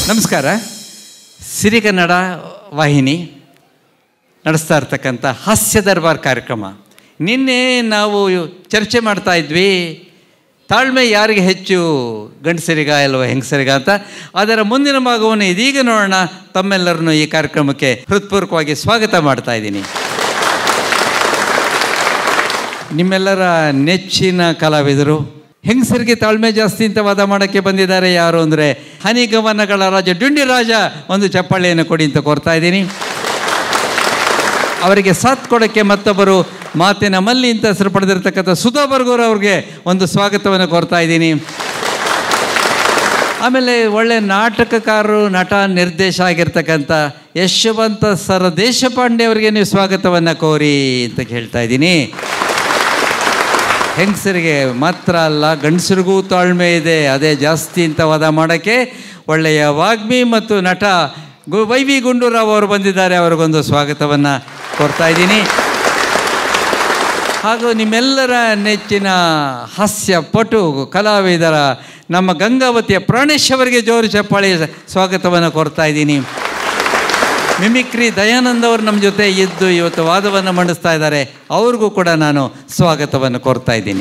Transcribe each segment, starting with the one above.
ನಮಸ್ಕಾರ ಸಿರಿಗನ್ನಡ ವಾಹಿನಿ ನಡೆಸ್ತಾ ಇರ್ತಕ್ಕಂಥ ಹಾಸ್ಯ ದರ್ಬಾರ್ ಕಾರ್ಯಕ್ರಮ ನಿನ್ನೆ ನಾವು ಚರ್ಚೆ ಮಾಡ್ತಾ ಇದ್ವಿ ತಾಳ್ಮೆ ಯಾರಿಗೆ ಹೆಚ್ಚು ಗಂಡಸರಿಗ ಅಲ್ವ ಹೆಂಗಸರಿಗ ಅಂತ ಅದರ ಮುಂದಿನ ಭಾಗವನ್ನು ಇದೀಗ ನೋಡೋಣ ತಮ್ಮೆಲ್ಲರನ್ನು ಈ ಕಾರ್ಯಕ್ರಮಕ್ಕೆ ಹೃತ್ಪೂರ್ವಕವಾಗಿ ಸ್ವಾಗತ ಮಾಡ್ತಾ ಇದ್ದೀನಿ ನಿಮ್ಮೆಲ್ಲರ ನೆಚ್ಚಿನ ಕಲಾವಿದರು ಹೆಂಗಸರಿಗೆ ತಾಳ್ಮೆ ಜಾಸ್ತಿ ಅಂತ ವಾದ ಮಾಡೋಕ್ಕೆ ಬಂದಿದ್ದಾರೆ ಯಾರು ಅಂದರೆ ಹನಿಗಮನಗಳ ರಾಜ ಡುಂಡಿ ರಾಜ ಒಂದು ಚಪ್ಪಾಳೆಯನ್ನು ಕೊಡಿ ಅಂತ ಕೋರ್ತಾ ಇದ್ದೀನಿ ಅವರಿಗೆ ಸಾಥ್ ಕೊಡೋಕ್ಕೆ ಮತ್ತೊಬ್ಬರು ಮಾತಿನ ಮಲ್ಲಿ ಅಂತ ಹೆಸರು ಪಡೆದಿರ್ತಕ್ಕಂಥ ಸುಧಾ ಬರ್ಗೂರ್ ಅವ್ರಿಗೆ ಒಂದು ಸ್ವಾಗತವನ್ನು ಕೋರ್ತಾ ಇದ್ದೀನಿ ಆಮೇಲೆ ಒಳ್ಳೆ ನಾಟಕಕಾರರು ನಟ ನಿರ್ದೇಶ ಆಗಿರ್ತಕ್ಕಂಥ ಯಶವಂತ ಸರ ದೇಶಪಾಂಡೆ ಅವರಿಗೆ ನೀವು ಸ್ವಾಗತವನ್ನು ಕೋರಿ ಅಂತ ಹೇಳ್ತಾ ಇದ್ದೀನಿ ಹೆಂಗಸರಿಗೆ ಮಾತ್ರ ಅಲ್ಲ ಗಂಡಸರಿಗೂ ತಾಳ್ಮೆ ಇದೆ ಅದೇ ಜಾಸ್ತಿ ಅಂತ ವಾದ ಮಾಡೋಕ್ಕೆ ಒಳ್ಳೆಯ ವಾಗ್ಮಿ ಮತ್ತು ನಟ ಗು ವೈ ವಿ ಗುಂಡೂರಾವ್ ಅವರು ಬಂದಿದ್ದಾರೆ ಅವ್ರಿಗೊಂದು ಸ್ವಾಗತವನ್ನು ಕೊಡ್ತಾ ಇದ್ದೀನಿ ಹಾಗೂ ನಿಮ್ಮೆಲ್ಲರ ನೆಚ್ಚಿನ ಹಾಸ್ಯ ಪಟು ಕಲಾವಿದರ ನಮ್ಮ ಗಂಗಾವತಿಯ ಪ್ರಾಣೇಶ್ ಅವರಿಗೆ ಜೋರು ಚಪ್ಪಾಳಿ ಸ್ವಾಗತವನ್ನು ಕೊಡ್ತಾ ಇದ್ದೀನಿ ಮಿಮಿಕ್ರಿ ದಯಾನಂದ್ ಅವರು ನಮ್ಮ ಜೊತೆ ಇದ್ದು ಇವತ್ತು ವಾದವನ್ನು ಮಂಡಿಸ್ತಾ ಇದ್ದಾರೆ ಅವ್ರಿಗೂ ಕೂಡ ನಾನು ಸ್ವಾಗತವನ್ನು ಕೋರ್ತಾ ಇದ್ದೀನಿ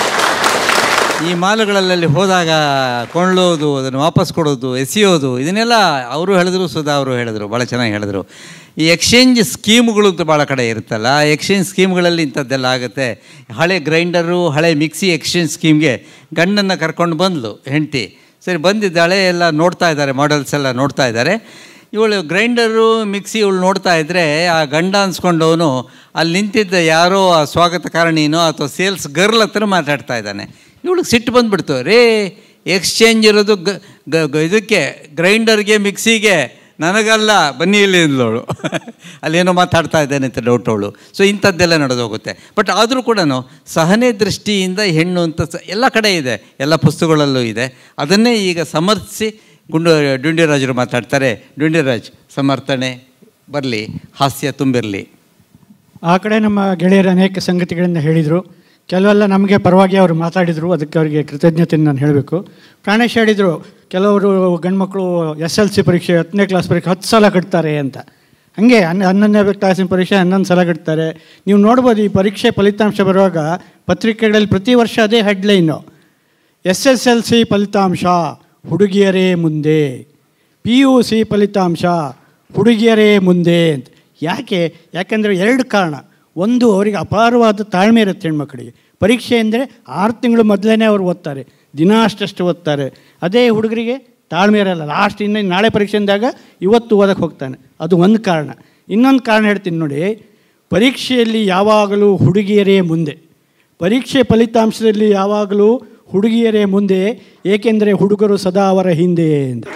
ಈ ಮಾಲುಗಳಲ್ಲಿ ಹೋದಾಗ ಕೊಳ್ಳೋದು ಅದನ್ನು ವಾಪಸ್ ಕೊಡೋದು ಎಸೆಯೋದು ಇದನ್ನೆಲ್ಲ ಅವರು ಹೇಳಿದ್ರು ಸುಧಾ ಅವರು ಹೇಳಿದ್ರು ಭಾಳ ಚೆನ್ನಾಗಿ ಹೇಳಿದ್ರು ಈ ಎಕ್ಸ್ಚೇಂಜ್ ಸ್ಕೀಮ್ಗಳು ಅಂತ ಭಾಳ ಕಡೆ ಇರುತ್ತಲ್ಲ ಆ ಎಕ್ಸ್ಚೇಂಜ್ ಸ್ಕೀಮ್ಗಳಲ್ಲಿ ಇಂಥದ್ದೆಲ್ಲ ಆಗುತ್ತೆ ಹಳೆ ಗ್ರೈಂಡರು ಹಳೆ ಮಿಕ್ಸಿ ಎಕ್ಸ್ಚೇಂಜ್ ಸ್ಕೀಮ್ಗೆ ಗಂಡನ್ನು ಕರ್ಕೊಂಡು ಬಂದ್ಲು ಹೆಂಡತಿ ಸರಿ ಬಂದಿದ್ದಾಳೆ ಎಲ್ಲ ನೋಡ್ತಾ ಇದ್ದಾರೆ ಮಾಡೆಲ್ಸ್ ಎಲ್ಲ ನೋಡ್ತಾ ಇದ್ದಾರೆ ಇವಳು ಗ್ರೈಂಡರು ಮಿಕ್ಸಿ ಇವಳು ನೋಡ್ತಾ ಇದ್ದರೆ ಆ ಗಂಡ ಅನ್ಸ್ಕೊಂಡವನು ಅಲ್ಲಿ ನಿಂತಿದ್ದ ಯಾರೋ ಆ ಸ್ವಾಗತಕಾರಣಿನೋ ಅಥವಾ ಸೇಲ್ಸ್ ಗರ್ಲ್ ಹತ್ರ ಮಾತಾಡ್ತಾ ಇದ್ದಾನೆ ಇವಳಿಗೆ ಸಿಟ್ಟು ಬಂದುಬಿಡ್ತು ರೇ ಎಕ್ಸ್ಚೇಂಜ್ ಇರೋದು ಗ ಗ- ಗ- ಇದಕ್ಕೆ ಗ್ರೈಂಡರ್ಗೆ ಮಿಕ್ಸಿಗೆ ನನಗಲ್ಲ ಬನ್ನಿ ಇಲ್ಲಿ ಅಂದ್ಲವಳು ಅಲ್ಲೇನೋ ಮಾತಾಡ್ತಾ ಇದ್ದೇನೆ ಅಂತ ಡೌಟ್ ಅವಳು ಸೊ ಇಂಥದ್ದೆಲ್ಲ ನಡೆದೋಗುತ್ತೆ ಬಟ್ ಆದರೂ ಕೂಡ ಸಹನೆ ದೃಷ್ಟಿಯಿಂದ ಹೆಣ್ಣು ಅಂತ ಸ ಎಲ್ಲ ಕಡೆ ಇದೆ ಎಲ್ಲ ಪುಸ್ತಕಗಳಲ್ಲೂ ಇದೆ ಅದನ್ನೇ ಈಗ ಸಮರ್ಥಿಸಿ ಗುಂಡು ಡುಂಡಿರಾಜರು ಮಾತಾಡ್ತಾರೆ ಡುಂಡಿರಾಜ್ ಸಮರ್ಥನೆ ಬರಲಿ ಹಾಸ್ಯ ತುಂಬಿರಲಿ ಆ ಕಡೆ ನಮ್ಮ ಗೆಳೆಯರು ಅನೇಕ ಸಂಗತಿಗಳನ್ನು ಹೇಳಿದರು ಕೆಲವೆಲ್ಲ ನಮಗೆ ಪರವಾಗಿ ಅವರು ಮಾತಾಡಿದರು ಅದಕ್ಕೆ ಅವರಿಗೆ ಕೃತಜ್ಞತೆಯನ್ನು ನಾನು ಹೇಳಬೇಕು ಪ್ರಾಣೇಶ್ ಹೇಳಿದರು ಕೆಲವರು ಗಂಡ್ಮಕ್ಳು ಎಸ್ ಎಲ್ ಸಿ ಪರೀಕ್ಷೆ ಹತ್ತನೇ ಕ್ಲಾಸ್ ಪರೀಕ್ಷೆ ಹತ್ತು ಸಲ ಕಟ್ತಾರೆ ಅಂತ ಹಾಗೆ ಹನ್ನ ಹನ್ನೊಂದನೇ ಕ್ಲಾಸಿನ ಪರೀಕ್ಷೆ ಹನ್ನೊಂದು ಸಲ ಕಟ್ತಾರೆ ನೀವು ನೋಡ್ಬೋದು ಈ ಪರೀಕ್ಷೆ ಫಲಿತಾಂಶ ಬರುವಾಗ ಪತ್ರಿಕೆಗಳಲ್ಲಿ ಪ್ರತಿ ವರ್ಷ ಅದೇ headline S S L C ಫಲಿತಾಂಶ ಹುಡುಗಿಯರೇ ಮುಂದೆ ಪಿ ಯು ಸಿ ಫಲಿತಾಂಶ ಹುಡುಗಿಯರೇ ಮುಂದೆ ಅಂತ ಯಾಕೆ ಯಾಕೆಂದರೆ ಎರಡು ಕಾರಣ ಒಂದು ಅವರಿಗೆ ಅಪಾರವಾದ ತಾಳ್ಮೆ ಇರುತ್ತೆ ಹೆಣ್ಮಕ್ಳಿಗೆ ಪರೀಕ್ಷೆ ಅಂದರೆ ಆರು ತಿಂಗಳು ಮೊದಲೇ ಅವ್ರು ಓದ್ತಾರೆ ದಿನ ಅಷ್ಟಷ್ಟು ಓದ್ತಾರೆ ಅದೇ ಹುಡುಗರಿಗೆ ತಾಳ್ಮೆ ಇರಲ್ಲ ಲಾಸ್ಟ್ ಇನ್ನು ನಾಳೆ ಪರೀಕ್ಷೆ ಅಂದಾಗ ಇವತ್ತು ಓದಕ್ಕೆ ಹೋಗ್ತಾನೆ ಅದು ಒಂದು ಕಾರಣ ಇನ್ನೊಂದು ಕಾರಣ ಹೇಳ್ತೀನಿ ನೋಡಿ ಪರೀಕ್ಷೆಯಲ್ಲಿ ಯಾವಾಗಲೂ ಹುಡುಗಿಯರೇ ಮುಂದೆ ಪರೀಕ್ಷೆ ಫಲಿತಾಂಶದಲ್ಲಿ ಯಾವಾಗಲೂ ಹುಡುಗಿಯರೇ ಮುಂದೆ ಏಕೆಂದರೆ ಹುಡುಗರು ಸದಾ ಅವರ ಹಿಂದೆ ಅಂತ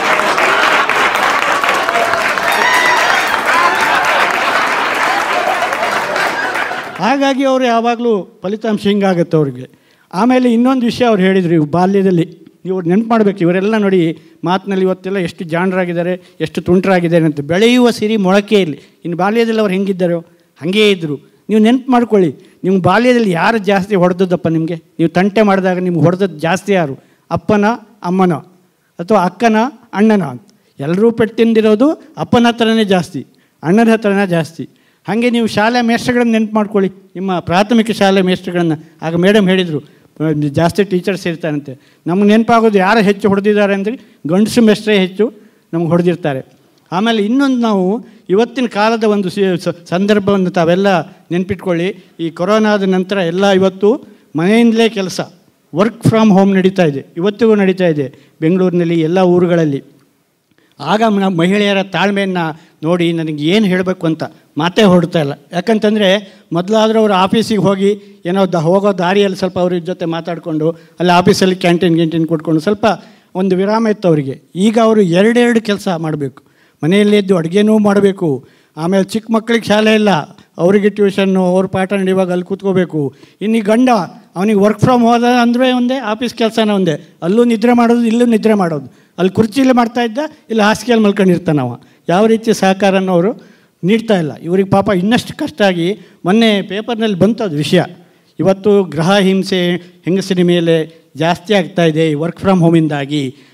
ಹಾಗಾಗಿ ಅವರು ಯಾವಾಗಲೂ ಫಲಿತಾಂಶ ಹಿಂಗಾಗುತ್ತೆ ಅವ್ರಿಗೆ ಆಮೇಲೆ ಇನ್ನೊಂದು ವಿಷಯ ಅವ್ರು ಹೇಳಿದರು ಇವು ಬಾಲ್ಯದಲ್ಲಿ ನೀವು ನೆನ್ಪು ಮಾಡಬೇಕು ಇವರೆಲ್ಲ ನೋಡಿ ಮಾತಿನಲ್ಲಿ ಇವತ್ತೆಲ್ಲ ಎಷ್ಟು ಜಾಣರಾಗಿದ್ದಾರೆ ಎಷ್ಟು ತುಂಟರಾಗಿದ್ದಾರೆ ಅಂತ ಬೆಳೆಯುವ ಸಿರಿ ಮೊಳಕೆಯಲ್ಲಿ ಇನ್ನು ಬಾಲ್ಯದಲ್ಲಿ ಅವ್ರು ಹೆಂಗಿದ್ದಾರೋ ಹಾಗೇ ಇದ್ದರು ನೀವು ನೆನ್ಪು ಮಾಡ್ಕೊಳ್ಳಿ ನಿಮ್ಮ ಬಾಲ್ಯದಲ್ಲಿ ಯಾರು ಜಾಸ್ತಿ ಹೊಡೆದದ್ದಪ್ಪ ನಿಮಗೆ ನೀವು ತಂಟೆ ಮಾಡಿದಾಗ ನಿಮ್ಗೆ ಹೊಡೆದದ್ದು ಜಾಸ್ತಿ ಯಾರು ಅಪ್ಪನ ಅಮ್ಮನ ಅಥವಾ ಅಕ್ಕನ ಅಣ್ಣನ ಅಂತ ಎಲ್ಲರೂ ಪೆಟ್ಟು ತಿಂದಿರೋದು ಅಪ್ಪನ ಹತ್ರನೇ ಜಾಸ್ತಿ ಅಣ್ಣನ ಹತ್ರನೇ ಜಾಸ್ತಿ ಹಾಗೆ ನೀವು ಶಾಲೆ ಮೇಷ್ಟ್ರುಗಳನ್ನ ನೆನ್ಪು ಮಾಡ್ಕೊಳ್ಳಿ ನಿಮ್ಮ ಪ್ರಾಥಮಿಕ ಶಾಲೆ ಮೇಷ್ಟ್ರುಗಳನ್ನ ಆಗ ಮೇಡಮ್ ಹೇಳಿದರು ಜಾಸ್ತಿ ಟೀಚರ್ಸ್ ಇರ್ತಾರಂತೆ ನಮ್ಗೆ ನೆನಪಾಗೋದು ಯಾರು ಹೆಚ್ಚು ಹೊಡೆದಿದ್ದಾರೆ ಅಂದರೆ ಗಂಡಸು ಮೇಷ್ಟ್ರೇ ಹೆಚ್ಚು ನಮ್ಗೆ ಹೊಡೆದಿರ್ತಾರೆ ಆಮೇಲೆ ಇನ್ನೊಂದು ನಾವು ಇವತ್ತಿನ ಕಾಲದ ಒಂದು ಸಿ- ಸ- ಸಂದರ್ಭವನ್ನು ತಾವೆಲ್ಲ ನೆನ್ಪಿಟ್ಕೊಳ್ಳಿ ಈ ಕೊರೋನಾದ ನಂತರ ಎಲ್ಲ ಇವತ್ತು ಮನೆಯಿಂದಲೇ ಕೆಲಸ ವರ್ಕ್ ಫ್ರಮ್ ಹೋಮ್ ನಡೀತಾ ಇದೆ ಇವತ್ತಿಗೂ ನಡೀತಾ ಇದೆ ಬೆಂಗಳೂರಿನಲ್ಲಿ ಎಲ್ಲ ಊರುಗಳಲ್ಲಿ ಆಗ ನಾವು ಮಹಿಳೆಯರ ತಾಳ್ಮೆಯನ್ನು ನೋಡಿ ನನಗೆ ಏನು ಹೇಳಬೇಕು ಅಂತ ಮಾತೇ ಹೊರಡ್ತಾ ಇಲ್ಲ ಯಾಕಂತಂದರೆ ಮೊದಲಾದರೂ ಅವರು ಆಫೀಸಿಗೆ ಹೋಗಿ ಏನೋ ದ ಹೋಗೋ ದಾರಿಯಲ್ಲಿ ಸ್ವಲ್ಪ ಅವ್ರ ಜೊತೆ ಮಾತಾಡಿಕೊಂಡು ಅಲ್ಲಿ ಆಫೀಸಲ್ಲಿ ಕ್ಯಾಂಟೀನ್ ಗಿಂಟೀನ್ ಕೊಟ್ಕೊಂಡು ಸ್ವಲ್ಪ ಒಂದು ವಿರಾಮ ಇತ್ತು ಅವರಿಗೆ ಈಗ ಅವರು ಎರಡೆರಡು ಕೆಲಸ ಮಾಡಬೇಕು ಮನೆಯಲ್ಲಿ ಎದ್ದು ಅಡುಗೆನೂ ಮಾಡಬೇಕು ಆಮೇಲೆ ಚಿಕ್ಕ ಮಕ್ಕಳಿಗೆ ಶಾಲೆ ಇಲ್ಲ ಅವರಿಗೆ ಟ್ಯೂಷನ್ನು ಅವ್ರ ಪಾಠ ನಡೆಯುವಾಗ ಅಲ್ಲಿ ಕೂತ್ಕೋಬೇಕು ಇನ್ನು ಈ ಗಂಡ ಅವನಿಗೆ ವರ್ಕ್ ಫ್ರಮ್ ಹೋದ ಅಂದರೆ ಒಂದೇ ಆಫೀಸ್ ಕೆಲಸನ ಒಂದೇ ಅಲ್ಲೂ ನಿದ್ರೆ ಮಾಡೋದು ಇಲ್ಲೂ ನಿದ್ರೆ ಮಾಡೋದು ಅಲ್ಲಿ ಕುರ್ಚಿಲಿ ಮಾಡ್ತಾ ಇದ್ದ ಇಲ್ಲಿ ಹಾಸಿಗೆಯಲ್ಲಿ ಮಲ್ಕೊಂಡಿರ್ತಾನೆ ಅವ ಯಾವ ರೀತಿ ಸಹಕಾರನ ಅವರು ನೀಡ್ತಾ ಇಲ್ಲ ಇವ್ರಿಗೆ ಪಾಪ ಇನ್ನಷ್ಟು ಕಷ್ಟ ಆಗಿ ಮೊನ್ನೆ ಪೇಪರ್ನಲ್ಲಿ ಬಂತು ಅದು ವಿಷಯ ಇವತ್ತು ಗೃಹ ಹಿಂಸೆ ಹೆಂಗಸಿನ ಮೇಲೆ ಜಾಸ್ತಿ ಆಗ್ತಾ ಇದೆ ವರ್ಕ್ ಫ್ರಮ್ ಹೋಮಿಂದಾಗಿ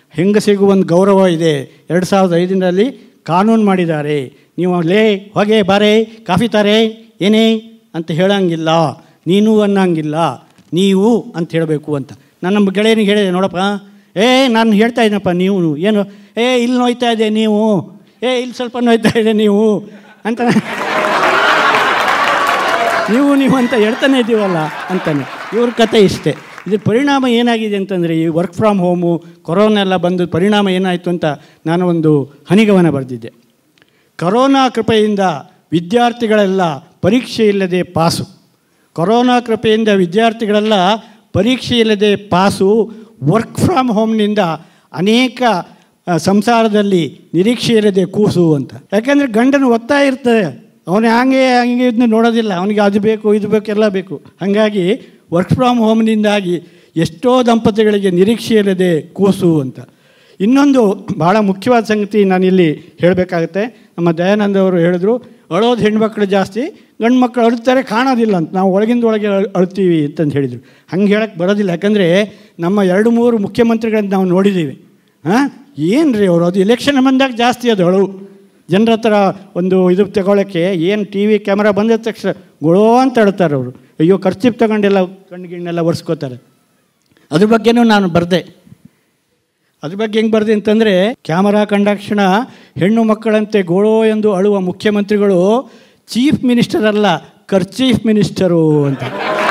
ಹೆಂಗಸಿಗೂ ಒಂದು ಗೌರವ ಇದೆ ಎರಡು ಸಾವಿರದ ಐದರಲ್ಲಿ ಕಾನೂನು ಮಾಡಿದ್ದಾರೆ ನೀವು ಲೇ ಹೊಗೆ ಬಾರೆ ಕಾಫಿ ತಾರೆ ಏನೇ ಅಂತ ಹೇಳಂಗಿಲ್ಲ ನೀನು ಅನ್ನಂಗಿಲ್ಲ ನೀವು ಅಂತ ಹೇಳಬೇಕು ಅಂತ ನಾನು ನಮ್ಮ ಗೆಳೆಯನಿಗೆ ಹೇಳಿದೆ ನೋಡಪ್ಪ ಏ ನಾನು ಹೇಳ್ತಾ ಇದ್ದೀನಪ್ಪ ನೀವು ಏನು ಏ ಇಲ್ಲಿ ನೋಯ್ತಾ ಇದೆ ನೀವು ಏ ಇಲ್ಲಿ ಸ್ವಲ್ಪ ನೋಯ್ತಾ ಇದೆ ನೀವು ಅಂತ ನೀವು ನೀವು ಅಂತ ಹೇಳ್ತಾನೆ ಇದ್ದೀವಲ್ಲ ಅಂತಾನೆ ಇವ್ರ ಕತೆ ಇಷ್ಟೇ ಇದ್ರ ಪರಿಣಾಮ ಏನಾಗಿದೆ ಅಂತಂದರೆ ಈ ವರ್ಕ್ ಫ್ರಮ್ ಹೋಮು ಕೊರೋನಾ ಎಲ್ಲ ಬಂದು ಪರಿಣಾಮ ಏನಾಯಿತು ಅಂತ ನಾನು ಒಂದು ಹನಿಗವನ ಬರೆದಿದ್ದೆ ಕರೋನಾ ಕೃಪೆಯಿಂದ ವಿದ್ಯಾರ್ಥಿಗಳೆಲ್ಲ ಪರೀಕ್ಷೆ ಇಲ್ಲದೆ ಪಾಸು ಕೊರೋನಾ ಕೃಪೆಯಿಂದ ವಿದ್ಯಾರ್ಥಿಗಳೆಲ್ಲ ಪರೀಕ್ಷೆ ಇಲ್ಲದೆ ಪಾಸು ವರ್ಕ್ ಫ್ರಮ್ ಹೋಮ್ನಿಂದ ಅನೇಕ ಆ, ಸಂಸಾರದಲ್ಲಿ ನಿರೀಕ್ಷೆ ಇಲ್ಲದೆ ಕೂಸು ಅಂತ ಯಾಕೆಂದರೆ ಗಂಡನ ಒತ್ತಾಯ ಇರ್ತದೆ ಅವನು ಹಂಗೆ ಹಂಗೆ ಇದನ್ನ ನೋಡೋದಿಲ್ಲ ಅವನಿಗೆ ಅದು ಬೇಕು ಇದು ಬೇಕು ಎಲ್ಲ ಬೇಕು ಹಾಗಾಗಿ ವರ್ಕ್ ಫ್ರಮ್ ಹೋಮ್ನಿಂದಾಗಿ ಎಷ್ಟೋ ದಂಪತಿಗಳಿಗೆ ನಿರೀಕ್ಷೆ ಇಲ್ಲದೆ ಕೂಸು ಅಂತ ಇನ್ನೊಂದು ಭಾಳ ಮುಖ್ಯವಾದ ಸಂಗತಿ ನಾನಿಲ್ಲಿ ಹೇಳಬೇಕಾಗತ್ತೆ ನಮ್ಮ ದಯಾನಂದ ಅವರು ಹೇಳಿದ್ರು ಅಳೋದು ಹೆಣ್ಮಕ್ಳು ಜಾಸ್ತಿ ಗಂಡು ಮಕ್ಕಳು ಅಳುತ್ತಾರೆ ಕಾಣೋದಿಲ್ಲ ಅಂತ ನಾವು ಒಳಗಿಂದ ಒಳಗೆ ಅಳ್- ಅಳ್ತೀವಿ ಅಂತಂದು ಹೇಳಿದರು ಹಂಗೆ ಹೇಳಕ್ಕೆ ಬರೋದಿಲ್ಲ ಯಾಕಂದರೆ ನಮ್ಮ ಎರಡು ಮೂರು ಮುಖ್ಯಮಂತ್ರಿಗಳನ್ನ ನಾವು ನೋಡಿದ್ದೀವಿ ಹಾಂ ಏನು ರೀ ಅವರು ಅದು ಎಲೆಕ್ಷನ್ ಬಂದಾಗ ಜಾಸ್ತಿ ಅದು ಅಳು ಜನರ ಹತ್ರ ಒಂದು ಇದು ತಗೊಳ್ಳೋಕ್ಕೆ ಏನು ಟಿ ವಿ ಕ್ಯಾಮ್ರಾ ಬಂದ ತಕ್ಷಣ ಗೊಳೋ ಅಂತ ಅಳ್ತಾರೆ ಅವರು ಅಯ್ಯೋ ಖರ್ಚಿಪ್ ತಗೊಂಡೆಲ್ಲ ಕಣ್ಣು ಗಿಣ್ಣೆಲ್ಲ ಒರೆಸ್ಕೋತಾರೆ ಅದ್ರ ಬಗ್ಗೆನೂ ನಾನು ಬರೆದೆ ಅದ್ರ ಬಗ್ಗೆ ಹೆಂಗೆ ಬರ್ದೆ ಅಂತಂದರೆ ಕ್ಯಾಮರಾ ಕಂಡಕ್ಷಣ ಹೆಣ್ಣು ಮಕ್ಕಳಂತೆ ಗೋಳೋ ಎಂದು ಅಳುವ ಮುಖ್ಯಮಂತ್ರಿಗಳು ಚೀಫ್ ಮಿನಿಸ್ಟರ್ ಅಲ್ಲ ಕರ್ಚೀಫ್ ಮಿನಿಸ್ಟರು ಅಂತ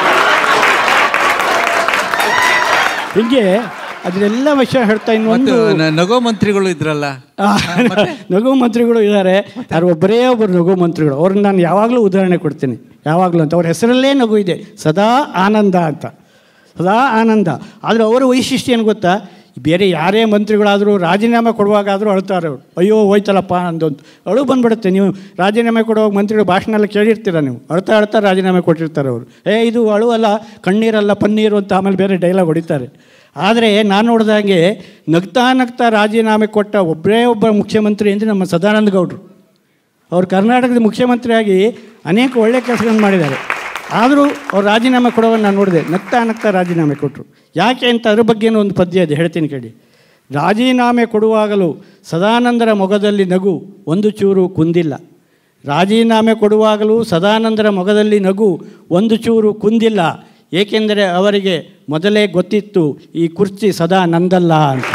ಹೀಗೆ ಅದನ್ನೆಲ್ಲ ವಿಷಯ ಹೇಳ್ತಾ ಮತ್ತು ಇನ್ನೊಂದು ನ- ನಗೋ ಮಂತ್ರಿಗಳು ಇದ್ರಲ್ಲ ಆ, ನಗು ಮಂತ್ರಿಗಳು ಇದ್ದಾರೆ ಯಾರು ಒಬ್ಬರೇ ಒಬ್ಬರು ನಗು ಮಂತ್ರಿಗಳು ಅವ್ರನ್ನ ನಾನು ಯಾವಾಗಲೂ ಉದಾಹರಣೆ ಕೊಡ್ತೀನಿ ಯಾವಾಗಲೂ ಅಂತ ಅವ್ರ ಹೆಸರಲ್ಲೇ ನಗು ಇದೆ ಸದಾ ಆನಂದ ಅಂತ ಸದಾ ಆನಂದ ಆದರೆ ಅವರ ವೈಶಿಷ್ಟ್ಯ ಏನು ಗೊತ್ತಾ ಬೇರೆ ಯಾರೇ ಮಂತ್ರಿಗಳಾದರೂ ರಾಜೀನಾಮೆ ಕೊಡುವಾಗಾದರೂ ಅಳ್ತಾರೆ ಅವರು ಅಯ್ಯೋ ಹೋಯ್ತಲ್ಲಪ್ಪ ಅಂದೊಂದು ಅಳು ಬಂದ್ಬಿಡುತ್ತೆ ನೀವು ರಾಜೀನಾಮೆ ಕೊಡುವಾಗ ಮಂತ್ರಿಗಳು ಭಾಷಣ ಎಲ್ಲ ಕೇಳಿರ್ತೀರ ನೀವು ಅಳ್ತಾ ಅಳ್ತಾ ರಾಜೀನಾಮೆ ಕೊಟ್ಟಿರ್ತಾರೆ ಅವರು ಏ ಇದು ಅಳು ಅಲ್ಲ ಕಣ್ಣೀರಲ್ಲ ಪನ್ನೀರು ಅಂತ ಆಮೇಲೆ ಬೇರೆ ಡೈಲಾಗ್ ಹೊಡಿತಾರೆ ಆದರೆ ನಾನು ನೋಡಿದಾಗೆ ನಗ್ತಾ ನಗ್ತಾ ರಾಜೀನಾಮೆ ಕೊಟ್ಟ ಒಬ್ಬರೇ ಒಬ್ಬ ಮುಖ್ಯಮಂತ್ರಿ ಅಂದರೆ ನಮ್ಮ ಸದಾನಂದ ಗೌಡರು ಅವರು ಕರ್ನಾಟಕದ ಮುಖ್ಯಮಂತ್ರಿಯಾಗಿ ಅನೇಕ ಒಳ್ಳೆಯ ಕೆಲಸಗಳನ್ನು ಮಾಡಿದ್ದಾರೆ ಆದರೂ ಅವ್ರು ರಾಜೀನಾಮೆ ಕೊಡುವಾಗ ನಾನು ನೋಡಿದೆ ನಗ್ತಾ ನಗ್ತಾ ರಾಜೀನಾಮೆ ಕೊಟ್ಟರು ಯಾಕೆ ಅಂತ ಅದ್ರ ಬಗ್ಗೆನೂ ಒಂದು ಪದ್ಯ ಇದೆ ಹೇಳ್ತೀನಿ ಕೇಳಿ ರಾಜೀನಾಮೆ ಕೊಡುವಾಗಲೂ ಸದಾನಂದರ ಮೊಗದಲ್ಲಿ ನಗು ಒಂದು ಚೂರು ಕುಂದಿಲ್ಲ ರಾಜೀನಾಮೆ ಕೊಡುವಾಗಲೂ ಸದಾನಂದರ ಮೊಗದಲ್ಲಿ ನಗು ಒಂದು ಚೂರು ಕುಂದಿಲ್ಲ ಏಕೆಂದರೆ ಅವರಿಗೆ ಮೊದಲೇ ಗೊತ್ತಿತ್ತು ಈ ಕುರ್ಚಿ ಸದಾ ನಂದಲ್ಲ ಅಂತ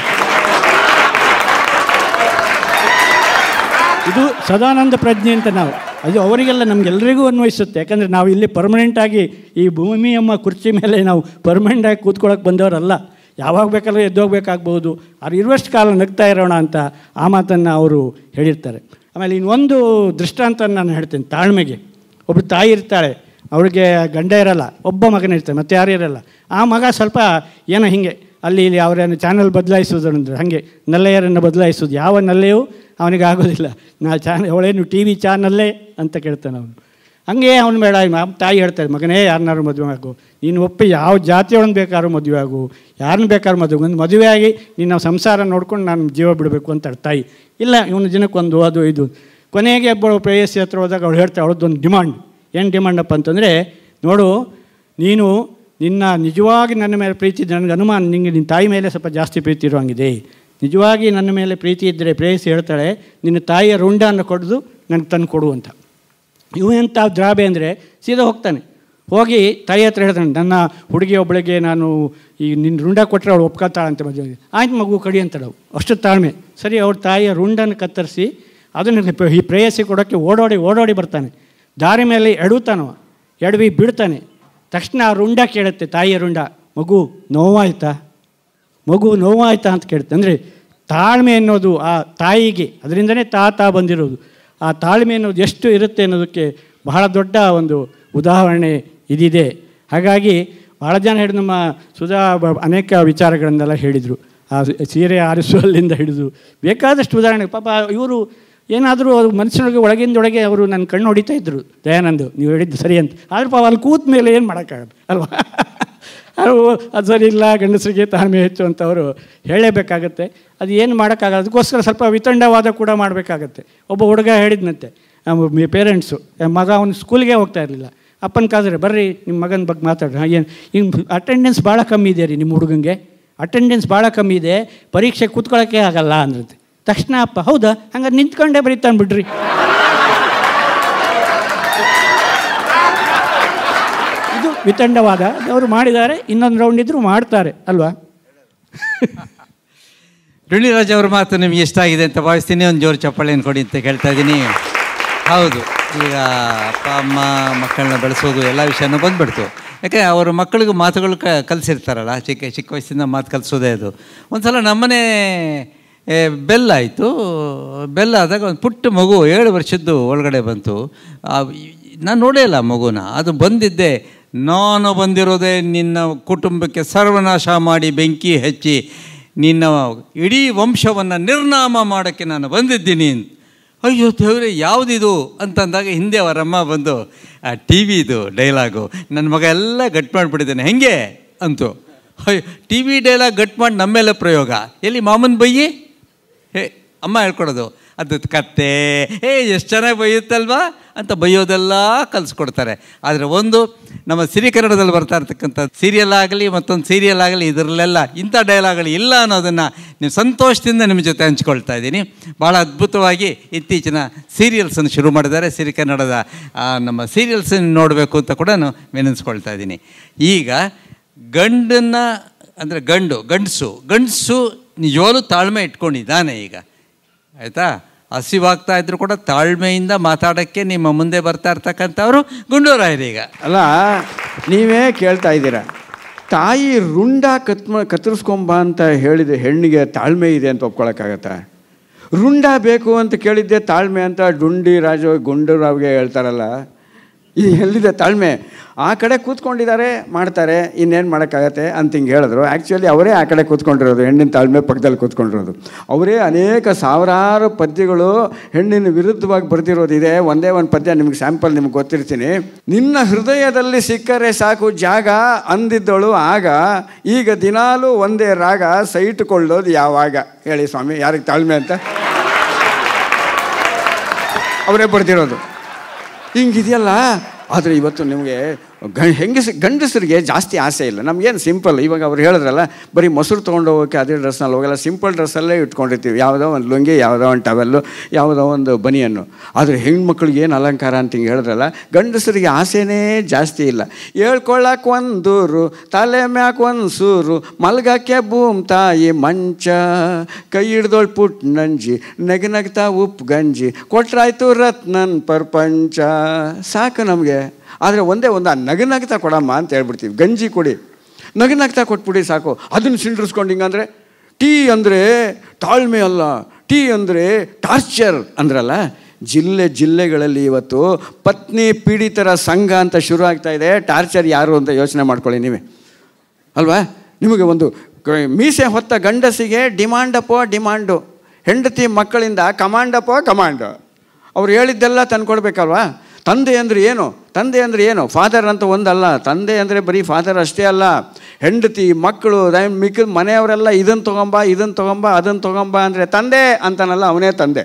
ಇದು ಸದಾನಂದ ಪ್ರಜ್ಞೆ ಅಂತ ನಾವು ಅದು ಅವರಿಗೆಲ್ಲ ನಮಗೆಲ್ಲರಿಗೂ ಅನ್ವಯಿಸುತ್ತೆ ಯಾಕಂದರೆ ನಾವು ಇಲ್ಲಿ ಪರ್ಮನೆಂಟಾಗಿ ಈ ಭೂಮಿಯಮ್ಮ ಕುರ್ಚಿ ಮೇಲೆ ನಾವು ಪರ್ಮನೆಂಟಾಗಿ ಕೂತ್ಕೊಳ್ಳೋಕೆ ಬಂದವರಲ್ಲ ಯಾವಾಗ ಬೇಕಾದ್ರೂ ಎದ್ದೋಗ್ಬೇಕಾಗ್ಬೋದು ಅವ್ರು ಇರುವಷ್ಟು ಕಾಲ ನಗ್ತಾ ಇರೋಣ ಅಂತ ಆ ಮಾತನ್ನು ಅವರು ಹೇಳಿರ್ತಾರೆ ಆಮೇಲೆ ಇನ್ನೊಂದು ದೃಷ್ಟಾಂತ ನಾನು ಹೇಳ್ತೇನೆ ತಾಳ್ಮೆಗೆ ಒಬ್ಬಳು ತಾಯಿ ಇರ್ತಾಳೆ ಅವ್ರಿಗೆ ಗಂಡ ಇರಲ್ಲ ಒಬ್ಬ ಮಗನ ಇರ್ತಾನೆ ಮತ್ತೆ ಯಾರು ಇರಲ್ಲ ಆ ಮಗ ಸ್ವಲ್ಪ ಏನೋ ಹೀಗೆ ಅಲ್ಲಿ ಇಲ್ಲಿ ಅವರನ್ನು ಚಾನಲ್ ಬದಲಾಯಿಸೋದು ಅಂದರೆ ಹಾಗೆ ನಲ್ಲೆಯರನ್ನು ಬದಲಾಯಿಸೋದು ಯಾವ ನಲ್ಲೆಯೂ ಅವನಿಗೆ ಆಗೋದಿಲ್ಲ ನಾ ಚಾನ ಅವಳೇನು ಟಿ ವಿ ಚಾನಲ್ಲೇ ಅಂತ ಕೇಳ್ತಾನೆ ಅವನು ಹಂಗೆ ಅವನು ಬೇಡ ನಮ್ಮ ತಾಯಿ ಹೇಳ್ತಾರೆ ಮಗನೇ ಯಾರನ್ನಾರು ಮದುವೆ ಆಗು ನೀನು ಒಪ್ಪಿ ಯಾವ ಜಾತಿಯೊಳಗೆ ಬೇಕಾದ್ರೂ ಮದುವೆ ಆಗು ಯಾರನ್ನ ಬೇಕಾದ್ರೂ ಮದುವೆ ಒಂದು ಮದುವೆ ಆಗಿ ನೀನು ಸಂಸಾರ ನೋಡ್ಕೊಂಡು ನಾನು ಜೀವ ಬಿಡಬೇಕು ಅಂತಾಳೆ ತಾಯಿ ಇಲ್ಲ ಇವನು ದಿನಕ್ಕೊಂದು ಅದು ಇದು ಕೊನೆಗೆ ಒಬ್ಬಳು ಪ್ರೇಯಸಿ ಹತ್ರ ಹೋದಾಗ ಅವಳು ಹೇಳ್ತಾಳೆ ಅವಳದ್ದೊಂದು ಡಿಮಾಂಡ್ ಏನು ಡಿಮಾಂಡಪ್ಪ ಅಂತಂದರೆ ನೋಡು ನೀನು ನಿನ್ನ ನಿಜವಾಗಿ ನನ್ನ ಮೇಲೆ ಪ್ರೀತಿ ಇದ್ದರೆ ನನಗೆ ಅನುಮಾನ ನಿನಗೆ ನಿನ್ನ ತಾಯಿ ಮೇಲೆ ಸ್ವಲ್ಪ ಜಾಸ್ತಿ ಪ್ರೀತಿ ಇರೋಂಗಿದೆ ನಿಜವಾಗಿ ನನ್ನ ಮೇಲೆ ಪ್ರೀತಿ ಇದ್ದರೆ ಪ್ರೇಯಸಿ ಹೇಳ್ತಾಳೆ ನಿನ್ನ ತಾಯಿಯ ರುಂಡನ್ನು ಕೊಡದು ನನಗೆ ತಂದು ಕೊಡು ಅಂತ ಇವು ಎಂಥ ದ್ರಾಬೆ ಅಂದರೆ ಸೀದಾ ಹೋಗ್ತಾನೆ ಹೋಗಿ ತಾಯಿ ಹತ್ರ ಹೇಳ್ತಾನೆ ನನ್ನ ಹುಡುಗಿ ಒಬ್ಬಳಿಗೆ ನಾನು ಈ ನಿನ್ನ ರುಂಡ ಕೊಟ್ಟರೆ ಅವಳು ಒಪ್ಕೊತಾಳಂತೆ ಮದುವೆಗೆ ಆಯ್ತು ಮಗು ಕಡಿ ಅಂತಾಳೆ ಅವು ಅಷ್ಟು ತಾಳ್ಮೆ ಸರಿ ಅವ್ರ ತಾಯಿಯ ರುಂಡನ್ನು ಕತ್ತರಿಸಿ ಅದನ್ನು ಪ- ಈ ಪ್ರೇಯಸಿ ಕೊಡೋಕ್ಕೆ ಓಡೋಡಿ ಓಡೋಡಿ ಬರ್ತಾನೆ ದಾರಿ ಮೇಲೆ ಎಡುತ್ತಾನವ ಎಡವಿ ಬಿಡ್ತಾನೆ ತಕ್ಷಣ ಆ ರುಂಡ ಕೇಳುತ್ತೆ ತಾಯಿಯ ರುಂಡ ಮಗು ನೋವಾಯ್ತಾ ಮಗು ನೋವಾಯ್ತಾ ಅಂತ ಕೇಳುತ್ತೆ ಅಂದರೆ ತಾಳ್ಮೆ ಅನ್ನೋದು ಆ ತಾಯಿಗೆ ಅದರಿಂದನೇ ತಾತ ಬಂದಿರೋದು ಆ ತಾಳ್ಮೆ ಅನ್ನೋದು ಎಷ್ಟು ಇರುತ್ತೆ ಅನ್ನೋದಕ್ಕೆ ಬಹಳ ದೊಡ್ಡ ಒಂದು ಉದಾಹರಣೆ ಇದಿದೆ ಹಾಗಾಗಿ ಭಾಳ ಜನ ಹಿಡಿದು ನಮ್ಮ ಸುಧಾ ಬ- ಅನೇಕ ವಿಚಾರಗಳನ್ನೆಲ್ಲ ಹೇಳಿದರು ಆ ಸೀರೆ ಆರಿಸುವಲ್ಲಿಂದ ಹಿಡಿದು ಬೇಕಾದಷ್ಟು ಉದಾಹರಣೆ ಪಾಪ ಇವರು ಏನಾದರೂ ಅವ್ರ ಮನಸ್ಸಿನೊಳಗೆ ಒಳಗಿಂದೊಳಗೆ ಅವರು ನನ್ನ ಕಣ್ಣು ಹೊಡಿತಾ ಇದ್ದರು ದಯಾನಂದು ನೀವು ಹೇಳಿದ್ದು ಸರಿ ಅಂತ ಆದ್ರೆ ಪಾಪ ಅಲ್ಲಿ ಕೂತ ಮೇಲೆ ಏನು ಮಾಡೋಕ್ಕಾಗಲ್ಲ ಅಲ್ವಾ ಅದು ಅದು ಸರಿ ಇಲ್ಲ ಗಂಡಸರಿಗೆ ತಾಳ್ಮೆ ಹೆಚ್ಚು ಅಂತ ಅವರು ಹೇಳಲೇಬೇಕಾಗತ್ತೆ ಅದು ಏನು ಮಾಡೋಕ್ಕಾಗಲ್ಲ ಅದಕ್ಕೋಸ್ಕರ ಸ್ವಲ್ಪ ವಿತಂಡವಾದ ಕೂಡ ಮಾಡಬೇಕಾಗತ್ತೆ ಒಬ್ಬ ಹುಡುಗ ಹೇಳಿದ್ನಂತೆ ಪೇರೆಂಟ್ಸು ಮಗ ಅವನು ಸ್ಕೂಲ್ಗೆ ಹೋಗ್ತಾ ಇರಲಿಲ್ಲ ಅಪ್ಪನ ಕಾದ್ರೆ ಬರ್ರಿ ನಿಮ್ಮ ಮಗನ ಬಗ್ಗೆ ಮಾತಾಡ್ರಿ ಏನು ಹಿಂಗೆ ಅಟೆಂಡೆನ್ಸ್ ಭಾಳ ಕಮ್ಮಿ ಇದೆ ರೀ ನಿಮ್ಮ ಹುಡುಗಂಗೆ ಅಟೆಂಡೆನ್ಸ್ ಭಾಳ ಕಮ್ಮಿ ಇದೆ ಪರೀಕ್ಷೆ ಕೂತ್ಕೊಳ್ಳೋಕ್ಕೆ ಆಗಲ್ಲ ಅಂದ್ರಂತೆ ತಕ್ಷಣ ಅಪ್ಪ ಹೌದಾ ಹಂಗಾರೆ ನಿಂತ್ಕೊಂಡೇ ಬರೀತಾನೆ ಬಿಡ್ರಿ ಇದು ವಿತಂಡವಾದ ಅವರು ಮಾಡಿದ್ದಾರೆ ಇನ್ನೊಂದು ರೌಂಡ್ ಇದ್ದರೂ ಮಾಡ್ತಾರೆ ಅಲ್ವಾ ರುಣಿರಾಜ್ ಅವ್ರ ಮಾತು ನಿಮ್ಗೆ ಇಷ್ಟ ಆಗಿದೆ ಅಂತ ಭಾವಿಸ್ತೀನಿ ಒಂದು ಜೋರು ಚಪ್ಪಾಳೆಯನ್ನು ಕೊಡಿ ಅಂತ ಕೇಳ್ತಾ ಇದ್ದೀನಿ ಹೌದು ಈಗ ಅಪ್ಪ ಅಮ್ಮ ಮಕ್ಕಳನ್ನ ಬೆಳೆಸೋದು ಎಲ್ಲ ವಿಷಯನೂ ಬಂದ್ಬಿಡ್ತು ಯಾಕೆ ಅವ್ರ ಮಕ್ಕಳಿಗೂ ಮಾತುಗಳು ಕ ಕಲಿಸಿರ್ತಾರಲ್ಲ ಚಿಕ್ಕ ಚಿಕ್ಕ ವಯಸ್ಸಿಂದ ಮಾತು ಕಲಿಸೋದೇ ಅದು ಒಂದು ಸಲ ನಮ್ಮನೆ ಏ, ಬೆಲ್ ಆಯಿತು ಬೆಲ್ ಆದಾಗ ಒಂದು ಪುಟ್ಟ ಮಗು ಏಳು ವರ್ಷದ್ದು ಒಳಗಡೆ ಬಂತು ನಾನು ನೋಡೇ ಇಲ್ಲ ಆ ಮಗುನ ಅದು ಬಂದಿದ್ದೆ ನಾನು ಬಂದಿರೋದೇ ನಿನ್ನ ಕುಟುಂಬಕ್ಕೆ ಸರ್ವನಾಶ ಮಾಡಿ ಬೆಂಕಿ ಹಚ್ಚಿ ನಿನ್ನ ಇಡೀ ವಂಶವನ್ನು ನಿರ್ನಾಮ ಮಾಡೋಕ್ಕೆ ನಾನು ಬಂದಿದ್ದೀನಿ ಅಂತ. ಅಯ್ಯೋ ದೇವ್ರೆ ಯಾವುದಿದು ಅಂತಂದಾಗ ಹಿಂದೆ ಅವರಮ್ಮ ಬಂದು ಆ ಟಿ ವಿದು ಡೈಲಾಗು ನನ್ನ ಮಗ ಎಲ್ಲ ಗಟ್ ಮಾಡಿಬಿಟ್ಟಿದ್ದಾನೆ ಹೆಂಗೆ ಅಂತು ಅಯ್ಯೋ ಟಿ ವಿ ಡೈಲಾಗ್ ಗಟ್ ಮಾಡಿ ನಮ್ಮೆಲ್ಲ ಪ್ರಯೋಗ ಎಲ್ಲಿ ಮಾಮನ ಬೈಯಿ ಹೇ ಅಮ್ಮ ಹೇಳ್ಕೊಡೋದು ಅದು ಕತ್ತೆ ಏ ಎಷ್ಟು ಚೆನ್ನಾಗಿ ಬೈಯುತ್ತಲ್ವಾ ಅಂತ ಬೈಯೋದೆಲ್ಲ ಕಲಿಸ್ಕೊಡ್ತಾರೆ ಆದರೆ ಒಂದು ನಮ್ಮ ಸಿರಿ ಕನ್ನಡದಲ್ಲಿ ಬರ್ತಾ ಇರ್ತಕ್ಕಂಥ ಸೀರಿಯಲ್ ಆಗಲಿ ಮತ್ತೊಂದು ಸೀರಿಯಲ್ ಆಗಲಿ ಇದರಲ್ಲೆಲ್ಲ ಇಂಥ ಡೈಲಾಗ್ಗಳು ಇಲ್ಲ ಅನ್ನೋದನ್ನು ನೀವು ಸಂತೋಷದಿಂದ ನಿಮ್ಮ ಜೊತೆ ಹಂಚ್ಕೊಳ್ತಾ ಇದ್ದೀನಿ ಭಾಳ ಅದ್ಭುತವಾಗಿ ಇತ್ತೀಚಿನ ಸೀರಿಯಲ್ಸನ್ನು ಶುರು ಮಾಡಿದ್ದಾರೆ ಸಿರಿ ಕನ್ನಡದ ಆ, ನಮ್ಮ ಸೀರಿಯಲ್ಸನ್ನು ನೋಡಬೇಕು ಅಂತ ಕೂಡ ವಿನಿಸ್ಕೊಳ್ತಾ ಇದ್ದೀನಿ ಈಗ ಗಂಡನ್ನ ಅಂದರೆ ಗಂಡು ಗಂಡಸು ಗಂಡಸು ನಿಜವಾಗ್ಲೂ ತಾಳ್ಮೆ ಇಟ್ಕೊಂಡಿದ್ದಾನೆ ಈಗ ಆಯಿತಾ ಹಸಿವಾಗ್ತಾ ಇದ್ರು ಕೂಡ ತಾಳ್ಮೆಯಿಂದ ಮಾತಾಡೋಕ್ಕೆ ನಿಮ್ಮ ಮುಂದೆ ಬರ್ತಾ ಇರ್ತಕ್ಕಂಥವ್ರು ಗುಂಡೂರಾಯರು ಈಗ ಅಲ್ಲ ನೀವೇ ಕೇಳ್ತಾ ಇದ್ದೀರಾ ತಾಯಿ ರುಂಡ ಕತ್ಮ ಕತ್ತರಿಸ್ಕೊಂಬ ಅಂತ ಹೇಳಿದ ಹೆಣ್ಣಿಗೆ ತಾಳ್ಮೆ ಇದೆ ಅಂತ ಒಪ್ಕೊಳಕ್ಕಾಗತ್ತಾ ರುಂಡ ಬೇಕು ಅಂತ ಕೇಳಿದ್ದೆ ತಾಳ್ಮೆ ಅಂತ ಡುಂಡಿ ರಾಜು ಗುಂಡೂರಾವ್ಗೆ ಹೇಳ್ತಾರಲ್ಲ ಈ ಎಲ್ಲಿದೆ ತಾಳ್ಮೆ ಆ ಕಡೆ ಕೂತ್ಕೊಂಡಿದ್ದಾರೆ ಮಾಡ್ತಾರೆ ಇನ್ನೇನು ಮಾಡೋಕ್ಕಾಗತ್ತೆ ಅಂತ ಹಿಂಗೆ ಹೇಳಿದ್ರು ಆ್ಯಕ್ಚುಲಿ ಅವರೇ ಆ ಕಡೆ ಕೂತ್ಕೊಂಡಿರೋದು ಹೆಣ್ಣಿನ ತಾಳ್ಮೆ ಪಕ್ಕದಲ್ಲಿ ಕೂತ್ಕೊಂಡಿರೋದು ಅವರೇ ಅನೇಕ ಸಾವಿರಾರು ಪದ್ಯಗಳು ಹೆಣ್ಣಿನ ವಿರುದ್ಧವಾಗಿ ಬರೆದಿರೋದಿದೆ ಒಂದೇ ಒಂದು ಪದ್ಯ ನಿಮ್ಗೆ ಸ್ಯಾಂಪಲ್ ನಿಮ್ಗೆ ಗೊತ್ತಿರ್ತೀನಿ ನಿನ್ನ ಹೃದಯದಲ್ಲಿ ಸಿಕ್ಕರೆ ಸಾಕು ಜಾಗ ಅಂದಿದ್ದಳು ಆಗ ಈಗ ದಿನಾಲೂ ಒಂದೇ ರಾಗ ಸೈಟ್ಕೊಳ್ಳೋದು ಯಾವಾಗ ಹೇಳಿ ಸ್ವಾಮಿ ಯಾರಿಗೆ ತಾಳ್ಮೆ ಅಂತ ಅವರೇ ಬರ್ತಿರೋದು ಹಿಂಗಿದೆಯಲ್ಲ ಆದರೆ ಇವತ್ತು ನಿಮಗೆ ಗ ಹೆಂಗಸ ಗಂಡಸರಿಗೆ ಜಾಸ್ತಿ ಆಸೆ ಇಲ್ಲ ನಮಗೇನು ಸಿಂಪಲ್ ಇವಾಗ ಅವ್ರು ಹೇಳಿದ್ರಲ್ಲ ಬರೀ ಮೊಸರು ತೊಗೊಂಡು ಹೋಗೋಕ್ಕೆ ಅದೇ ಡ್ರೆಸ್ನಲ್ಲಿ ಹೋಗಲ್ಲ ಸಿಂಪಲ್ ಡ್ರೆಸ್ಸಲ್ಲೇ ಇಟ್ಕೊಂಡಿರ್ತೀವಿ ಯಾವುದೋ ಒಂದು ಲುಂಗಿ ಯಾವುದೋ ಒಂದು ಟವೆಲ್ಲು ಯಾವುದೋ ಒಂದು ಬನಿಯನ್ನು ಆದರೆ ಹೆಣ್ಮಕ್ಳಿಗೆ ಏನು ಅಲಂಕಾರ ಅಂತ ಹಿಂಗೆ ಹೇಳಿದ್ರಲ್ಲ ಗಂಡಸರಿಗೆ ಆಸೆನೇ ಜಾಸ್ತಿ ಇಲ್ಲ ಹೇಳ್ಕೊಳ್ಳಕ್ಕೆ ಒಂದೂರು ತಲೆ ಮ್ಯಾಕ್ ಒಂದು ಸೂರು ಮಲ್ಗಕ್ಕೆ ಭೂಮ್ ತಾಯಿ ಮಂಚ ಕೈ ಹಿಡ್ದೋಳ್ ಪುಟ್ ನಂಜಿ ನಗ ನಗ್ತಾ ಉಪ್ಪು ಗಂಜಿ ಕೊಟ್ರಾಯ್ತು ರತ್ನನ್ ಪ್ರಪಂಚ ಸಾಕು ನಮಗೆ ಆದರೆ ಒಂದೇ ಒಂದು ಆ ನಗ ನಗ್ತಾ ಕೊಡಮ್ಮ ಅಂತ ಹೇಳ್ಬಿಡ್ತೀವಿ ಗಂಜಿ ಕೊಡಿ ನಗ ನಗ್ತಾ ಕೊಟ್ಬಿಡಿ ಸಾಕು ಅದನ್ನು ಸಿಂಡ್ರಿಸ್ಕೊಂಡು ಹಿಂಗಂದ್ರೆ ಟೀ ಅಂದರೆ ತಾಳ್ಮೆ ಅಲ್ಲ ಟೀ ಅಂದರೆ ಟಾರ್ಚರ್ ಅಂದ್ರಲ್ಲ ಜಿಲ್ಲೆ ಜಿಲ್ಲೆಗಳಲ್ಲಿ ಇವತ್ತು ಪತ್ನಿ ಪೀಡಿತರ ಸಂಘ ಅಂತ ಶುರು ಆಗ್ತಾ ಇದೆ ಟಾರ್ಚರ್ ಯಾರು ಅಂತ ಯೋಚನೆ ಮಾಡ್ಕೊಳ್ಳಿ ನೀವೇ ಅಲ್ವಾ ನಿಮಗೆ ಒಂದು ಕ- ಮೀಸೆ ಹೊತ್ತ ಗಂಡಸಿಗೆ ಡಿಮಾಂಡಪ್ಪೋ ಡಿಮಾಂಡು ಹೆಂಡತಿ ಮಕ್ಕಳಿಂದ ಕಮಾಂಡಪ್ಪೋ ಕಮಾಂಡು ಅವ್ರು ಹೇಳಿದ್ದೆಲ್ಲ ತಂದ್ಕೊಡ್ಬೇಕಲ್ವಾ ತಂದೆ ಅಂದರೆ ಏನು ತಂದೆ ಅಂದರೆ ಏನು ಫಾದರ್ ಅಂತ ಒಂದಲ್ಲ ತಂದೆ ಅಂದರೆ ಬರೀ ಫಾದರ್ ಅಷ್ಟೇ ಅಲ್ಲ ಹೆಂಡತಿ ಮಕ್ಕಳು ದಯ- ಮಿಕ್ಕಿದ ಮನೆಯವರೆಲ್ಲ ಇದನ್ನು ತೊಗೊಂಬ ಇದನ್ನು ತೊಗೊಂಬ ಅದನ್ನು ತೊಗೊಂಬ ಅಂದರೆ ತಂದೆ ಅಂತಾನಲ್ಲ ಅವನೇ ತಂದೆ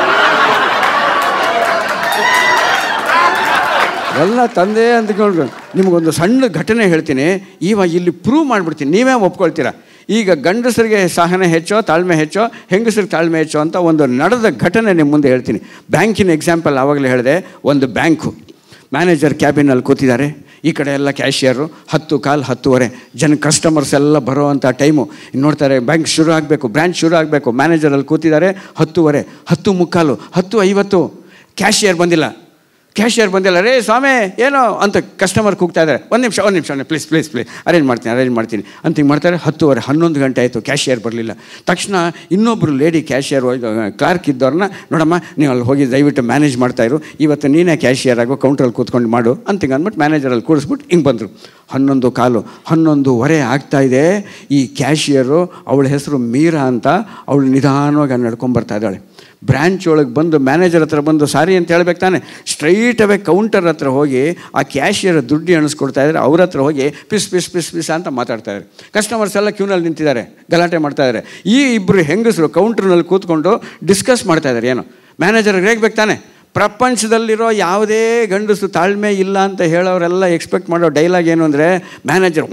ಎಲ್ಲ ತಂದೆ ಅಂದ್ಕೊಂಡು ನಿಮಗೊಂದು ಸಣ್ಣ ಘಟನೆ ಹೇಳ್ತೀನಿ ಇವಾಗ ಇಲ್ಲಿ ಪ್ರೂವ್ ಮಾಡಿಬಿಡ್ತೀನಿ ನೀವೇ ಒಪ್ಕೊಳ್ತೀರಾ ಈಗ ಗಂಡಸರಿಗೆ ಸಹನೆ ಹೆಚ್ಚೋ ತಾಳ್ಮೆ ಹೆಚ್ಚೋ ಹೆಂಗಸರಿಗೆ ತಾಳ್ಮೆ ಹೆಚ್ಚೋ ಅಂತ ಒಂದು ನಡೆದ ಘಟನೆ ನಿಮ್ಮ ಮುಂದೆ ಹೇಳ್ತೀನಿ ಬ್ಯಾಂಕಿನ ಎಕ್ಸಾಂಪಲ್ ಆವಾಗಲೇ ಹೇಳಿದೆ ಒಂದು ಬ್ಯಾಂಕು ಮ್ಯಾನೇಜರ್ ಕ್ಯಾಬಿನಲ್ಲಿ ಕೂತಿದ್ದಾರೆ ಈ ಕಡೆ ಎಲ್ಲ ಕ್ಯಾಶಿಯರು ಹತ್ತು ಕಾಲು ಹತ್ತುವರೆ ಜನ ಕಸ್ಟಮರ್ಸ್ ಎಲ್ಲ ಬರೋ ಅಂಥ ಟೈಮು ನೋಡ್ತಾರೆ ಬ್ಯಾಂಕ್ ಶುರು ಆಗಬೇಕು ಬ್ರ್ಯಾಂಚ್ ಶುರು ಆಗಬೇಕು ಮ್ಯಾನೇಜರಲ್ಲಿ ಕೂತಿದ್ದಾರೆ ಹತ್ತುವರೆ ಹತ್ತು ಮುಕ್ಕಾಲು ಹತ್ತು ಐವತ್ತು ಕ್ಯಾಶಿಯರ್ ಬಂದಿಲ್ಲ ಕ್ಯಾಶಿಯರ್ ಬಂದಿಲ್ಲ ರೇ ಸ್ವಾಮಿ ಏನೋ ಅಂತ ಕಸ್ಟಮರ್ ಕೂಗ್ತಾ ಇದ್ದಾರೆ ಒಂದು ನಿಮಿಷ ಒಂದು ನಿಮಿಷ ಪ್ಲೀಸ್ ಪ್ಲೀಸ್ ಪ್ಲೀಸ್ ಅರೇಂಜ್ ಮಾಡ್ತೀನಿ ಅರೇಂಜ್ ಮಾಡ್ತೀನಿ ಅಂತ ಹಿಂಗೆ ಮಾಡ್ತಾರೆ ಹತ್ತುವರೆ ಹನ್ನೊಂದು ಗಂಟೆ ಆಯಿತು ಕ್ಯಾಶಿಯರ್ ಬರಲಿಲ್ಲ ತಕ್ಷಣ ಇನ್ನೊಬ್ಬರು ಲೇಡಿ ಕ್ಯಾಶಿಯರ್ ಕ್ಲಾರ್ಕ್ ಇದ್ದವ್ರನ್ನ ನೋಡಮ್ಮ ನೀವು ಅಲ್ಲಿ ಹೋಗಿ ದಯವಿಟ್ಟು ಮ್ಯಾನೇಜ್ ಮಾಡ್ತಾಯಿರು ಇವತ್ತು ನೀನೇ ಕ್ಯಾಶಿಯರ್ ಆಗೋ ಕೌಂಟ್ರಲ್ಲಿ ಕೂತ್ಕೊಂಡು ಮಾಡು ಅಂತ ಹಿಂಗೆ ಅಂದ್ಬಿಟ್ಟು ಮ್ಯಾನೇಜರಲ್ಲಿ ಕೂಡಿಸ್ಬಿಟ್ಟು ಹಿಂಗೆ ಬಂದರು ಹನ್ನೊಂದು ಕಾಲು ಹನ್ನೊಂದುವರೆ ಆಗ್ತಾ ಇದೆ ಈ ಕ್ಯಾಶಿಯರು ಅವಳ ಹೆಸರು ಮೀರಾ ಅಂತ ಅವಳು ನಿಧಾನವಾಗಿ ಅಲ್ಲಿ ನಡ್ಕೊಂಡು ಬರ್ತಾ ಇದ್ದಾಳೆ ಬ್ರ್ಯಾಂಚ್ ಒಳಗೆ ಬಂದು ಮ್ಯಾನೇಜರ್ ಹತ್ರ ಬಂದು ಸಾರಿ ಅಂತ ಹೇಳ್ಬೇಕು ತಾನೆ ಸ್ಟ್ರೈಟ್ ಅವೇ ಕೌಂಟರ್ ಹತ್ರ ಹೋಗಿ ಆ ಕ್ಯಾಶಿಯರ್ ದುಡ್ಡು ಎಣಿಸ್ಕೊಡ್ತಾ ಇದ್ದಾರೆ ಅವ್ರ ಹತ್ರ ಹೋಗಿ ಪಿಸ್ ಪಿಸ್ ಪಿಸ್ ಪಿಸ್ ಅಂತ ಮಾತಾಡ್ತಾ ಇದ್ದಾರೆ ಕಸ್ಟಮರ್ಸ್ ಎಲ್ಲ ಕ್ಯೂನಲ್ಲಿ ನಿಂತಿದ್ದಾರೆ ಗಲಾಟೆ ಮಾಡ್ತಾ ಇದ್ದಾರೆ ಈ ಇಬ್ಬರು ಹೆಂಗಸರು ಕೌಂಟರ್ನಲ್ಲಿ ಕೂತ್ಕೊಂಡು ಡಿಸ್ಕಸ್ ಮಾಡ್ತಾ ಇದ್ದಾರೆ ಏನು ಮ್ಯಾನೇಜರ್ಗೆ ರೇಗ್ಬೇಕು ತಾನೆ ಪ್ರಪಂಚದಲ್ಲಿರೋ ಯಾವುದೇ ಗಂಡಸು ತಾಳ್ಮೆ ಇಲ್ಲ ಅಂತ ಹೇಳೋರೆಲ್ಲ ಎಕ್ಸ್ಪೆಕ್ಟ್ ಮಾಡೋ ಡೈಲಾಗ್ ಏನು ಅಂದರೆ ಮ್ಯಾನೇಜರ್ ವೈಕ್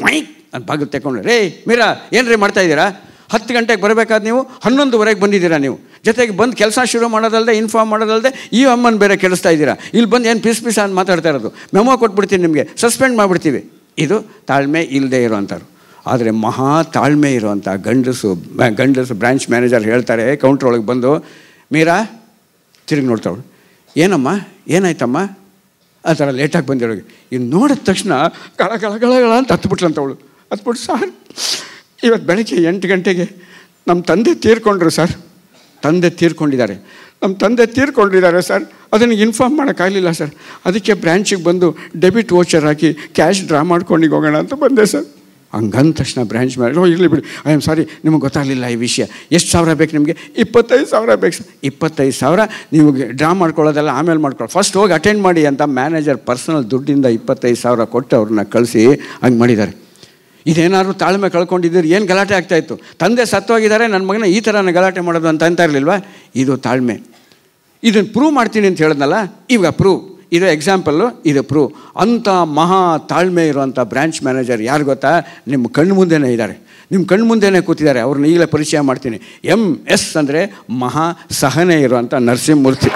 ನಾನು ಬಾಗಿಲು ತೆಕ್ಕೊಂಡು ರೇ ಮೀರಾ ಏನು ರೀ ಮಾಡ್ತಾ ಇದ್ದೀರಾ ಹತ್ತು ಗಂಟೆಗೆ ಬರಬೇಕಾದ ನೀವು ಹನ್ನೊಂದುವರೆಗೆ ಬಂದಿದ್ದೀರಾ ನೀವು ಜೊತೆಗೆ ಬಂದು ಕೆಲಸ ಶುರು ಮಾಡೋದಲ್ಲದೆ ಇನ್ಫಾರ್ಮ್ ಮಾಡೋದಲ್ಲದೆ ಈ ಅಮ್ಮನ ಬೇರೆ ಕೆಡಿಸ್ತಾ ಇದ್ದೀರಾ ಇಲ್ಲಿ ಬಂದು ಏನು ಪೀಸ್ ಪೀಸ್ ಅಂತ ಮಾತಾಡ್ತಾ ಇರೋದು ಮೆಮೊ ಕೊಟ್ಬಿಡ್ತೀನಿ ನಿಮಗೆ ಸಸ್ಪೆಂಡ್ ಮಾಡಿಬಿಡ್ತೀವಿ ಇದು ತಾಳ್ಮೆ ಇಲ್ಲದೆ ಇರೋವಂಥವ್ರು ಆದರೆ ಮಹಾ ತಾಳ್ಮೆ ಇರುವಂಥ ಗಂಡಸು ಬ್ಯಾ- ಗಂಡಸು ಬ್ರಾಂಚ್ ಮ್ಯಾನೇಜರ್ ಹೇಳ್ತಾರೆ ಕೌಂಟ್ರ್ ಒಳಗೆ ಬಂದು ಮೀರಾ ತಿರುಗಿ ನೋಡ್ತಾವಳು ಏನಮ್ಮ ಏನಾಯ್ತಮ್ಮ ಆ ಥರ ಲೇಟಾಗಿ ಬಂದಿರೋಗೆ ಇನ್ನು ನೋಡಿದ ತಕ್ಷಣ ಗಳ ಗಳ ಗಳ ಗಳ ಅಂತ ಹತ್ಬಿಟ್ಲಂತವಳು ಹತ್ಬಿಟ್ಟು ಸರ್ ಇವತ್ತು ಬೆಳಗ್ಗೆ ಎಂಟು ಗಂಟೆಗೆ ನಮ್ಮ ತಂದೆ ತೀರ್ಕೊಂಡ್ರು ಸರ್ ತಂದೆ ತೀರ್ಕೊಂಡಿದ್ದಾರೆ ನಮ್ಮ ತಂದೆ ತೀರ್ಕೊಂಡಿದ್ದಾರೆ ಸರ್ ಅದನ್ನು ಇನ್ಫಾರ್ಮ್ ಮಾಡೋಕ್ಕಾಗಲಿಲ್ಲ ಸರ್ ಅದಕ್ಕೆ ಬ್ರ್ಯಾಂಚಿಗೆ ಬಂದು ಡೆಬಿಟ್ ವೋಚರ್ ಹಾಕಿ ಕ್ಯಾಶ್ ಡ್ರಾ ಮಾಡ್ಕೊಂಡು ಹೋಗೋಣ ಅಂತ ಬಂದೆ ಸರ್ ಹಂಗಂದ ತಕ್ಷಣ ಬ್ರ್ಯಾಂಚ್ ಮ್ಯಾನೇಜರ್ ಓ ಇರಲಿ ಬಿಡಿ ಐ ಆಮ್ ಸಾರಿ ನಿಮಗೆ ಗೊತ್ತಾಗಲಿಲ್ಲ ಈ ವಿಷಯ ಎಷ್ಟು ಸಾವಿರ ಬೇಕು ನಿಮಗೆ ಇಪ್ಪತ್ತೈದು ಸಾವಿರ ಬೇಕು ಸರ್ ಇಪ್ಪತ್ತೈದು ಸಾವಿರ ನೀವು ಡ್ರಾ ಮಾಡ್ಕೊಳ್ಳೋದೆಲ್ಲ ಆಮೇಲೆ ಮಾಡ್ಕೊಳ್ಳಿ ಫಸ್ಟ್ ಹೋಗಿ ಅಟೆಂಡ್ ಮಾಡಿ ಅಂತ ಮ್ಯಾನೇಜರ್ ಪರ್ಸನಲ್ ದುಡ್ಡಿಂದ ಇಪ್ಪತ್ತೈದು ಸಾವಿರ ಕೊಟ್ಟು ಅವ್ರನ್ನ ಕಳಿಸಿ ಹಂಗೆ ಮಾಡಿದ್ದಾರೆ ಇದೇನಾದ್ರು ತಾಳ್ಮೆ ಕಳ್ಕೊಂಡಿದ್ದೀರಿ ಏನು ಗಲಾಟೆ ಆಗ್ತಾಯಿತ್ತು ತಂದೆ ಸತ್ತೋಗಿದ್ದಾರೆ ನನ್ನ ಮಗನ ಈ ಥರನ ಗಲಾಟೆ ಮಾಡೋದು ಅಂತ ಅಂತ ಇರಲಿಲ್ವಾ ಇದು ತಾಳ್ಮೆ ಇದನ್ನು ಪ್ರೂವ್ ಮಾಡ್ತೀನಿ ಅಂತ ಹೇಳಿದ್ನಲ್ಲ ಇವಾಗ ಪ್ರೂವ್ ಇದು ಎಕ್ಸಾಂಪಲ್ಲು ಇದು ಪ್ರೂವ್ ಅಂಥ ಮಹಾ ತಾಳ್ಮೆ ಇರುವಂಥ ಬ್ರ್ಯಾಂಚ್ ಮ್ಯಾನೇಜರ್ ಯಾರು ಗೊತ್ತಾ ನಿಮ್ಮ ಕಣ್ಣು ಮುಂದೆನೇ ಇದ್ದಾರೆ ನಿಮ್ಮ ಕಣ್ಣು ಮುಂದೆನೇ ಕೂತಿದ್ದಾರೆ ಅವ್ರನ್ನ ಈಗಲೇ ಪರಿಚಯ ಮಾಡ್ತೀನಿ ಎಮ್ ಎಸ್ ಅಂದರೆ ಮಹಾ ಸಹನೆ ಇರುವಂಥ ನರಸಿಂಹಮೂರ್ತಿ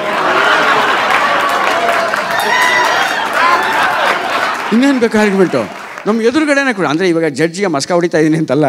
ಇನ್ನೇನು ಬೇಕು ಆರ್ಗ್ಯುಮೆಂಟು ನಮ್ಮ ಎದುರುಗಡೆನೇ ಕೂಡ ಅಂದರೆ ಇವಾಗ ಜಡ್ಜಿಗೆ ಮಸ್ಕ ಹೊಡಿತಾ ಇದ್ದೀನಿ ಅಂತಲ್ಲ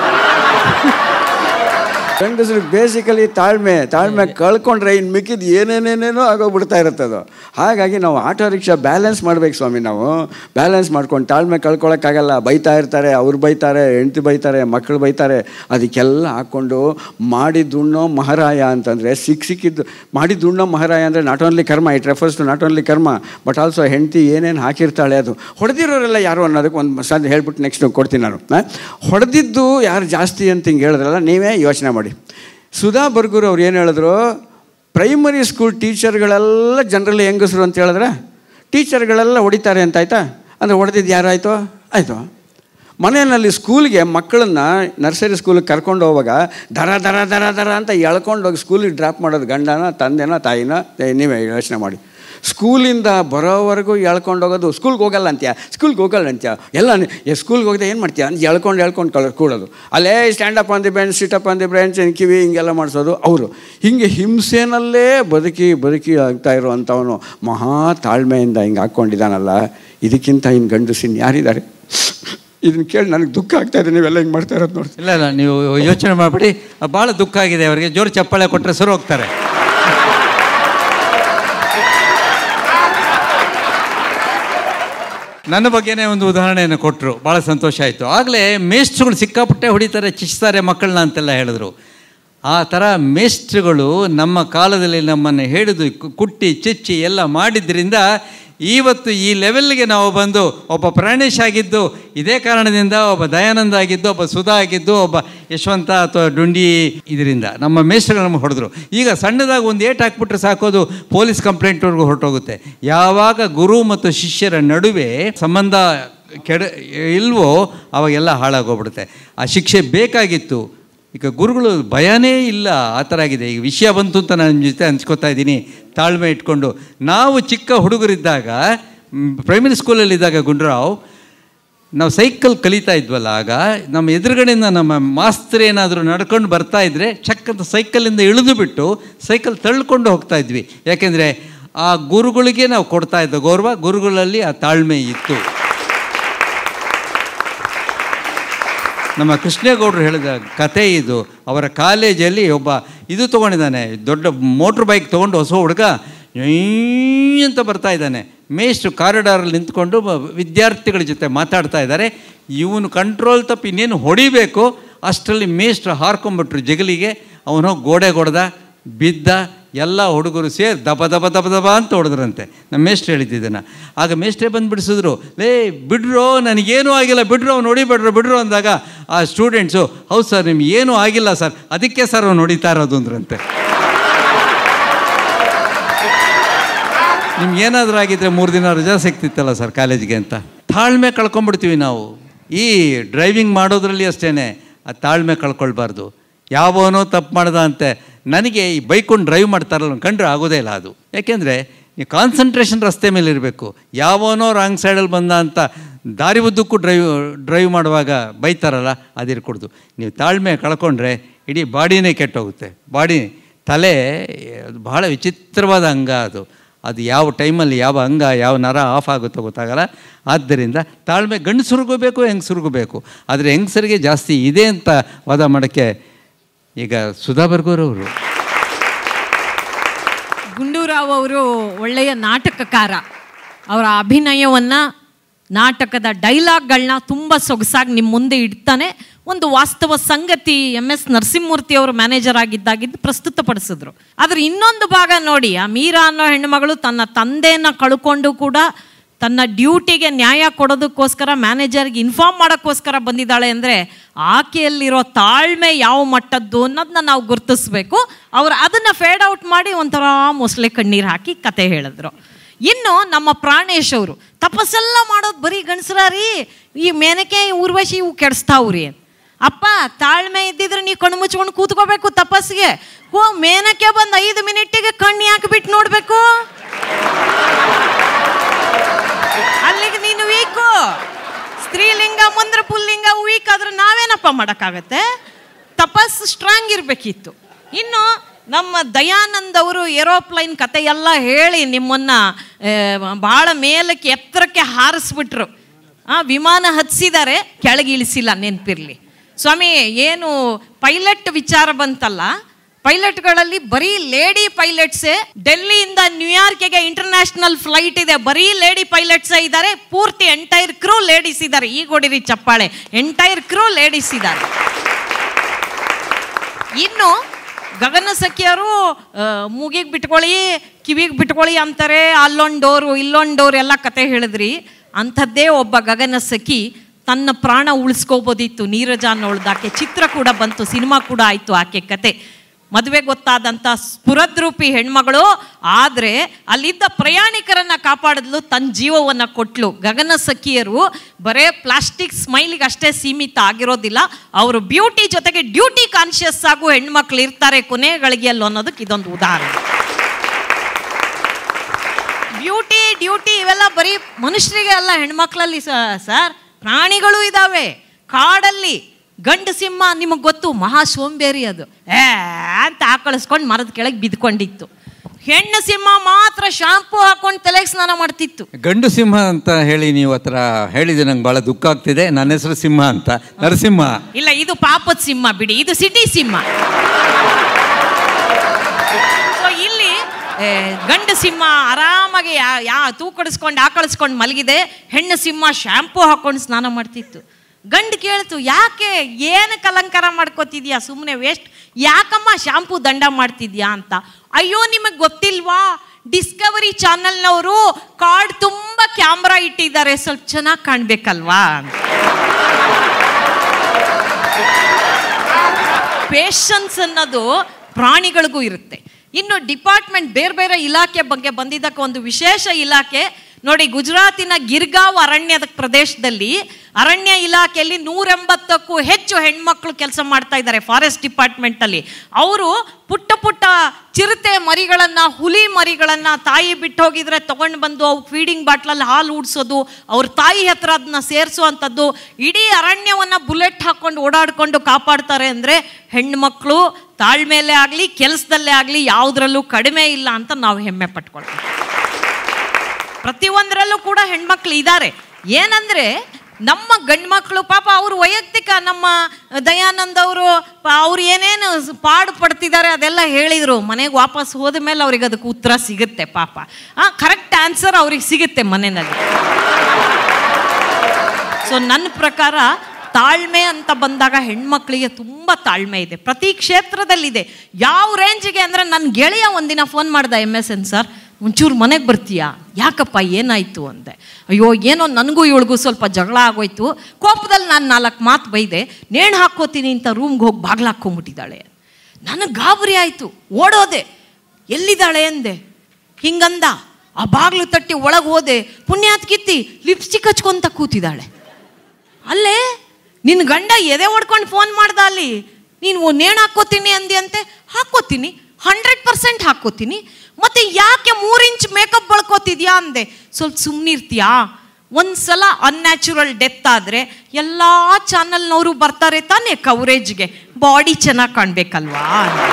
ಗಂಡಸರು ಬೇಸಿಕಲಿ ತಾಳ್ಮೆ ತಾಳ್ಮೆ ಕಳ್ಕೊಂಡ್ರೆ ಇನ್ನು ಮಿಕ್ಕಿದ್ದು ಏನೇನೇನೇನೋ ಆಗೋಗ್ಬಿಡ್ತಾ ಇರುತ್ತೆ ಅದು ಹಾಗಾಗಿ ನಾವು ಆಟೋ ರಿಕ್ಷಾ ಬ್ಯಾಲೆನ್ಸ್ ಮಾಡ್ಬೇಕು ಸ್ವಾಮಿ ನಾವು ಬ್ಯಾಲೆನ್ಸ್ ಮಾಡ್ಕೊಂಡು ತಾಳ್ಮೆ ಕಳ್ಕೊಳಕ್ಕಾಗಲ್ಲ ಬೈತಾ ಇರ್ತಾರೆ ಅವ್ರು ಬೈತಾರೆ ಹೆಂಡ್ತಿ ಬೈತಾರೆ ಮಕ್ಕಳು ಬೈತಾರೆ ಅದಕ್ಕೆಲ್ಲ ಹಾಕ್ಕೊಂಡು ಮಾಡಿದ್ದುಣ್ಣೋ ಮಹಾರಾಯ ಅಂತಂದರೆ ಸಿಕ್ ಸಿಕ್ಕಿದ್ದು ಮಾಡಿದ್ದುಣ್ಣೋ ಮಹಾರಾಯ ಅಂದರೆ not only karma it refers to not only karma but also ಹೆಂಡ್ತಿ ಏನೇನು ಹಾಕಿರ್ತಾಳೆ ಅದು ಹೊಡೆದಿರೋರೆಲ್ಲ ಯಾರು ಅನ್ನೋದಕ್ಕೆ ಒಂದು ಸದ್ ಹೇಳ್ಬಿಟ್ಟು ನೆಕ್ಸ್ಟ್ ಕೊಡ್ತೀನಿ ನಾನು ಆ? ಹೊಡೆದಿದ್ದು ಯಾರು ಜಾಸ್ತಿ ಅಂತ ಹಿಂಗೆ ಹೇಳಿದ್ರಲ್ಲ ನೀವೇ ಯೋಚನೆ ಮಾಡಿ ಸುಧಾ ಬರ್ಗೂರ್ ಅವ್ರು ಏನು ಹೇಳಿದ್ರು ಪ್ರೈಮರಿ ಸ್ಕೂಲ್ ಟೀಚರ್ಗಳೆಲ್ಲ ಜನರಲಿ ಹೆಂಗಸರು ಅಂತ ಹೇಳಿದ್ರೆ ಟೀಚರ್ಗಳೆಲ್ಲ ಹೊಡಿತಾರೆ ಅಂತ ಆಯ್ತಾ ಅಂದರೆ ಹೊಡೆದಿದ್ದು ಯಾರಾಯಿತು ಆಯಿತು ಮನೆಯಲ್ಲಿ ಸ್ಕೂಲ್ಗೆ ಮಕ್ಕಳನ್ನ ನರ್ಸರಿ ಸ್ಕೂಲಿಗೆ ಕರ್ಕೊಂಡು ಹೋಗುವಾಗ ದರ ದರ ದರ ದರ ಅಂತ ಎಳ್ಕೊಂಡು ಹೋಗಿ ಸ್ಕೂಲಿಗೆ ಡ್ರಾಪ್ ಮಾಡೋದು ಗಂಡನ ತಂದೆನ ತಾಯಿನ ಏ, ನೀವೇ ಯೋಚನೆ ಮಾಡಿ ಸ್ಕೂಲಿಂದ ಬರೋವರೆಗೂ ಎಳ್ಕೊಂಡು ಹೋಗೋದು ಸ್ಕೂಲ್ಗೆ ಹೋಗಲ್ಲ ಅಂತ್ಯ ಸ್ಕೂಲ್ಗೆ ಹೋಗಲ್ಲ ಅಂತ್ಯ ಎಲ್ಲ ಸ್ಕೂಲ್ಗೆ ಹೋಗದೆ ಏನು ಮಾಡ್ತೀಯ ಅಂತ ಎಳ್ಕೊಂಡು ಎಳ್ಕೊಂಡು ಕಳ್ ಕೂಡೋದು ಅಲ್ಲೇ stand up on the bench sit up on the bench ಕಿವಿ ಹಿಂಗೆಲ್ಲ ಮಾಡಿಸೋದು ಅವರು ಹಿಂಗೆ ಹಿಂಸೆನಲ್ಲೇ ಬದುಕಿ ಬದುಕಿ ಆಗ್ತಾ ಇರುವಂಥವನು ಮಹಾ ತಾಳ್ಮೆಯಿಂದ ಹಿಂಗೆ ಹಾಕ್ಕೊಂಡಿದ್ದಾನಲ್ಲ ಇದಕ್ಕಿಂತ ಇನ್ನು ಗಂಡಸಿನ್ ಯಾರಿದ್ದಾರೆ ಇದನ್ನ ಕೇಳಿ ನನಗೆ ದುಃಖ ಆಗ್ತಾ ಇದೆ ನೀವೆಲ್ಲ ಹಿಂಗೆ ಮಾಡ್ತಾ ಇರೋದು ನೋಡಿ ಇಲ್ಲ ಇಲ್ಲ ನೀವು ಯೋಚನೆ ಮಾಡಿಬಿಡಿ ಭಾಳ ದುಃಖ ಆಗಿದೆ ಅವರಿಗೆ ಜೋರು ಚಪ್ಪಾಳೆ ಕೊಟ್ಟರೆ ಸರು ಹೋಗ್ತಾರೆ ನನ್ನ ಬಗ್ಗೆನೇ ಒಂದು ಉದಾಹರಣೆಯನ್ನು ಕೊಟ್ಟರು ಭಾಳ ಸಂತೋಷ ಆಯಿತು ಆಗಲೇ ಮೇಸ್ಟ್ರುಗಳು ಸಿಕ್ಕಾಪಟ್ಟೆ ಹೊಡಿತಾರೆ ಚಿಚ್ತಾರೆ ಮಕ್ಕಳನ್ನ ಅಂತೆಲ್ಲ ಹೇಳಿದ್ರು ಆ ಥರ ಮೇಸ್ಟ್ರುಗಳು ನಮ್ಮ ಕಾಲದಲ್ಲಿ ನಮ್ಮನ್ನು ಹಿಡಿದು ಕು- ಕುಟ್ಟಿ ಚಿಚ್ಚಿ ಎಲ್ಲ ಮಾಡಿದ್ರಿಂದ ಇವತ್ತು ಈ ಲೆವೆಲ್ಗೆ ನಾವು ಬಂದು ಒಬ್ಬ ಪ್ರಾಣೇಶ್ ಆಗಿದ್ದು ಇದೇ ಕಾರಣದಿಂದ ಒಬ್ಬ ದಯಾನಂದ ಆಗಿದ್ದು ಒಬ್ಬ ಸುಧಾ ಆಗಿದ್ದು ಒಬ್ಬ ಯಶವಂತ ಅಥವಾ ಡುಂಡಿ ಇದರಿಂದ ನಮ್ಮ ಮೇಸ್ಟ್ರುಗಳು ನಮಗೆ ಹೊಡೆದ್ರು ಈಗ ಸಣ್ಣದಾಗಿ ಒಂದು ಏಟ್ ಹಾಕ್ಬಿಟ್ರೆ ಸಾಕೋದು ಪೊಲೀಸ್ ಕಂಪ್ಲೇಂಟ್ವರೆಗೂ ಹೊರಟೋಗುತ್ತೆ ಯಾವಾಗ ಗುರು ಮತ್ತು ಶಿಷ್ಯರ ನಡುವೆ ಸಂಬಂಧ ಕೆಡ ಇಲ್ವೋ ಅವಾಗೆಲ್ಲ ಹಾಳಾಗೋಗ್ಬಿಡುತ್ತೆ ಆ ಶಿಕ್ಷೆ ಬೇಕಾಗಿತ್ತು ಈಗ ಗುರುಗಳು ಭಯನೇ ಇಲ್ಲ ಆ ಥರ ಆಗಿದೆ ಈಗ ವಿಷಯ ಬಂತು ಅಂತ ನಾನು ನಿಮ್ಮ ಜೊತೆ ಹಂಚ್ಕೋತಾ ಇದ್ದೀನಿ ತಾಳ್ಮೆ ಇಟ್ಕೊಂಡು ನಾವು ಚಿಕ್ಕ ಹುಡುಗರಿದ್ದಾಗ ಪ್ರೈಮರಿ ಸ್ಕೂಲಲ್ಲಿದ್ದಾಗ ಗುಂಡ್ರಾವ್ ನಾವು ಸೈಕಲ್ ಕಲಿತಾ ಇದ್ವಲ್ಲ ಆಗ ನಮ್ಮ ಎದುರುಗಡೆಯಿಂದ ನಮ್ಮ ಮಾಸ್ತರ್ ಏನಾದರೂ ನಡ್ಕೊಂಡು ಬರ್ತಾ ಇದ್ದರೆ ಚಕ್ಕಂತ ಸೈಕಲಿಂದ ಇಳಿದು ಬಿಟ್ಟು ಸೈಕಲ್ ತಳ್ಕೊಂಡು ಹೋಗ್ತಾ ಇದ್ವಿ ಯಾಕೆಂದರೆ ಆ ಗುರುಗಳಿಗೆ ನಾವು ಕೊಡ್ತಾ ಇದ್ದ ಗೌರವ ಗುರುಗಳಲ್ಲಿ ಆ ತಾಳ್ಮೆ ಇತ್ತು ನಮ್ಮ ಕೃಷ್ಣೇಗೌಡರು ಹೇಳಿದ ಕತೆ ಇದು ಅವರ ಕಾಲೇಜಲ್ಲಿ ಒಬ್ಬ ಇದು ತೊಗೊಂಡಿದ್ದಾನೆ ದೊಡ್ಡ ಮೋಟ್ರ್ ಬೈಕ್ ತೊಗೊಂಡು ಹೊಸ ಹುಡುಗ ಯೀ ಅಂತ ಬರ್ತಾ ಇದ್ದಾನೆ ಮೇಷ್ಟ್ರು ಕಾರಿಡಾರಲ್ಲಿ ನಿಂತ್ಕೊಂಡು ಬ- ವಿದ್ಯಾರ್ಥಿಗಳ ಜೊತೆ ಮಾತಾಡ್ತಾ ಇದ್ದಾರೆ ಇವನು ಕಂಟ್ರೋಲ್ ತಪ್ಪಿ ಇನ್ನೇನು ಹೊಡಿಬೇಕು ಅಷ್ಟರಲ್ಲಿ ಮೇಷ್ಟ್ರು ಹಾರ್ಕೊಂಬಿಟ್ರು ಜಗಲಿಗೆ ಅವನು ಹೋಗಿ ಗೋಡೆ ಹೊಡೆದ ಬಿದ್ದ ಎಲ್ಲ ಹುಡುಗರು ಸೇರಿ ದಬ ದಬ ದಬ ದಬ ಅಂತ ಹೊಡೆದ್ರಂತೆ ನಮ್ಮ ಮೇಷ್ಟ್ರು ಹೇಳಿದ್ದನ್ನು ಆಗ ಮೇಷ್ಟ್ರೇ ಬಂದು ಬಿಡಿಸಿದ್ರು ಲೇ ಬಿಡ್ರೋ ನನಗೇನೂ ಆಗಿಲ್ಲ ಬಿಡ್ರೋ ಅವ್ನು ಹೊಡಿಬೇಡ್ರು ಬಿಡ್ರು ಅಂದಾಗ ಆ ಸ್ಟೂಡೆಂಟ್ಸು ಹೌದು ಸರ್ ನಿಮ್ಗೆ ಏನೂ ಆಗಿಲ್ಲ ಸರ್ ಅದಕ್ಕೆ ಸರ್ ಅವ್ನು ಹೊಡಿತಾ ಇರೋದು ಅಂದ್ರಂತೆ ನಿಮ್ಗೆ ಏನಾದರೂ ಆಗಿದ್ರೆ ಮೂರು ದಿನ ರಜಾ ಸಿಗ್ತಿತ್ತಲ್ಲ ಸರ್ ಕಾಲೇಜಿಗೆ ಅಂತ ತಾಳ್ಮೆ ಕಳ್ಕೊಂಬಿಡ್ತೀವಿ ನಾವು ಈ ಡ್ರೈವಿಂಗ್ ಮಾಡೋದ್ರಲ್ಲಿ ಅಷ್ಟೇ ಆ ತಾಳ್ಮೆ ಕಳ್ಕೊಳ್ಬಾರ್ದು ಯಾವನೋ ತಪ್ಪು ಮಾಡ್ದ ಅಂತೆ ನನಗೆ ಈ ಬೈಕೊಂಡು ಡ್ರೈವ್ ಮಾಡ್ತಾರಲ್ಲ ಕಂಡ್ರೆ ಆಗೋದೇ ಇಲ್ಲ ಅದು ಯಾಕೆಂದರೆ ನೀವು ಕಾನ್ಸಂಟ್ರೇಷನ್ ರಸ್ತೆ ಮೇಲೆ ಇರಬೇಕು ಯಾವನೋ ರಾಂಗ್ ಸೈಡಲ್ಲಿ ಬಂದ ಅಂತ ದಾರಿ ಉದ್ದಕ್ಕೂ ಡ್ರೈವ್ ಡ್ರೈವ್ ಮಾಡುವಾಗ ಬೈತಾರಲ್ಲ ಅದಿರ್ಕೊಡ್ದು ನೀವು ತಾಳ್ಮೆ ಕಳ್ಕೊಂಡ್ರೆ ಇಡೀ ಬಾಡಿನೇ ಕೆಟ್ಟೋಗುತ್ತೆ ಬಾಡಿ ತಲೆ ಅದು ಬಹಳ ವಿಚಿತ್ರವಾದ ಅಂಗ ಅದು ಅದು ಯಾವ ಟೈಮಲ್ಲಿ ಯಾವ ಅಂಗ ಯಾವ ನರ ಆಫ್ ಆಗುತ್ತೋ ಗೊತ್ತಾಗಲ್ಲ ಆದ್ದರಿಂದ ತಾಳ್ಮೆ ಗಂಡಸರಿಗೂ ಬೇಕು ಹೆಂಗಸರಿಗೂ ಬೇಕು ಆದರೆ ಹೆಂಗಸರಿಗೆ ಜಾಸ್ತಿ ಇದೆ ಅಂತ ವಾದ ಮಾಡೋಕ್ಕೆ ಈಗ ಸುಧಾ ಬರ್ಗೋರವರು ಗುಂಡೂರಾವ್ ಅವರು ಒಳ್ಳೆಯ ನಾಟಕಕಾರ ಅವರ ಅಭಿನಯವನ್ನು ನಾಟಕದ ಡೈಲಾಗ್ಗಳನ್ನ ತುಂಬ ಸೊಗಸಾಗಿ ನಿಮ್ಮ ಮುಂದೆ ಇಡ್ತಾನೆ ಒಂದು ವಾಸ್ತವ ಸಂಗತಿ ಎಮ್ ಎಸ್ ನರಸಿಂಹಮೂರ್ತಿ ಅವರು ಮ್ಯಾನೇಜರ್ ಆಗಿದ್ದಾಗಿದ್ದು ಪ್ರಸ್ತುತಪಡಿಸಿದ್ರು ಆದರೆ ಇನ್ನೊಂದು ಭಾಗ ನೋಡಿ ಆ ಮೀರಾ ಅನ್ನೋ ಹೆಣ್ಣುಮಗಳು ತನ್ನ ತಂದೆಯನ್ನು ಕಳ್ಕೊಂಡು ಕೂಡ ತನ್ನ ಡ್ಯೂಟಿಗೆ ನ್ಯಾಯ ಕೊಡೋದಕ್ಕೋಸ್ಕರ ಮ್ಯಾನೇಜರ್ಗೆ ಇನ್ಫಾರ್ಮ್ ಮಾಡೋಕ್ಕೋಸ್ಕರ ಬಂದಿದ್ದಾಳೆ ಅಂದರೆ ಆಕೆಯಲ್ಲಿರೋ ತಾಳ್ಮೆ ಯಾವ ಮಟ್ಟದ್ದು ಅನ್ನೋದನ್ನ ನಾವು ಗುರುತಿಸ್ಬೇಕು ಅವ್ರು ಅದನ್ನು ಫೇಡ್ ಔಟ್ ಮಾಡಿ ಒಂಥರ ಮೊಸಳೆ ಕಣ್ಣೀರು ಹಾಕಿ ಕತೆ ಹೇಳಿದ್ರು ಇನ್ನು ನಮ್ಮ ಪ್ರಾಣೇಶ್ ಅವರು ತಪಸ್ಸೆಲ್ಲ ಮಾಡೋದು ಬರೀ ಗಂಡಸ್ರ ರೀ ಈ ಮೇನಕೆ ಊರ್ವಶಿ ಇವು ಕೆಡಿಸ್ತಾವ್ರಿ ಅಪ್ಪ ತಾಳ್ಮೆ ಇದ್ದಿದ್ರೆ ನೀವು ಕಣ್ಣು ಮುಚ್ಕೊಂಡು ಕೂತ್ಕೋಬೇಕು ತಪಸ್ಸಿಗೆ ಓ ಮೇನಕ್ಕೆ ಬಂದು ಐದು ಮಿನಿಟ್ಟಿಗೆ ಕಣ್ಣು ಯಾಕೆ ಬಿಟ್ಟು ನೋಡಬೇಕು ಅಲ್ಲಿಗೆ ನೀನು ವೀಕು ಸ್ತ್ರೀಲಿಂಗ ಮುಂದ್ರ ಪುಲ್ಲಿಂಗ ವೀಕ್ ಆದ್ರೆ ನಾವೇನಪ್ಪ ಮಾಡೋಕ್ಕಾಗತ್ತೆ ತಪಸ್ಸು ಸ್ಟ್ರಾಂಗ್ ಇರಬೇಕಿತ್ತು ಇನ್ನು ನಮ್ಮ ದಯಾನಂದ್ ಅವರು ಏರೋಪ್ಲೈನ್ ಕತೆ ಎಲ್ಲ ಹೇಳಿ ನಿಮ್ಮನ್ನ ಆ, ಭಾಳ ಮೇಲಕ್ಕೆ ಎತ್ತರಕ್ಕೆ ಹಾರಿಸ್ಬಿಟ್ರು ಆ ವಿಮಾನ ಹತ್ಸಿದ್ದಾರೆ ಕೆಳಗೆ ಇಳಿಸಿಲ್ಲ ನೆನಪಿರ್ಲಿ ಸ್ವಾಮಿ ಏನು ಪೈಲಟ್ ವಿಚಾರ ಬಂತಲ್ಲ ಪೈಲಟ್ಗಳಲ್ಲಿ ಬರೀ ಲೇಡಿ ಪೈಲಟ್ಸೇ ಡೆಲ್ಲಿಯಿಂದ ನ್ಯೂಯಾರ್ಕಿಗೆ ಇಂಟರ್ನ್ಯಾಷನಲ್ ಫ್ಲೈಟ್ ಇದೆ ಬರೀ ಲೇಡಿ ಪೈಲಟ್ಸೇ ಇದ್ದಾರೆ ಪೂರ್ತಿ ಎಂಟೈರ್ ಕ್ರೂ ಲೇಡೀಸ್ ಇದ್ದಾರೆ ಈಗ ಹೊಡಿರಿ ಚಪ್ಪಾಳೆ ಎಂಟೈರ್ ಕ್ರೂ ಲೇಡೀಸ್ ಇದ್ದಾರೆ ಇನ್ನು ಗಗನ ಸಖಿಯರು ಮೂಗಿಗೆ ಬಿಟ್ಕೊಳ್ಳಿ ಕಿವಿಗೆ ಬಿಟ್ಕೊಳ್ಳಿ ಅಂತಾರೆ ಅಲ್ಲೊಂದು ಡೋರು ಇಲ್ಲೊಂದು ಡೋರ್ ಎಲ್ಲ ಕತೆ ಹೇಳಿದ್ರಿ ಅಂಥದ್ದೇ ಒಬ್ಬ ಗಗನ ಸಖಿ ತನ್ನ ಪ್ರಾಣ ಉಳಿಸ್ಕೋಬೋದಿತ್ತು ನೀರಜ ಅನ್ನೋಳ್ದಾಕೆ ಚಿತ್ರ ಕೂಡ ಬಂತು ಸಿನಿಮಾ ಕೂಡ ಆಯಿತು ಆಕೆ ಕತೆ ಮದುವೆ ಗೊತ್ತಾದಂಥ ಸ್ಫುರದ್ರೂಪಿ ಹೆಣ್ಮಗಳು ಆದರೆ ಅಲ್ಲಿದ್ದ ಪ್ರಯಾಣಿಕರನ್ನ ಕಾಪಾಡಿದ್ಲು ತನ್ನ ಜೀವವನ್ನು ಕೊಟ್ಲು ಗಗನ ಸಖಿಯರು ಬರೇ ಪ್ಲಾಸ್ಟಿಕ್ ಸ್ಮೈಲಿಗೆ ಅಷ್ಟೇ ಸೀಮಿತ ಆಗಿರೋದಿಲ್ಲ ಅವರು ಬ್ಯೂಟಿ ಜೊತೆಗೆ ಡ್ಯೂಟಿ ಕಾನ್ಷಿಯಸ್ ಆಗು ಹೆಣ್ಮಕ್ಳು ಇರ್ತಾರೆ ಕೊನೆ ಗಳಿಗೆಯಲ್ಲೂ ಅನ್ನೋದಕ್ಕೆ ಇದೊಂದು ಉದಾಹರಣೆ ಬ್ಯೂಟಿ ಡ್ಯೂಟಿ ಇವೆಲ್ಲ ಬರೀ ಮನುಷ್ಯರಿಗೆ ಅಲ್ಲ ಹೆಣ್ಮಕ್ಳಲ್ಲಿ ಸರ್ ಪ್ರಾಣಿಗಳು ಇದ್ದಾವೆ ಕಾಡಲ್ಲಿ ಗಂಡು ಸಿಂಹ ನಿಮಗೆ ಗೊತ್ತು ಮಹಾ ಸೋಂಬೇರಿ ಅದು ಏ ಅಂತ ಆಕಳಿಸ್ಕೊಂಡು ಮರದ ಕೆಳಗೆ ಬಿದ್ಕೊಂಡಿತ್ತು ಹೆಣ್ಣು ಸಿಂಹ ಮಾತ್ರ ಶಾಂಪೂ ಹಾಕೊಂಡು ತಲೆಗೆ ಸ್ನಾನ ಮಾಡ್ತಿತ್ತು ಗಂಡು ಸಿಂಹ ಅಂತ ಹೇಳಿ ನೀವು ಹತ್ರ ಹೇಳಿದೆ ನಂಗೆ ಭಾಳ ದುಃಖ ಆಗ್ತಿದೆ ನನ್ನ ಹೆಸರು ಸಿಂಹ ಅಂತ ನರಸಿಂಹ ಇಲ್ಲ ಇದು ಪಾಪದ ಸಿಂಹ ಬಿಡಿ ಇದು ಸಿಟಿ ಸಿಂಹ ಸೊ ಇಲ್ಲಿ ಏ, ಗಂಡು ಸಿಂಹ ಆರಾಮಾಗಿ ಯಾ ಯಾ ತೂಕಡಿಸ್ಕೊಂಡು ಆಕಳಿಸ್ಕೊಂಡು ಮಲಗಿದೆ ಹೆಣ್ಣು ಸಿಂಹ ಶಾಂಪೂ ಹಾಕೊಂಡು ಸ್ನಾನ ಮಾಡ್ತಿತ್ತು ಗಂಡು ಕೇಳ್ತು ಯಾಕೆ ಏನು ಕಲಂಕಾರ ಮಾಡ್ಕೋತಿದ್ಯಾ ಸುಮ್ಮನೆ ವೇಸ್ಟ್ ಯಾಕಮ್ಮ ಶಾಂಪೂ ದಂಡ ಮಾಡ್ತಿದ್ಯಾ ಅಂತ ಅಯ್ಯೋ ನಿಮಗೆ ಗೊತ್ತಿಲ್ವಾ ಡಿಸ್ಕವರಿ ಚಾನಲ್ನವರು ಕಾರ್ಡ್ ತುಂಬ ಕ್ಯಾಮ್ರಾ ಇಟ್ಟಿದ್ದಾರೆ ಸ್ವಲ್ಪ ಚೆನ್ನಾಗಿ ಕಾಣ್ಬೇಕಲ್ವಾ ಅಂತ ಪೇಷನ್ಸ್ ಅನ್ನೋದು ಪ್ರಾಣಿಗಳಿಗೂ ಇರುತ್ತೆ ಇನ್ನು ಡಿಪಾರ್ಟ್ಮೆಂಟ್ ಬೇರೆ ಬೇರೆ ಇಲಾಖೆ ಬಗ್ಗೆ ಬಂದಿದ್ದಕ್ಕೆ ಒಂದು ವಿಶೇಷ ಇಲಾಖೆ ನೋಡಿ ಗುಜರಾತಿನ ಗಿರ್ಗಾವ್ ಅರಣ್ಯದ ಪ್ರದೇಶದಲ್ಲಿ ಅರಣ್ಯ ಇಲಾಖೆಯಲ್ಲಿ ನೂರೆಂಬತ್ತಕ್ಕೂ ಹೆಚ್ಚು ಹೆಣ್ಮಕ್ಳು ಕೆಲಸ ಮಾಡ್ತಾ ಇದ್ದಾರೆ ಫಾರೆಸ್ಟ್ ಡಿಪಾರ್ಟ್ಮೆಂಟಲ್ಲಿ ಅವರು ಪುಟ್ಟ ಪುಟ್ಟ ಚಿರತೆ ಮರಿಗಳನ್ನು ಹುಲಿ ಮರಿಗಳನ್ನು ತಾಯಿ ಬಿಟ್ಟು ಹೋಗಿದ್ರೆ ತೊಗೊಂಡು ಬಂದು ಅವು ಫೀಡಿಂಗ್ ಬಾಟ್ಲಲ್ಲಿ ಹಾಲು ಉಡ್ಸೋದು ಅವ್ರ ತಾಯಿ ಹತ್ರ ಅದನ್ನ ಸೇರಿಸುವಂಥದ್ದು ಇಡೀ ಅರಣ್ಯವನ್ನು ಬುಲೆಟ್ ಹಾಕ್ಕೊಂಡು ಓಡಾಡ್ಕೊಂಡು ಕಾಪಾಡ್ತಾರೆ ಅಂದರೆ ಹೆಣ್ಮಕ್ಳು ತಾಳ್ಮೇಲೆ ಆಗಲಿ ಕೆಲಸದಲ್ಲೇ ಆಗಲಿ ಯಾವುದ್ರಲ್ಲೂ ಕಡಿಮೆ ಇಲ್ಲ ಅಂತ ನಾವು ಹೆಮ್ಮೆ ಪಟ್ಕೊಳ್ತೀವಿ ಪ್ರತಿಯೊಂದರಲ್ಲೂ ಕೂಡ ಹೆಣ್ಮಕ್ಳು ಇದ್ದಾರೆ ಏನಂದ್ರೆ ನಮ್ಮ ಗಂಡ್ಮಕ್ಳು ಪಾಪ ಅವರು ವೈಯಕ್ತಿಕ ನಮ್ಮ ದಯಾನಂದ್ ಅವರು ಅವ್ರು ಏನೇನು ಸ್- ಪಾಡು ಪಡ್ತಿದ್ದಾರೆ ಅದೆಲ್ಲ ಹೇಳಿದರು ಮನೆಗೆ ವಾಪಸ್ ಹೋದ ಮೇಲೆ ಅವ್ರಿಗೆ ಅದಕ್ಕೆ ಉತ್ತರ ಸಿಗುತ್ತೆ ಪಾಪ ಆ ಕರೆಕ್ಟ್ ಆನ್ಸರ್ ಅವ್ರಿಗೆ ಸಿಗುತ್ತೆ ಮನೆಯಲ್ಲಿ ಸೊ ನನ್ನ ಪ್ರಕಾರ ತಾಳ್ಮೆ ಅಂತ ಬಂದಾಗ ಹೆಣ್ಮಕ್ಳಿಗೆ ತುಂಬ ತಾಳ್ಮೆ ಇದೆ ಪ್ರತಿ ಕ್ಷೇತ್ರದಲ್ಲಿದೆ ಯಾವ ರೇಂಜಿಗೆ ಅಂದರೆ ನನ್ನ ಗೆಳೆಯ ಒಂದಿನ ಫೋನ್ ಮಾಡ್ದ ಎಮ್ ಎಸ್ ಎನ್ ಸರ್ ಒಂಚೂರು ಮನೆಗೆ ಬರ್ತೀಯಾ ಯಾಕಪ್ಪ ಏನಾಯಿತು ಅಂದೆ ಅಯ್ಯೋ ಏನೋ ನನಗೂ ಇವಳಿಗೂ ಸ್ವಲ್ಪ ಜಗಳ ಆಗೋಯ್ತು ಕೋಪದಲ್ಲಿ ನಾನು ನಾಲ್ಕು ಮಾತು ಬೈದೆ ನೇಣು ಹಾಕ್ಕೋತೀನಿ ಅಂತ ರೂಮ್ಗೆ ಹೋಗಿ ಬಾಗ್ಲು ಹಾಕ್ಕೊಂಬಿಟ್ಟಿದ್ದಾಳೆ ನನಗೆ ಗಾಬರಿ ಆಯಿತು ಓಡೋದೆ ಎಲ್ಲಿದ್ದಾಳೆ ಅಂದೆ ಹಿಂಗಂದ ಆ ಬಾಗ್ಲು ತಟ್ಟಿ ಒಳಗೆ ಹೋದೆ ಪುಣ್ಯಾತ್ ಕಿತ್ತಿ ಲಿಪ್ಸ್ಟಿಕ್ ಹಚ್ಕೊಂತ ಕೂತಿದ್ದಾಳೆ ಅಲ್ಲೇ ನಿನ್ನ ಗಂಡ ಎದೆ ಹೊಡ್ಕೊಂಡು ಫೋನ್ ಮಾಡ್ದ ಅಲ್ಲಿ ನೀನು ನೇಣು ಹಾಕ್ಕೋತೀನಿ ಅಂದಿ ಅಂತೆ ಹಾಕ್ಕೋತೀನಿ ಹಂಡ್ರೆಡ್ ಪರ್ಸೆಂಟ್ ಹಾಕ್ಕೋತೀನಿ ಮತ್ತೆ ಯಾಕೆ ಮೂರು ಇಂಚ್ ಮೇಕಪ್ ಬಳ್ಕೋತಿದ್ಯಾ ಅಂದೆ ಸ್ವಲ್ಪ ಸುಮ್ಮನಿರ್ತೀಯಾ ಒಂದ್ಸಲ ಅನ್ಯಾಚುರಲ್ ಡೆತ್ ಆದರೆ ಎಲ್ಲ ಚಾನಲ್ನವರು ಬರ್ತಾರೆ ತಾನೇ ಕವರೇಜ್ಗೆ ಬಾಡಿ ಚೆನ್ನಾಗಿ ಕಾಣ್ಬೇಕಲ್ವಾ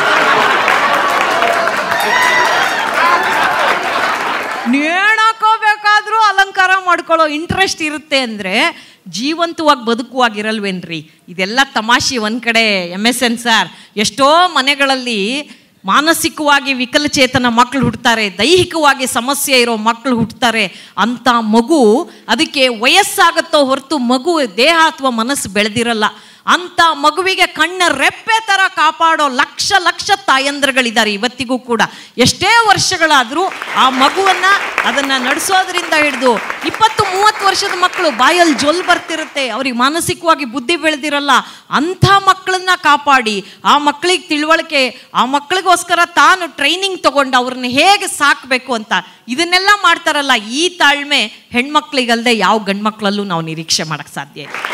ನೇಣಾಕೋಬೇಕಾದ್ರೂ ಅಲಂಕಾರ ಮಾಡ್ಕೊಳ್ಳೋ ಇಂಟ್ರೆಸ್ಟ್ ಇರುತ್ತೆ ಅಂದರೆ ಜೀವಂತವಾಗಿ ಬದುಕುವಾಗಿರಲ್ವೇನ್ರಿ ಇದೆಲ್ಲ ತಮಾಷೆ ಒಂದು ಕಡೆ ಎಮ್ ಎಸ್ ಎನ್ ಸರ್ ಎಷ್ಟೋ ಮನೆಗಳಲ್ಲಿ ಮಾನಸಿಕವಾಗಿ ವಿಕಲಚೇತನ ಮಕ್ಕಳು ಹುಟ್ಟುತ್ತಾರೆ ದೈಹಿಕವಾಗಿ ಸಮಸ್ಯೆ ಇರೋ ಮಕ್ಕಳು ಹುಟ್ಟುತ್ತಾರೆ ಅಂಥ ಮಗು ಅದಕ್ಕೆ ವಯಸ್ಸಾಗುತ್ತೋ ಹೊರತು ಮಗು ದೇಹ ಅಥವಾ ಮನಸ್ಸು ಬೆಳೆದಿರಲ್ಲ ಅಂಥ ಮಗುವಿಗೆ ಕಣ್ಣ ರೆಪ್ಪೆ ಥರ ಕಾಪಾಡೋ ಲಕ್ಷ ಲಕ್ಷ ತಾಯಂದ್ರಗಳಿದ್ದಾರೆ ಇವತ್ತಿಗೂ ಕೂಡ ಎಷ್ಟೇ ವರ್ಷಗಳಾದರೂ ಆ ಮಗುವನ್ನು ಅದನ್ನು ನಡೆಸೋದ್ರಿಂದ ಹಿಡಿದು ಇಪ್ಪತ್ತು ಮೂವತ್ತು ವರ್ಷದ ಮಕ್ಕಳು ಬಾಯಲ್ಲಿ ಜೊಲ್ ಬರ್ತಿರುತ್ತೆ ಅವ್ರಿಗೆ ಮಾನಸಿಕವಾಗಿ ಬುದ್ಧಿ ಬೆಳೆದಿರಲ್ಲ ಅಂಥ ಮಕ್ಕಳನ್ನ ಕಾಪಾಡಿ ಆ ಮಕ್ಕಳಿಗೆ ತಿಳುವಳಿಕೆ ಆ ಮಕ್ಕಳಿಗೋಸ್ಕರ ತಾನು ಟ್ರೈನಿಂಗ್ ತಗೊಂಡು ಅವ್ರನ್ನ ಹೇಗೆ ಸಾಕಬೇಕು ಅಂತ ಇದನ್ನೆಲ್ಲ ಮಾಡ್ತಾರಲ್ಲ ಈ ತಾಳ್ಮೆ ಹೆಣ್ಮಕ್ಳಿಗಲ್ಲದೆ ಯಾವ ಗಂಡ್ಮಕ್ಳಲ್ಲೂ ನಾವು ನಿರೀಕ್ಷೆ ಮಾಡೋಕ್ಕೆ ಸಾಧ್ಯ ಇಲ್ಲ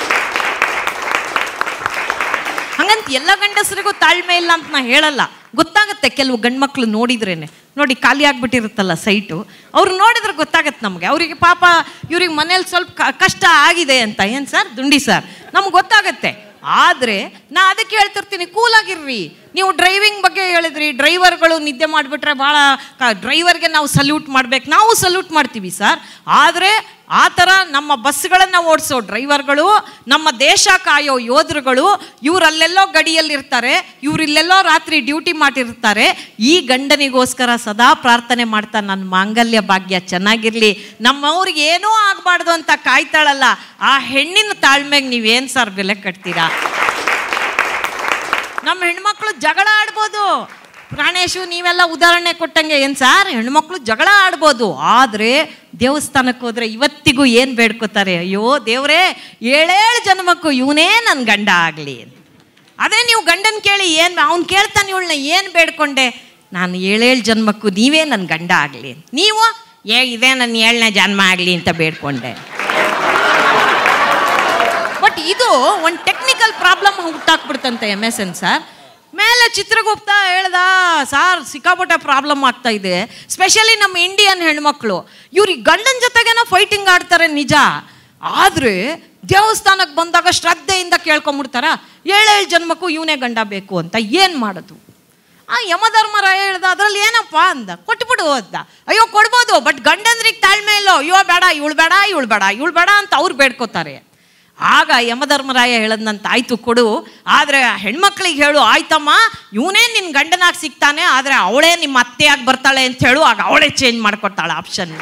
ಹಂಗಂತ ಎಲ್ಲ ಗಂಡಸರಿಗೂ ತಾಳ್ಮೆ ಇಲ್ಲ ಅಂತ ನಾ ಹೇಳಲ್ಲ ಗೊತ್ತಾಗುತ್ತೆ ಕೆಲವು ಗಂಡ್ಮಕ್ಳು ನೋಡಿದ್ರೇನೆ ನೋಡಿ ಖಾಲಿ ಆಗ್ಬಿಟ್ಟಿರುತ್ತಲ್ಲ ಸೈಟು ಅವ್ರು ನೋಡಿದ್ರೆ ಗೊತ್ತಾಗತ್ತೆ ನಮಗೆ ಅವರಿಗೆ ಪಾಪ ಇವ್ರಿಗೆ ಮನೇಲಿ ಸ್ವಲ್ಪ ಕ- ಕಷ್ಟ ಆಗಿದೆ ಅಂತ ಏನು ಸರ್ ದುಂಡಿ ಸರ್ ನಮ್ಗೆ ಗೊತ್ತಾಗತ್ತೆ ಆದರೆ ನಾ ಅದಕ್ಕೆ ಹೇಳ್ತಿರ್ತೀನಿ ಕೂಲಾಗಿರ್ರಿ ನೀವು ಡ್ರೈವಿಂಗ್ ಬಗ್ಗೆ ಹೇಳಿದ್ರಿ ಡ್ರೈವರ್ಗಳು ನಿದ್ದೆ ಮಾಡಿಬಿಟ್ರೆ ಭಾಳ ಡ್ರೈವರ್ಗೆ ನಾವು ಸಲ್ಯೂಟ್ ಮಾಡ್ಬೇಕು ನಾವು ಸಲ್ಯೂಟ್ ಮಾಡ್ತೀವಿ ಸರ್ ಆದರೆ ಆ ಥರ ನಮ್ಮ ಬಸ್ಗಳನ್ನು ಓಡಿಸೋ ಡ್ರೈವರ್ಗಳು ನಮ್ಮ ದೇಶ ಕಾಯೋ ಯೋಧರುಗಳು ಇವರಲ್ಲೆಲ್ಲೋ ಗಡಿಯಲ್ಲಿರ್ತಾರೆ ಇವರಿಲ್ಲೆಲ್ಲೋ ರಾತ್ರಿ ಡ್ಯೂಟಿ ಮಾಡಿರ್ತಾರೆ ಈ ಗಂಡನಿಗೋಸ್ಕರ ಸದಾ ಪ್ರಾರ್ಥನೆ ಮಾಡ್ತಾ ನನ್ನ ಮಾಂಗಲ್ಯ ಭಾಗ್ಯ ಚೆನ್ನಾಗಿರಲಿ ನಮ್ಮವ್ರಿಗೆ ಏನೂ ಆಗಬಾರ್ದು ಅಂತ ಕಾಯ್ತಾಳಲ್ಲ ಆ ಹೆಣ್ಣಿನ ತಾಳ್ಮೆಗೆ ನೀವೇನು ಸರ್ ಬೆಲೆ ಕಟ್ತೀರಾ ನಮ್ಮ ಹೆಣ್ಮಕ್ಳು ಜಗಳ ಆಡ್ಬೋದು ಪ್ರಾಣೇಶು ನೀವೆಲ್ಲ ಉದಾಹರಣೆ ಕೊಟ್ಟಂಗೆ ಏನು ಸರ್ ಹೆಣ್ಮಕ್ಳು ಜಗಳ ಆಡ್ಬೋದು ಆದರೆ ದೇವಸ್ಥಾನಕ್ಕೆ ಹೋದ್ರೆ ಇವತ್ತಿಗೂ ಏನು ಬೇಡ್ಕೋತಾರೆ ಅಯ್ಯೋ ದೇವರೇ ಏಳೇಳು ಜನ್ಮಕ್ಕೂ ಇವನೇ ನನ್ನ ಗಂಡ ಆಗಲಿ ಅದೇ ನೀವು ಗಂಡನ ಕೇಳಿ ಏನು ಅವ್ನು ಕೇಳ್ತಾನೆ ಇವಳನ್ನ ಏನು ಬೇಡ್ಕೊಂಡೆ ನಾನು ಏಳೇಳು ಜನ್ಮಕ್ಕೂ ನೀವೇ ನನ್ನ ಗಂಡ ಆಗಲಿ ನೀವು ಏ ಇದೇ ನನ್ನ ಏಳನೇ ಜನ್ಮ ಆಗಲಿ ಅಂತ ಬೇಡ್ಕೊಂಡೆ ಬಟ್ ಇದು ಒಂದು ಟೆಕ್ನಿಕಲ್ ಪ್ರಾಬ್ಲಮ್ ಹುಟ್ಟಾಕ್ಬಿಡ್ತಂತೆ ಎಮ್ ಎಸ್ ಎನ್ ಸರ್ ಮೇಲೆ ಚಿತ್ರಗುಪ್ತ ಹೇಳ್ದ ಸಾರ್ ಸಿಕ್ಕಾಪಟ್ಟೆ ಪ್ರಾಬ್ಲಮ್ ಆಗ್ತಾ ಇದೆ ಸ್ಪೆಷಲಿ ನಮ್ಮ ಇಂಡಿಯನ್ ಹೆಣ್ಮಕ್ಳು ಇವ್ರಿಗೆ ಗಂಡನ ಜೊತೆಗೇನೋ ಫೈಟಿಂಗ್ ಆಡ್ತಾರೆ ನಿಜ ಆದರೆ ದೇವಸ್ಥಾನಕ್ಕೆ ಬಂದಾಗ ಶ್ರದ್ಧೆಯಿಂದ ಕೇಳ್ಕೊಂಬಿಡ್ತಾರ ಏಳೇಳು ಜನ್ಮಕ್ಕೂ ಇವನೇ ಗಂಡ ಬೇಕು ಅಂತ ಏನು ಮಾಡೋದು ಆ ಯಮಧರ್ಮರಾಯ ಹೇಳ್ದ ಅದ್ರಲ್ಲಿ ಏನಪ್ಪ ಅಂದ ಕೊಟ್ಬಿಡು ಅಂದ ಅಯ್ಯೋ ಕೊಡ್ಬೋದು ಬಟ್ ಗಂಡಂದ್ರಿಗೆ ತಾಳ್ಮೆ ಇಲ್ಲೋ ಅಯ್ಯೋ ಬೇಡ ಇವಳು ಬೇಡ ಇವಳು ಬೇಡ ಇವಳು ಬೇಡ ಅಂತ ಅವ್ರು ಬೇಡ್ಕೋತಾರೆ ಆಗ ಯಮಧರ್ಮರಾಯ ಹೇಳದ್ನಂತ ಆಯ್ತು ಕೊಡು ಆದರೆ ಹೆಣ್ಮಕ್ಳಿಗೆ ಹೇಳು ಆಯ್ತಮ್ಮ ಇವನೇ ನಿನ್ನ ಗಂಡನಾಗಿ ಸಿಗ್ತಾನೆ ಆದರೆ ಅವಳೇ ನಿಮ್ಮ ಅತ್ತೆಯಾಗಿ ಬರ್ತಾಳೆ ಅಂತ ಹೇಳು ಆಗ ಅವಳೇ ಚೇಂಜ್ ಮಾಡ್ಕೊಡ್ತಾಳೆ ಆಪ್ಷನ್ನ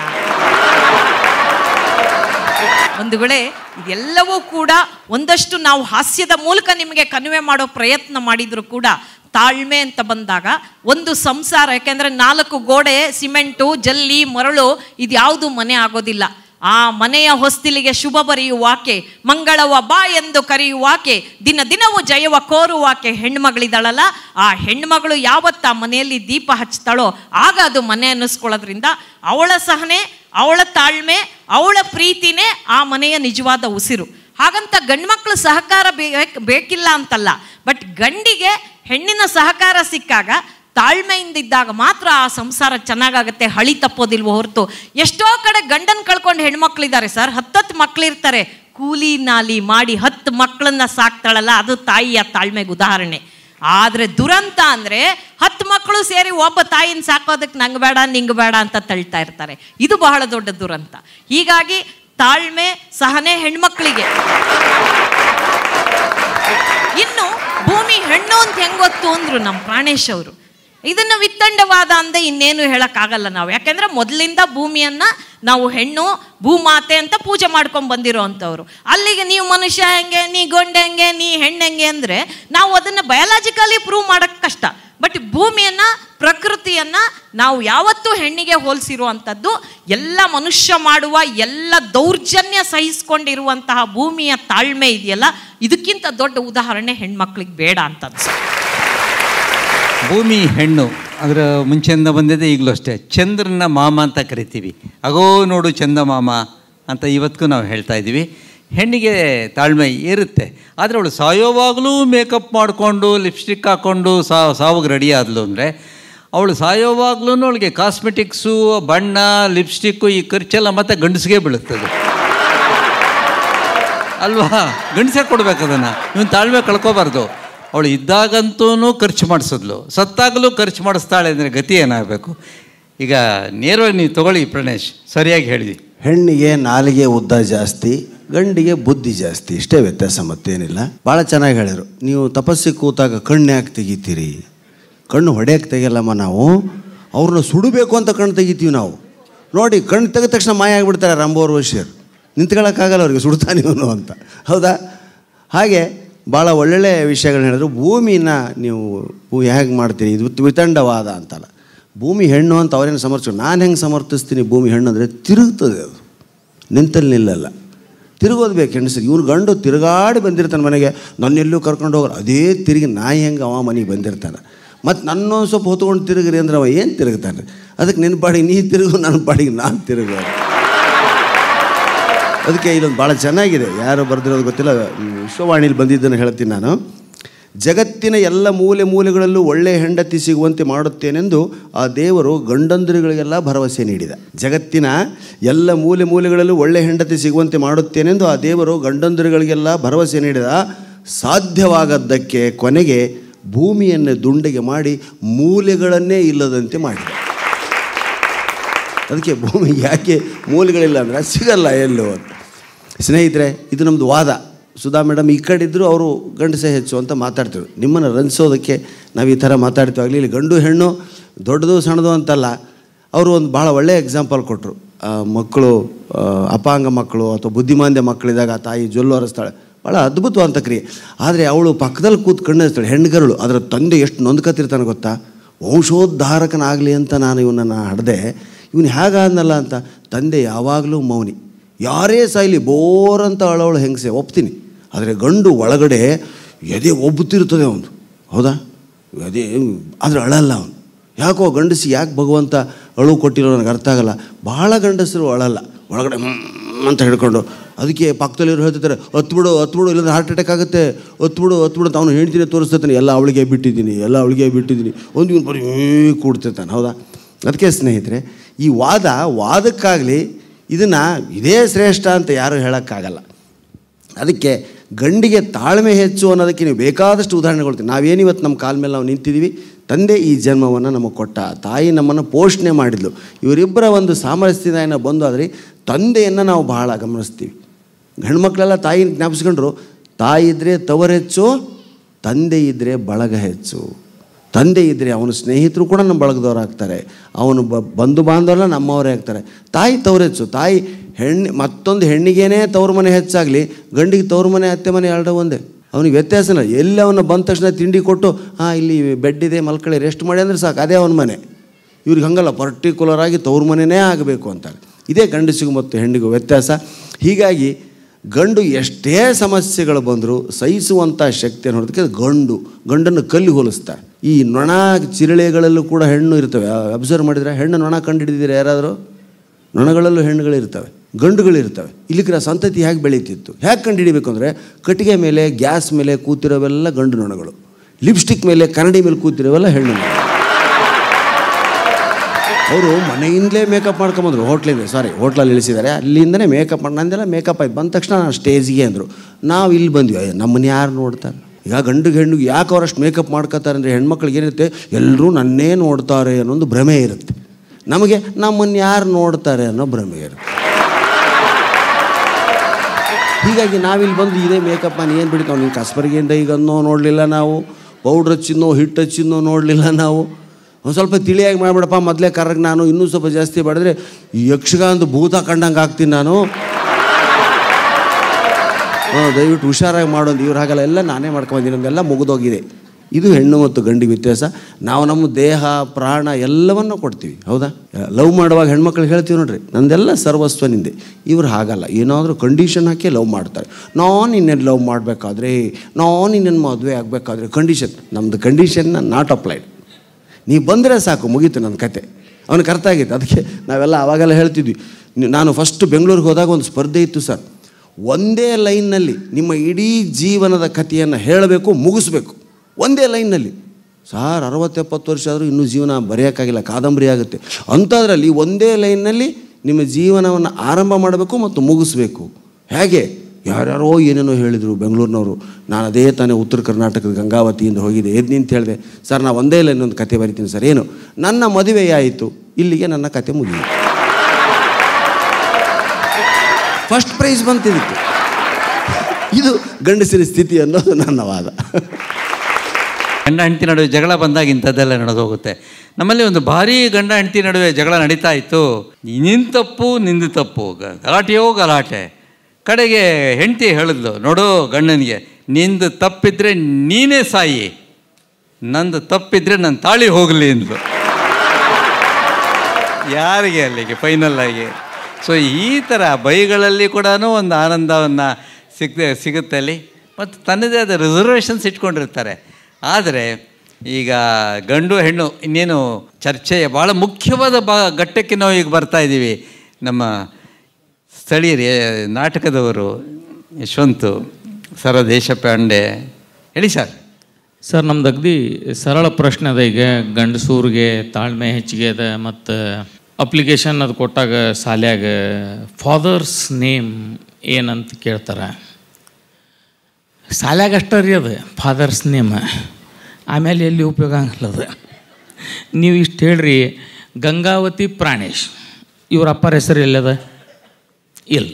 ಒಂದು ವೇಳೆ ಇದೆಲ್ಲವೂ ಕೂಡ ಒಂದಷ್ಟು ನಾವು ಹಾಸ್ಯದ ಮೂಲಕ ನಿಮಗೆ ಕನ್ವೆ ಮಾಡೋ ಪ್ರಯತ್ನ ಮಾಡಿದ್ರು ಕೂಡ ತಾಳ್ಮೆ ಅಂತ ಬಂದಾಗ ಒಂದು ಸಂಸಾರ ಯಾಕೆಂದ್ರೆ ನಾಲ್ಕು ಗೋಡೆ ಸಿಮೆಂಟು ಜಲ್ಲಿ ಮರಳು ಇದ್ಯಾವುದು ಮನೆ ಆಗೋದಿಲ್ಲ ಆ ಮನೆಯ ಹೊಸ್ತಿಲಿಗೆ ಶುಭ ಬರೆಯುವಾಕೆ ಮಂಗಳವ ಬಾ ಎಂದು ಕರೆಯುವಾಕೆ ದಿನ ದಿನವೂ ಜಯವ ಕೋರುವಾಕೆ ಹೆಣ್ಮಗಳಿದ್ದಾಳಲ್ಲ ಆ ಹೆಣ್ಮಗಳು ಯಾವತ್ತ ಆ ಮನೆಯಲ್ಲಿ ದೀಪ ಹಚ್ತಾಳೋ ಆಗ ಅದು ಮನೆ ಅನ್ನಿಸ್ಕೊಳ್ಳೋದ್ರಿಂದ ಅವಳ ಸಹನೆ ಅವಳ ತಾಳ್ಮೆ ಅವಳ ಪ್ರೀತಿನೇ ಆ ಮನೆಯ ನಿಜವಾದ ಉಸಿರು ಹಾಗಂತ ಗಂಡ್ಮಕ್ಳು ಸಹಕಾರ ಬೇಕ್ ಬೇಕಿಲ್ಲ ಅಂತಲ್ಲ ಬಟ್ ಗಂಡಿಗೆ ಹೆಣ್ಣಿನ ಸಹಕಾರ ಸಿಕ್ಕಾಗ ತಾಳ್ಮೆಯಿಂದಿದ್ದಾಗ ಮಾತ್ರ ಆ ಸಂಸಾರ ಚೆನ್ನಾಗಾಗತ್ತೆ ಹಳಿ ತಪ್ಪೋದಿಲ್ವೋ ಹೊರತು ಎಷ್ಟೋ ಕಡೆ ಗಂಡನ್ ಕಳ್ಕೊಂಡು ಹೆಣ್ಮಕ್ಳಿದ್ದಾರೆ ಸರ್ ಹತ್ತತ್ತು ಮಕ್ಳಿರ್ತಾರೆ ಕೂಲಿ ನಾಲಿ ಮಾಡಿ ಹತ್ತು ಮಕ್ಕಳನ್ನ ಸಾಕ್ತಾಳಲ್ಲ ಅದು ತಾಯಿಯ ತಾಳ್ಮೆಗೆ ಉದಾಹರಣೆ ಆದರೆ ದುರಂತ ಅಂದರೆ ಹತ್ತು ಮಕ್ಕಳು ಸೇರಿ ಒಬ್ಬ ತಾಯಿನ ಸಾಕೋದಕ್ಕೆ ನಂಗೆ ಬೇಡ ನಿಂಗೆ ಬೇಡ ಅಂತ ತಳ್ತಾ ಇರ್ತಾರೆ ಇದು ಬಹಳ ದೊಡ್ಡ ದುರಂತ ಹೀಗಾಗಿ ತಾಳ್ಮೆ ಸಹನೆ ಹೆಣ್ಮಕ್ಳಿಗೆ ಇನ್ನು ಭೂಮಿ ಹೆಣ್ಣು ಅಂತ ಹೆಂಗ್ ಗೊತ್ತು ಅಂದ್ರು ನಮ್ಮ ಪ್ರಾಣೇಶ್ ಅವರು ಇದನ್ನ ವಿತ್ತಂಡವಾದ ಅಂದೆ ಇನ್ನೇನು ಹೇಳಕ್ಕಾಗಲ್ಲ ನಾವು ಯಾಕೆಂದ್ರೆ ಮೊದಲಿಂದ ಭೂಮಿಯನ್ನ ನಾವು ಹೆಣ್ಣು ಭೂಮಾತೆ ಅಂತ ಪೂಜೆ ಮಾಡ್ಕೊಂಡ್ ಬಂದಿರೋ ಅಂಥವ್ರು ಅಲ್ಲಿಗೆ ನೀವು ಮನುಷ್ಯ ಹೆಂಗೆ ನೀ ಗೊಂಡೆ ಹೆಂಗೆ ನೀ ಹೆಣ್ಣು ಹೆಂಗೆ ಅಂದ್ರೆ ನಾವು ಅದನ್ನ ಬಯಾಲಜಿಕಲಿ ಪ್ರೂವ್ ಮಾಡಕ್ ಕಷ್ಟ ಬಟ್ ಭೂಮಿಯನ್ನ ಪ್ರಕೃತಿಯನ್ನ ನಾವು ಯಾವತ್ತೂ ಹೆಣ್ಣಿಗೆ ಹೋಲಿಸಿರುವಂಥದ್ದು ಎಲ್ಲ ಮನುಷ್ಯ ಮಾಡುವ ಎಲ್ಲ ದೌರ್ಜನ್ಯ ಸಹಿಸ್ಕೊಂಡಿರುವಂತಹ ಭೂಮಿಯ ತಾಳ್ಮೆ ಇದೆಯಲ್ಲ ಇದಕ್ಕಿಂತ ದೊಡ್ಡ ಉದಾಹರಣೆ ಹೆಣ್ಮಕ್ಳಿಗೆ ಬೇಡ ಅಂತ ಅನ್ಸುತ್ತೆ ಭೂಮಿ ಹೆಣ್ಣು ಅದರ ಮುಂಚೆಯಿಂದ ಬಂದಿದೆ ಈಗಲೂ ಅಷ್ಟೇ ಚಂದ್ರನ ಮಾಮ ಅಂತ ಕರಿತೀವಿ ಅಗೋ ನೋಡು ಚಂದ ಮಾಮ ಅಂತ ಇವತ್ತಿಗೂ ನಾವು ಹೇಳ್ತಾ ಇದ್ದೀವಿ ಹೆಣ್ಣಿಗೆ ತಾಳ್ಮೆ ಇರುತ್ತೆ ಆದರೆ ಅವಳು ಸಾಯೋವಾಗಲೂ ಮೇಕಪ್ ಮಾಡಿಕೊಂಡು ಲಿಪ್ಸ್ಟಿಕ್ ಹಾಕ್ಕೊಂಡು ಸಾ ಸಾವಿಗೆ ರೆಡಿ ಆದ್ಲು ಅಂದರೆ ಅವಳು ಸಾಯೋವಾಗ್ಲೂ ಅವಳಿಗೆ ಕಾಸ್ಮೆಟಿಕ್ಸು ಬಣ್ಣ ಲಿಪ್ಸ್ಟಿಕ್ಕು ಈ ಖರ್ಚೆಲ್ಲ ಮತ್ತೆ ಗಂಡಸಿಗೆ ಬೀಳುತ್ತದೆ ಅಲ್ವಾ ಗಂಡಸೇ ಕೊಡ್ಬೇಕು ಅದನ್ನು ಇವನು ತಾಳ್ಮೆ ಕಳ್ಕೊಬಾರ್ದು ಅವಳು ಇದ್ದಾಗಂತೂ ಖರ್ಚು ಮಾಡಿಸಿದ್ಲು ಸತ್ತಾಗಲೂ ಖರ್ಚು ಮಾಡಿಸ್ತಾಳೆ ಅಂದರೆ ಗತಿ ಏನಾಗಬೇಕು ಈಗ ನೇರವಾಗಿ ನೀವು ತಗೊಳ್ಳಿ ಪ್ರಣೇಶ್ ಸರಿಯಾಗಿ ಹೇಳಿ ಹೆಣ್ಣಿಗೆ ನಾಲಿಗೆ ಉದ್ದ ಜಾಸ್ತಿ ಗಂಡಿಗೆ ಬುದ್ಧಿ ಜಾಸ್ತಿ ಇಷ್ಟೇ ವ್ಯತ್ಯಾಸ ಮತ್ತೇನಿಲ್ಲ ಭಾಳ ಚೆನ್ನಾಗಿ ಹೇಳಿದರು ನೀವು ತಪಸ್ಸಿಗೆ ಕೂತಾಗ ಕಣ್ಣು ಯಾಕೆ ತೆಗಿತೀರಿ ಕಣ್ಣು ಹೊಡೆಯಕ್ಕೆ ತೆಗಿಯಲ್ಲಮ್ಮ ನಾವು ಅವ್ರನ್ನ ಸುಡಬೇಕು ಅಂತ ಕಣ್ಣು ತೆಗಿತೀವಿ ನಾವು ನೋಡಿ ಕಣ್ಣು ತೆಗೆದ ತಕ್ಷಣ ಮಾಯ ಆಗಿಬಿಡ್ತಾರೆ ರಂಬೋರ್ ವಶ್ಯರು ನಿಂತ್ಕೊಳ್ಳೋಕ್ಕಾಗಲ್ಲ ಅವ್ರಿಗೆ ಸುಡ್ತಾನೆ ಇವನು ಅಂತ ಹೌದಾ ಹಾಗೆ ಭಾಳ ಒಳ್ಳೊಳ್ಳೆ ವಿಷಯಗಳನ್ನ ಹೇಳಿದ್ರು ಭೂಮಿನ ನೀವು ಭೂ ಹೇಗೆ ಮಾಡ್ತೀರಿ ಇದು ವಿತಂಡವಾದ ಅಂತಲ್ಲ ಭೂಮಿ ಹೆಣ್ಣು ಅಂತ ಅವರೇನು ಸಮರ್ಥಿಸ್ಕೊಂಡು ನಾನು ಹೆಂಗೆ ಸಮರ್ಥಿಸ್ತೀನಿ ಭೂಮಿ ಹೆಣ್ಣು ಅಂದರೆ ತಿರುಗ್ತದೆ ಅದು ನಿಂತಲ್ಲಿ ನಿಲ್ಲಲ್ಲ ತಿರುಗೋದು ಬೇಕು ಹೆಣ್ಣಸರಿಗೆ ಇವ್ನು ಗಂಡು ತಿರುಗಾಡಿ ಬಂದಿರ್ತಾನೆ ಮನೆಗೆ ನನ್ನೆಲ್ಲೂ ಕರ್ಕೊಂಡು ಹೋಗೋರು ಅದೇ ತಿರುಗಿ ನಾಯಿ ಹೆಂಗೆ ಅವ ಮನೆಗೆ ಬಂದಿರ್ತಾನೆ ಮತ್ತು ನನ್ನೊಂದು ಸ್ವಲ್ಪ ಹೊತ್ಕೊಂಡು ತಿರುಗ್ರಿ ಅಂದ್ರೆ ಅವ ಏನು ತಿರುಗ್ತಾನೆ ಅದಕ್ಕೆ ನಿನ್ನ ಪಾಡಿಗೆ ನೀ ತಿರುಗು ನನ್ನ ಪಾಡಿಗೆ ನಾನು ತಿರುಗೋದು ಅದಕ್ಕೆ ಇಲ್ಲೊಂದು ಭಾಳ ಚೆನ್ನಾಗಿದೆ ಯಾರು ಬರೆದಿರೋದು ಗೊತ್ತಿಲ್ಲ ಹ್ಮ್, ವಿಶ್ವವಾಣಿಲಿ ಬಂದಿದ್ದನ್ನು ಹೇಳ್ತೀನಿ ನಾನು ಜಗತ್ತಿನ ಎಲ್ಲ ಮೂಲೆ ಮೂಲೆಗಳಲ್ಲೂ ಒಳ್ಳೆಯ ಹೆಂಡತಿ ಸಿಗುವಂತೆ ಮಾಡುತ್ತೇನೆಂದು ಆ ದೇವರು ಗಂಡಂದಿರುಗಳಿಗೆಲ್ಲ ಭರವಸೆ ನೀಡಿದ ಜಗತ್ತಿನ ಎಲ್ಲ ಮೂಲೆ ಮೂಲೆಗಳಲ್ಲೂ ಒಳ್ಳೆಯ ಹೆಂಡತಿ ಸಿಗುವಂತೆ ಮಾಡುತ್ತೇನೆಂದು ಆ ದೇವರು ಗಂಡಂದಿರುಗಳಿಗೆಲ್ಲ ಭರವಸೆ ನೀಡಿದ ಸಾಧ್ಯವಾಗದ್ದಕ್ಕೆ ಕೊನೆಗೆ ಭೂಮಿಯನ್ನು ದುಂಡಿಗೆ ಮಾಡಿ ಮೂಲೆಗಳನ್ನೇ ಇಲ್ಲದಂತೆ ಮಾಡಿದ ಅದಕ್ಕೆ ಭೂಮಿ ಯಾಕೆ ಮೂಲೆಗಳಿಲ್ಲ ಅಂದರೆ ಸಿಗಲ್ಲ ಎಲ್ಲೋ ಅಂತ ಸ್ನೇಹಿತರೆ ಇದು ನಮ್ಮದು ವಾದ ಸುಧಾ ಮೇಡಮ್ ಈ ಕಡೆ ಇದ್ದರೂ ಅವರು ಗಂಡಸೇ ಹೆಚ್ಚು ಅಂತ ಮಾತಾಡ್ತಿದ್ರು ನಿಮ್ಮನ್ನು ರಂಜಿಸೋದಕ್ಕೆ ನಾವು ಈ ಥರ ಮಾತಾಡ್ತೀವಿ ಆಗಲಿ ಇಲ್ಲಿ ಗಂಡು ಹೆಣ್ಣು ದೊಡ್ಡದು ಸಣ್ಣದು ಅಂತಲ್ಲ ಅವರು ಒಂದು ಭಾಳ ಒಳ್ಳೆಯ ಎಕ್ಸಾಂಪಲ್ ಕೊಟ್ಟರು ಮಕ್ಕಳು ಆ, ಅಪಾಂಗ ಮಕ್ಕಳು ಅಥವಾ ಬುದ್ಧಿಮಾಂದ್ಯ ಮಕ್ಕಳಿದ್ದಾಗ ಆ ತಾಯಿ ಜೊಲ್ಲು ಹರಿಸ್ತಾಳೆ ಭಾಳ ಅದ್ಭುತವಂತ ಕ್ರಿಯೆ ಆದರೆ ಅವಳು ಪಕ್ಕದಲ್ಲಿ ಕೂತು ಕಣ್ಣು ಹರಿಸ್ತಾಳೆ ಹೆಣ್ಗರಳು ಅದರ ತಂದೆ ಎಷ್ಟು ನೊಂದ್ಕತಿರ್ತಾನೆ ಗೊತ್ತಾ ವಂಶೋದ್ಧಾರಕನಾಗಲಿ ಅಂತ ನಾನು ಇವನನ್ನು ಹಡ್ದೆ ಇವನು ಹೇಗಾದ್ನಲ್ಲ ಅಂತ ತಂದೆ ಯಾವಾಗಲೂ ಮೌನಿ ಯಾರೇ ಸಾಯ್ಲಿ ಬೋರ್ ಅಂತ ಅಳವಳು ಹೆಂಗಸೆ ಒಪ್ತೀನಿ ಆದರೆ ಗಂಡು ಒಳಗಡೆ ಎದೆ ಒಬ್ಬುತ್ತಿರ್ತದೆ ಅವನು ಹೌದಾ ಎದೆ ಆದರೆ ಅಳಲ್ಲ ಅವನು ಯಾಕೋ ಗಂಡಸಿ ಯಾಕೆ ಭಗವಂತ ಅಳು ಕೊಟ್ಟಿರೋ ನನಗೆ ಅರ್ಥ ಆಗಲ್ಲ ಭಾಳ ಗಂಡಸರು ಅಳಲ್ಲ ಒಳಗಡೆ ಹ್ಮ್ ಅಂತ ಹಿಡ್ಕೊಂಡು ಅದಕ್ಕೆ ಪಕ್ಕದಲ್ಲಿರೋ ಹೇಳ್ತಿರ್ತಾರೆ ಹತ್ಬಿಡು ಹತ್ಬಿಡು ಇಲ್ಲಾಂದ್ರೆ ಹಾರ್ಟ್ ಅಟ್ಯಾಕ್ ಆಗುತ್ತೆ ಹತ್ಬಿಡು ಹತ್ಬಿಡು ಅಂತ ಅವನು ಹೇಳ್ತೀನಿ ತೋರಿಸ್ತಾನೆ ಎಲ್ಲ ಅವಳಿಗೆ ಬಿಟ್ಟಿದ್ದೀನಿ ಎಲ್ಲ ಅವಳಿಗೆ ಬಿಟ್ಟಿದ್ದೀನಿ ಒಂದು ಇವನು ಬರೀ ಕೂಡ್ತಿರ್ತಾನೆ ಹೌದಾ ಅದಕ್ಕೆ ಸ್ನೇಹಿತರೆ ಈ ವಾದ ವಾದಕ್ಕಾಗಲಿ ಇದನ್ನು ಇದೇ ಶ್ರೇಷ್ಠ ಅಂತ ಯಾರೂ ಹೇಳೋಕ್ಕಾಗಲ್ಲ ಅದಕ್ಕೆ ಗಂಡಿಗೆ ತಾಳ್ಮೆ ಹೆಚ್ಚು ಅನ್ನೋದಕ್ಕೆ ನೀವು ಬೇಕಾದಷ್ಟು ಉದಾಹರಣೆಗೊಳ್ತೀವಿ ನಾವೇನಿವತ್ತು ನಮ್ಮ ಕಾಲ ಮೇಲೆ ನಾವು ನಿಂತಿದ್ದೀವಿ ತಂದೆ ಈ ಜನ್ಮವನ್ನು ನಮಗೆ ಕೊಟ್ಟ ತಾಯಿ ನಮ್ಮನ್ನು ಪೋಷಣೆ ಮಾಡಿದ್ಲು ಇವರಿಬ್ಬರ ಒಂದು ಸಾಮರಸ್ಯದಿಂದ ಬಂದು ಆದರೆ ತಂದೆಯನ್ನು ನಾವು ಬಹಳ ಗಮನಿಸ್ತೀವಿ ಹೆಣ್ಮಕ್ಳೆಲ್ಲ ತಾಯಿ ಜ್ಞಾಪಿಸ್ಕೊಂಡ್ರು ತಾಯಿ ಇದ್ದರೆ ತವರು ಹೆಚ್ಚು ತಂದೆ ಇದ್ದರೆ ಬಳಗ ಹೆಚ್ಚು ತಂದೆ ಇದ್ದರೆ ಅವನ ಸ್ನೇಹಿತರು ಕೂಡ ನಮ್ಮ ಬಳಗದವ್ರು ಆಗ್ತಾರೆ ಅವನು ಬ ಬಂಧು ಬಾಂಧವರೆಲ್ಲ ನಮ್ಮವರೇ ಆಗ್ತಾರೆ ತಾಯಿ ತವ್ರು ಹೆಚ್ಚು ತಾಯಿ ಹೆಣ್ಣು ಮತ್ತೊಂದು ಹೆಣ್ಣಿಗೇನೇ ತವ್ರ ಮನೆ ಹೆಚ್ಚಾಗಲಿ ಗಂಡಿಗೆ ತವ್ರ ಮನೆ ಅತ್ತೆ ಮನೆ ಎರಡು ಒಂದೇ ಅವನಿಗೆ ವ್ಯತ್ಯಾಸ ಇಲ್ಲ ಎಲ್ಲಿ ಅವನು ಬಂದ ತಕ್ಷಣ ತಿಂಡಿ ಕೊಟ್ಟು ಹಾಂ ಇಲ್ಲಿ ಬೆಡ್ ಇದೆ ಮಲ್ಕಳಿ ರೆಸ್ಟ್ ಮಾಡಿ ಅಂದರೆ ಸಾಕು ಅದೇ ಅವನ ಮನೆ ಇವ್ರಿಗೆ ಹಂಗಲ್ಲ ಪರ್ಟಿಕ್ಯುಲರ್ ಆಗಿ ತವ್ರ ಮನೆಯೇ ಆಗಬೇಕು ಅಂತಾರೆ ಇದೇ ಗಂಡಸಿಗೂ ಮತ್ತು ಹೆಣ್ಣಿಗೂ ವ್ಯತ್ಯಾಸ ಹೀಗಾಗಿ ಗಂಡು ಎಷ್ಟೇ ಸಮಸ್ಯೆಗಳು ಬಂದರೂ ಸಹಿಸುವಂಥ ಶಕ್ತಿ ಅನ್ನೋದಕ್ಕೆ ಗಂಡು ಗಂಡನ್ನು ಕಲ್ಲಿ ಹೋಲಿಸ್ತಾರೆ ಈ ನೊಣ ಚಿರಳೆಗಳಲ್ಲೂ ಕೂಡ ಹೆಣ್ಣು ಇರ್ತವೆ ಅಬ್ಸರ್ವ್ ಮಾಡಿದರೆ ಹೆಣ್ಣು ನೊಣ ಕಂಡುಹಿಡಿದಿದ್ದೀರಾ ಯಾರಾದರೂ ನೊಣಗಳಲ್ಲೂ ಹೆಣ್ಣುಗಳಿರ್ತವೆ ಗಂಡುಗಳಿರ್ತವೆ ಇಲ್ಲಿಕ್ರ ಸಂತತಿ ಹೇಗೆ ಬೆಳೀತಿತ್ತು ಹೇಗೆ ಕಂಡುಹಿಡಿಬೇಕು ಅಂದರೆ ಕಟ್ಟಿಗೆ ಮೇಲೆ ಗ್ಯಾಸ್ ಮೇಲೆ ಕೂತಿರೋವೆಲ್ಲ ಗಂಡು ನೊಣಗಳು ಲಿಪ್ಸ್ಟಿಕ್ ಮೇಲೆ ಕನ್ನಡಿ ಮೇಲೆ ಕೂತಿರೋವೆಲ್ಲ ಹೆಣ್ಣು ನೊಣ ಅವರು ಮನೆಯಿಂದಲೇ ಮೇಕಪ್ ಮಾಡ್ಕೊಂಬಂದ್ರು ಹೋಟ್ಲಿಂದ ಸಾರಿ ಹೋಟ್ಲಲ್ಲಿ ಇಳಿಸಿದ್ದಾರೆ ಅಲ್ಲಿಂದನೇ ಮೇಕಪ್ ಮಾಡಿ ನಂದೆಲ್ಲ ಮೇಕಪ್ ಆಯ್ತು ಬಂದ ತಕ್ಷಣ ನಾನು ಸ್ಟೇಜ್ಗೆ ಅಂದರು ನಾವು ಇಲ್ಲಿ ಬಂದ್ವಿ ಅಯ್ಯ, ನಮ್ಮನ್ನ ಯಾರು ನೋಡ್ತಾರೆ ಈಗ ಗಂಡಿಗೆ ಹೆಣ್ಣಿಗೆ ಯಾಕೆ ಅವರಷ್ಟು ಮೇಕಪ್ ಮಾಡ್ಕೋತಾರೆ ಅಂದರೆ ಹೆಣ್ಮಕ್ಳಿಗೆ ಏನಿರುತ್ತೆ ಎಲ್ಲರೂ ನನ್ನೇ ನೋಡ್ತಾರೆ ಅನ್ನೋದು ಭ್ರಮೆ ಇರುತ್ತೆ ನಮಗೆ ನಮ್ಮನ್ನು ಯಾರು ನೋಡ್ತಾರೆ ಅನ್ನೋ ಭ್ರಮೆ ಇರುತ್ತೆ ಹೀಗಾಗಿ ನಾವಿಲ್ಲಿ ಬಂದು ಇದೇ ಮೇಕಪ್ ನಾನು ಏನು ಬಿಡ್ತಾವೆ ನೀನು ಕಸ್ಬರಿಗೆಯಿಂದ ಈಗ ಅನ್ನೋ ನೋಡಲಿಲ್ಲ ನಾವು ಪೌಡ್ರ್ ಹಚ್ಚಿನೋ ಹಿಟ್ಟು ಹಚ್ಚಿನೋ ನೋಡಲಿಲ್ಲ ನಾವು ಒಂದು ಸ್ವಲ್ಪ ತಿಳಿಯಾಗಿ ಮಾಡಿಬಿಡಪ್ಪ ಮೊದಲೇ ಕರ್ರಗೆ ನಾನು ಇನ್ನೂ ಸ್ವಲ್ಪ ಜಾಸ್ತಿ ಮಾಡಿದ್ರೆ ಈ ಯಕ್ಷಗಾನದ ಭೂತ ಕಂಡಂಗೆ ಆಗ್ತೀನಿ ನಾನು ಹಾಂ ದಯವಿಟ್ಟು ಹುಷಾರಾಗಿ ಮಾಡೋದು ಇವ್ರು ಹಾಗಲ್ಲ ಎಲ್ಲ ನಾನೇ ಮಾಡ್ಕೊಂಬಂದಿನಿ ನಮಗೆಲ್ಲ ಮುಗಿದೋಗಿದೆ ಇದು ಹೆಣ್ಣು ಮತ್ತು ಗಂಡಿ ವ್ಯತ್ಯಾಸ ನಾವು ನಮ್ಮ ದೇಹ ಪ್ರಾಣ ಎಲ್ಲವನ್ನು ಕೊಡ್ತೀವಿ ಹೌದಾ ಲವ್ ಮಾಡುವಾಗ ಹೆಣ್ಮಕ್ಳಿಗೆ ಹೇಳ್ತೀವಿ ನೋಡ್ರಿ ನಂದೆಲ್ಲ ಸರ್ವಸ್ವ ನಿಂದೆ ಇವ್ರು ಹಾಗಲ್ಲ ಏನಾದರೂ ಕಂಡೀಷನ್ ಹಾಕಿ ಲವ್ ಮಾಡ್ತಾರೆ ನಾನು ಇನ್ನೇನು ಲವ್ ಮಾಡಬೇಕಾದ್ರೆ ನಾನು ಇನ್ನೇನು ಮದುವೆ ಆಗಬೇಕಾದ್ರೆ ಕಂಡೀಷನ್ ನಮ್ಮದು ಕಂಡೀಷನ್ನ ನಾಟ್ ಅಪ್ಲೈಡ್ ನೀವು ಬಂದರೆ ಸಾಕು ಮುಗೀತು ನನ್ನ ಕತೆ ಅವನಿಗೆ ಅರ್ಥ ಆಗಿತ್ತು ಅದಕ್ಕೆ ನಾವೆಲ್ಲ ಆವಾಗೆಲ್ಲ ಹೇಳ್ತಿದ್ವಿ ನಿ- ನಾನು ಫಸ್ಟ್ ಬೆಂಗಳೂರಿಗೆ ಹೋದಾಗ ಒಂದು ಸ್ಪರ್ಧೆ ಇತ್ತು ಸರ್ ಒಂದೇ ಲೈನ್ನಲ್ಲಿ ನಿಮ್ಮ ಇಡೀ ಜೀವನದ ಕಥೆಯನ್ನು ಹೇಳಬೇಕು ಮುಗಿಸ್ಬೇಕು ಒಂದೇ ಲೈನ್ನಲ್ಲಿ ಸಾರ್ ಅರವತ್ತೆಪ್ಪತ್ತು ವರ್ಷ ಆದರೂ ಇನ್ನೂ ಜೀವನ ಬರೆಯೋಕ್ಕಾಗಿಲ್ಲ ಕಾದಂಬರಿ ಆಗುತ್ತೆ ಅಂಥದ್ರಲ್ಲಿ ಒಂದೇ ಲೈನ್ನಲ್ಲಿ ನಿಮ್ಮ ಜೀವನವನ್ನು ಆರಂಭ ಮಾಡಬೇಕು ಮತ್ತು ಮುಗಿಸ್ಬೇಕು ಹೇಗೆ ಯಾರ್ಯಾರೋ ಏನೇನೋ ಹೇಳಿದರು ಬೆಂಗಳೂರಿನವರು ನಾನು ಅದೇ ತಾನೇ ಉತ್ತರ ಕರ್ನಾಟಕದ ಗಂಗಾವತಿಯಿಂದ ಹೋಗಿದೆ ಎದ್ದು ನಿಂತು ಹೇಳಿದೆ ಸರ್ ನಾವು ಒಂದೇ ಲೈನ್ ಒಂದು ಕತೆ ಬರಿತೀನಿ ಸರ್ ಏನು ನನ್ನ ಮದುವೆ ಆಯಿತು ಇಲ್ಲಿಗೆ ನನ್ನ ಕತೆ ಮುಗಿಯಿತು ಫಸ್ಟ್ ಪ್ರೈಸ್ ಬಂತಿದ್ದಕ್ಕೆ ಇದು ಗಂಡಸಿನ ಸ್ಥಿತಿ ಅನ್ನೋದು ನನ್ನ ವಾದ ಗಂಡ ಹೆಂಡತಿ ನಡುವೆ ಜಗಳ ಬಂದಾಗ ಇಂಥದ್ದೆಲ್ಲ ನಡೆದು ಹೋಗುತ್ತೆ ನಮ್ಮಲ್ಲಿ ಒಂದು ಭಾರಿ ಗಂಡ ಹೆಂಡತಿ ನಡುವೆ ಜಗಳ ನಡೀತಾ ಇತ್ತು ನಿನ್ನ ತಪ್ಪು ನಿಂದು ತಪ್ಪು ಗ- ಗಲಾಟೆಯೋ ಗಲಾಟೆ ಕಡೆಗೆ ಹೆಂಡತಿ ಹೇಳಿದ್ಲು ನೋಡು ಗಂಡನಿಗೆ ನಿಂದು ತಪ್ಪಿದ್ರೆ ನೀನೇ ಸಾಯಿ ನಂದು ತಪ್ಪಿದ್ರೆ ನನ್ನ ತಾಳಿ ಹೋಗಲಿ ಅಂದ್ಲು ಯಾರಿಗೆ ಅಲ್ಲಿಗೆ ಫೈನಲ್ ಆಗಿ ಸೊ ಈ ಥರ ಬೈಗಳಲ್ಲಿ ಕೂಡ ಒಂದು ಆನಂದವನ್ನು ಸಿಗ್ ಸಿಗುತ್ತೆ ಅಲ್ಲಿ ಮತ್ತು ತನ್ನದೇ ಆದ ರಿಸರ್ವೇಷನ್ಸ್ ಇಟ್ಕೊಂಡಿರ್ತಾರೆ ಆದರೆ ಈಗ ಗಂಡು ಹೆಣ್ಣು ಇನ್ನೇನು ಚರ್ಚೆಯ ಭಾಳ ಮುಖ್ಯವಾದ ಬಾ ಘಟ್ಟಕ್ಕೆ ನಾವು ಈಗ ಬರ್ತಾ ಇದ್ದೀವಿ ನಮ್ಮ ಸ್ಥಳೀಯರು ಏ- ನಾಟಕದವರು ಯಶವಂತು ಸರ ದೇಶಪಾಂಡೆ ಹೇಳಿ ಸರ್ ಸರ್ ನಮ್ದು ಅಗದಿ ಸರಳ ಪ್ರಶ್ನೆ ಅದ ಈಗ ಗಂಡಸೂರಿಗೆ ತಾಳ್ಮೆ ಹೆಚ್ಚಿಗೆ ಅದ ಮತ್ತು ಅಪ್ಲಿಕೇಶನ್ ಅದು ಕೊಟ್ಟಾಗ ಶಾಲ್ಯಾಗ ಫಾದರ್ಸ್ ನೇಮ್ ಏನಂತ ಕೇಳ್ತಾರೆ ಶಾಲ್ಯಾಗ ಅಷ್ಟೇ ರೀ ಅದು ಫಾದರ್ಸ್ ನೇಮ್ ಆಮೇಲೆ ಎಲ್ಲಿ ಉಪಯೋಗ ಆಗಲ್ಲ ಅದು ನೀವು ಇಷ್ಟು ಹೇಳ್ರಿ ಗಂಗಾವತಿ ಪ್ರಾಣೇಶ್ ಇವ್ರ ಅಪ್ಪರ ಹೆಸರು ಎಲ್ಲದ ಇಲ್ಲ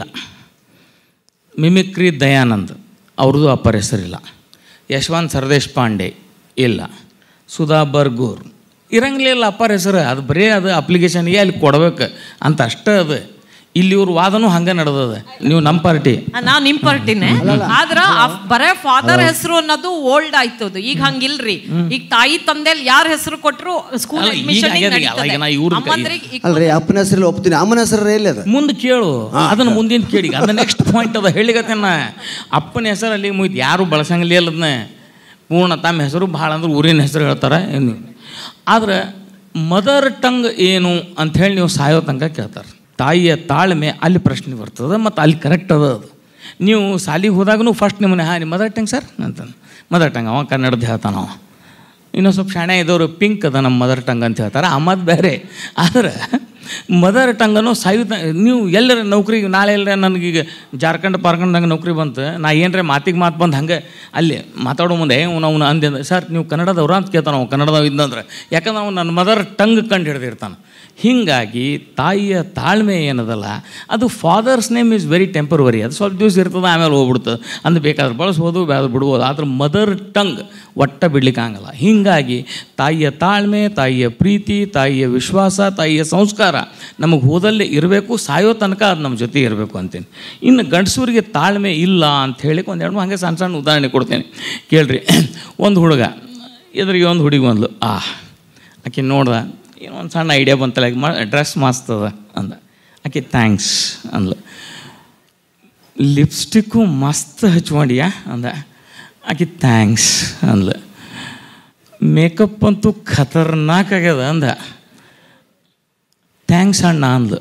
ಮಿಮಿಕ್ರಿ ದಯಾನಂದ್ ಅವ್ರದ್ದು ಅಪ್ಪರ ಹೆಸರಿಲ್ಲ ಯಶವಂತ್ ಸರ್ದೇಶ್ ಪಾಂಡೆ ಇಲ್ಲ ಸುಧಾ ಬರ್ಗೂರ್ ಇರಂಗಿಲ್ಲ ಅಪ್ಪರ ಹೆಸರು ಅದು ಬರೀ ಅದು ಅಪ್ಲಿಕೇಶನ್ಗೆ ಅಲ್ಲಿ ಕೊಡ್ಬೇಕು ಅಂತ ಅಷ್ಟೇ ಅದು ಇಲ್ಲಿ ಇವ್ರ ವಾದನೂ ಹಂಗೆ ನಡೆದದ ನೀವು ನಮ್ಮ ಪಾರ್ಟಿ ನಾ ನಿಮ್ ಪಾರ್ಟಿನೇ ಆದ್ರ ಆ ಬರೇ ಫಾದರ್ ಹೆಸರು ಅನ್ನೋದು ಓಲ್ಡ್ ಆಯ್ತದು ಈಗ ಹಂಗಿಲ್ರಿ ಈಗ ತಾಯಿ ತಂದೆಲ್ ಯಾರ ಹೆಸರು ಕೊಟ್ರು ಸ್ಕೂಲ್ ಅಲ್ಲ, ಈಗ ಅಡ್ಮಿಷನ್ ಆಗ್ಯದ ಈಗ, ಅಲ್ಲ, ಈಗ ನಾ ಇವ್ರ ಅಲ್ರಿ ಅಪ್ಪನ ಹೆಸರಲ್ಲಿ ಒಪ್ತೀನಿ ಅಮ್ಮನ ಹೆಸರು ಎಲ್ಲಿ ಅದ ಮುಂದೆ ಕೇಳು ಅದನ್ನು ಮುಂದಿನ ಕೇಳಿ ಅದು ನೆಕ್ಸ್ಟ್ ಪಾಯಿಂಟ್ ಅದ ಹೇಳಿಗತ್ತೇನ ಅಪ್ಪನ ಹೆಸರಲ್ಲಿ ಮುಗಿತು ಯಾರು ಬಳಸಂಗಿಲ್ಲ ಅದನ್ನ ಪೂರ್ಣ ತಮ್ಮ ಹೆಸರು ಭಾಳ ಅಂದ್ರೆ ಊರಿನ ಹೆಸರು ಹೇಳ್ತಾರೆ ಏನು ಆದ್ರೆ ಮದರ್ ಟಂಗ್ ಏನು ಅಂಥೇಳಿ ನೀವು ಸಾಯೋ ತನಕ ಕೇಳ್ತಾರೆ ತಾಯಿಯ ತಾಳ್ಮೆ ಅಲ್ಲಿ ಪ್ರಶ್ನೆ ಬರ್ತದೆ ಮತ್ತು ಅಲ್ಲಿ ಕರೆಕ್ಟ್ ಅದ ಅದು ನೀವು ಸಾಲಿಗೆ ಹೋದಾಗೂ ಫಸ್ಟ್ ನಿಮ್ಮನೆ ಹಾಂ ನಿಮ್ಮ ಮದರ್ ಟಂಗ್ ಸರ್ ಅಂತ ಮದರ್ ಟಂಗ್ ಅವ ಕನ್ನಡದ ಹೇಳ್ತಾನ ಅವ ಇನ್ನೊಂದು ಸ್ವಲ್ಪ ಶಾಣೆ ಇದ್ದವರು ಪಿಂಕ್ ಅದ ನಮ್ಮ ಮದರ್ ಟಂಗ್ ಅಂತ ಹೇಳ್ತಾರೆ ಆ ಮಾತು ಬೇರೆ ಆದ್ರೆ ಮದರ್ ಟಂಗನ್ನು ಸಾಯುತ್ತ ನೀವು ಎಲ್ಲರ ನೌಕರಿಗೆ ನಾಳೆ ಎಲ್ಲರ ನನಗೀಗ ಜಾರ್ಖಂಡ್ ಪಾರ್ಖಂಡ್ನಾಗ ನೌಕರಿ ಬಂತು ನಾ ಏನರೇ ಮಾತಿಗೆ ಮಾತು ಬಂದು ಹಂಗೆ ಅಲ್ಲಿ ಮಾತಾಡೋ ಮುಂದೆ ಅವ್ನು ಅವನು ಅಂದೆ ಸರ್ ನೀವು ಕನ್ನಡದವ್ರ ಅಂತ ಕೇಳ್ತಾನೆ ಅವ್ನು ಕನ್ನಡದವ ಇದ್ದಂದ್ರೆ ಯಾಕಂದ್ರೆ ಅವ್ನು ನನ್ನ ಮದರ್ ಟಂಗ್ ಕಂಡು ಹಿಡ್ದಿರ್ತಾನೆ ಹೀಗಾಗಿ ತಾಯಿಯ ತಾಳ್ಮೆ ಏನದಲ್ಲ ಅದು father's name is very temporary ಅದು ಸ್ವಲ್ಪ ದಿವಸ ಇರ್ತದೆ ಆಮೇಲೆ ಹೋಗ್ಬಿಡ್ತದೆ ಅಂದ್ ಬೇಕಾದ್ರೆ ಬಳಸ್ಬೋದು ಬೇಡ ಬಿಡ್ಬೋದು ಆದ್ರೆ ಮದರ್ ಟಂಗ್ ಒಟ್ಟ ಬಿಡ್ಲಿಕ್ಕೆ ಆಗಲ್ಲ ಹೀಗಾಗಿ ತಾಯಿಯ ತಾಳ್ಮೆ ತಾಯಿಯ ಪ್ರೀತಿ ತಾಯಿಯ ವಿಶ್ವಾಸ ತಾಯಿಯ ಸಂಸ್ಕಾರ ನಮಗೆ ಹೋದಲ್ಲೇ ಇರಬೇಕು ಸಾಯೋ ತನಕ ಅದು ನಮ್ಮ ಜೊತೆ ಇರಬೇಕು ಅಂತೀನಿ ಇನ್ನು ಗಂಡಸೂರಿಗೆ ತಾಳ್ಮೆ ಇಲ್ಲ ಅಂತ ಹೇಳಿ ಒಂದೆರಡು ಹಾಗೆ ಸಣ್ಣ ಸಣ್ಣ ಉದಾಹರಣೆ ಕೊಡ್ತೇನೆ ಕೇಳ್ರಿ ಒಂದು ಹುಡುಗ ಎದುರಿಗೆ ಒಂದು ಹುಡುಗಿ ಬಂದ್ಲು ಆ ಆಕೆ ನೋಡ್ದ ಏನೋ ಒಂದು ಸಣ್ಣ ಐಡಿಯಾ ಬಂತಲ್ಲ ಮಾ ಡ್ರೆಸ್ ಮಸ್ತ್ ಅದ ಅಂದ ಆಕೆ ಥ್ಯಾಂಕ್ಸ್ ಅಂದ್ಲು ಲಿಪ್ಸ್ಟಿಕ್ಕು ಮಸ್ತ್ ಹಚ್ಕೊಂಡಿಯಾ ಅಂದ ಆಕೆ ಥ್ಯಾಂಕ್ಸ್ ಅಂದ್ಲು ಮೇಕಪ್ ಅಂತೂ ಖತರ್ನಾಕ್ ಆಗ್ಯದ ಅಂದ ಥ್ಯಾಂಕ್ಸ್ ಅಣ್ಣ ಅಂದ್ಲು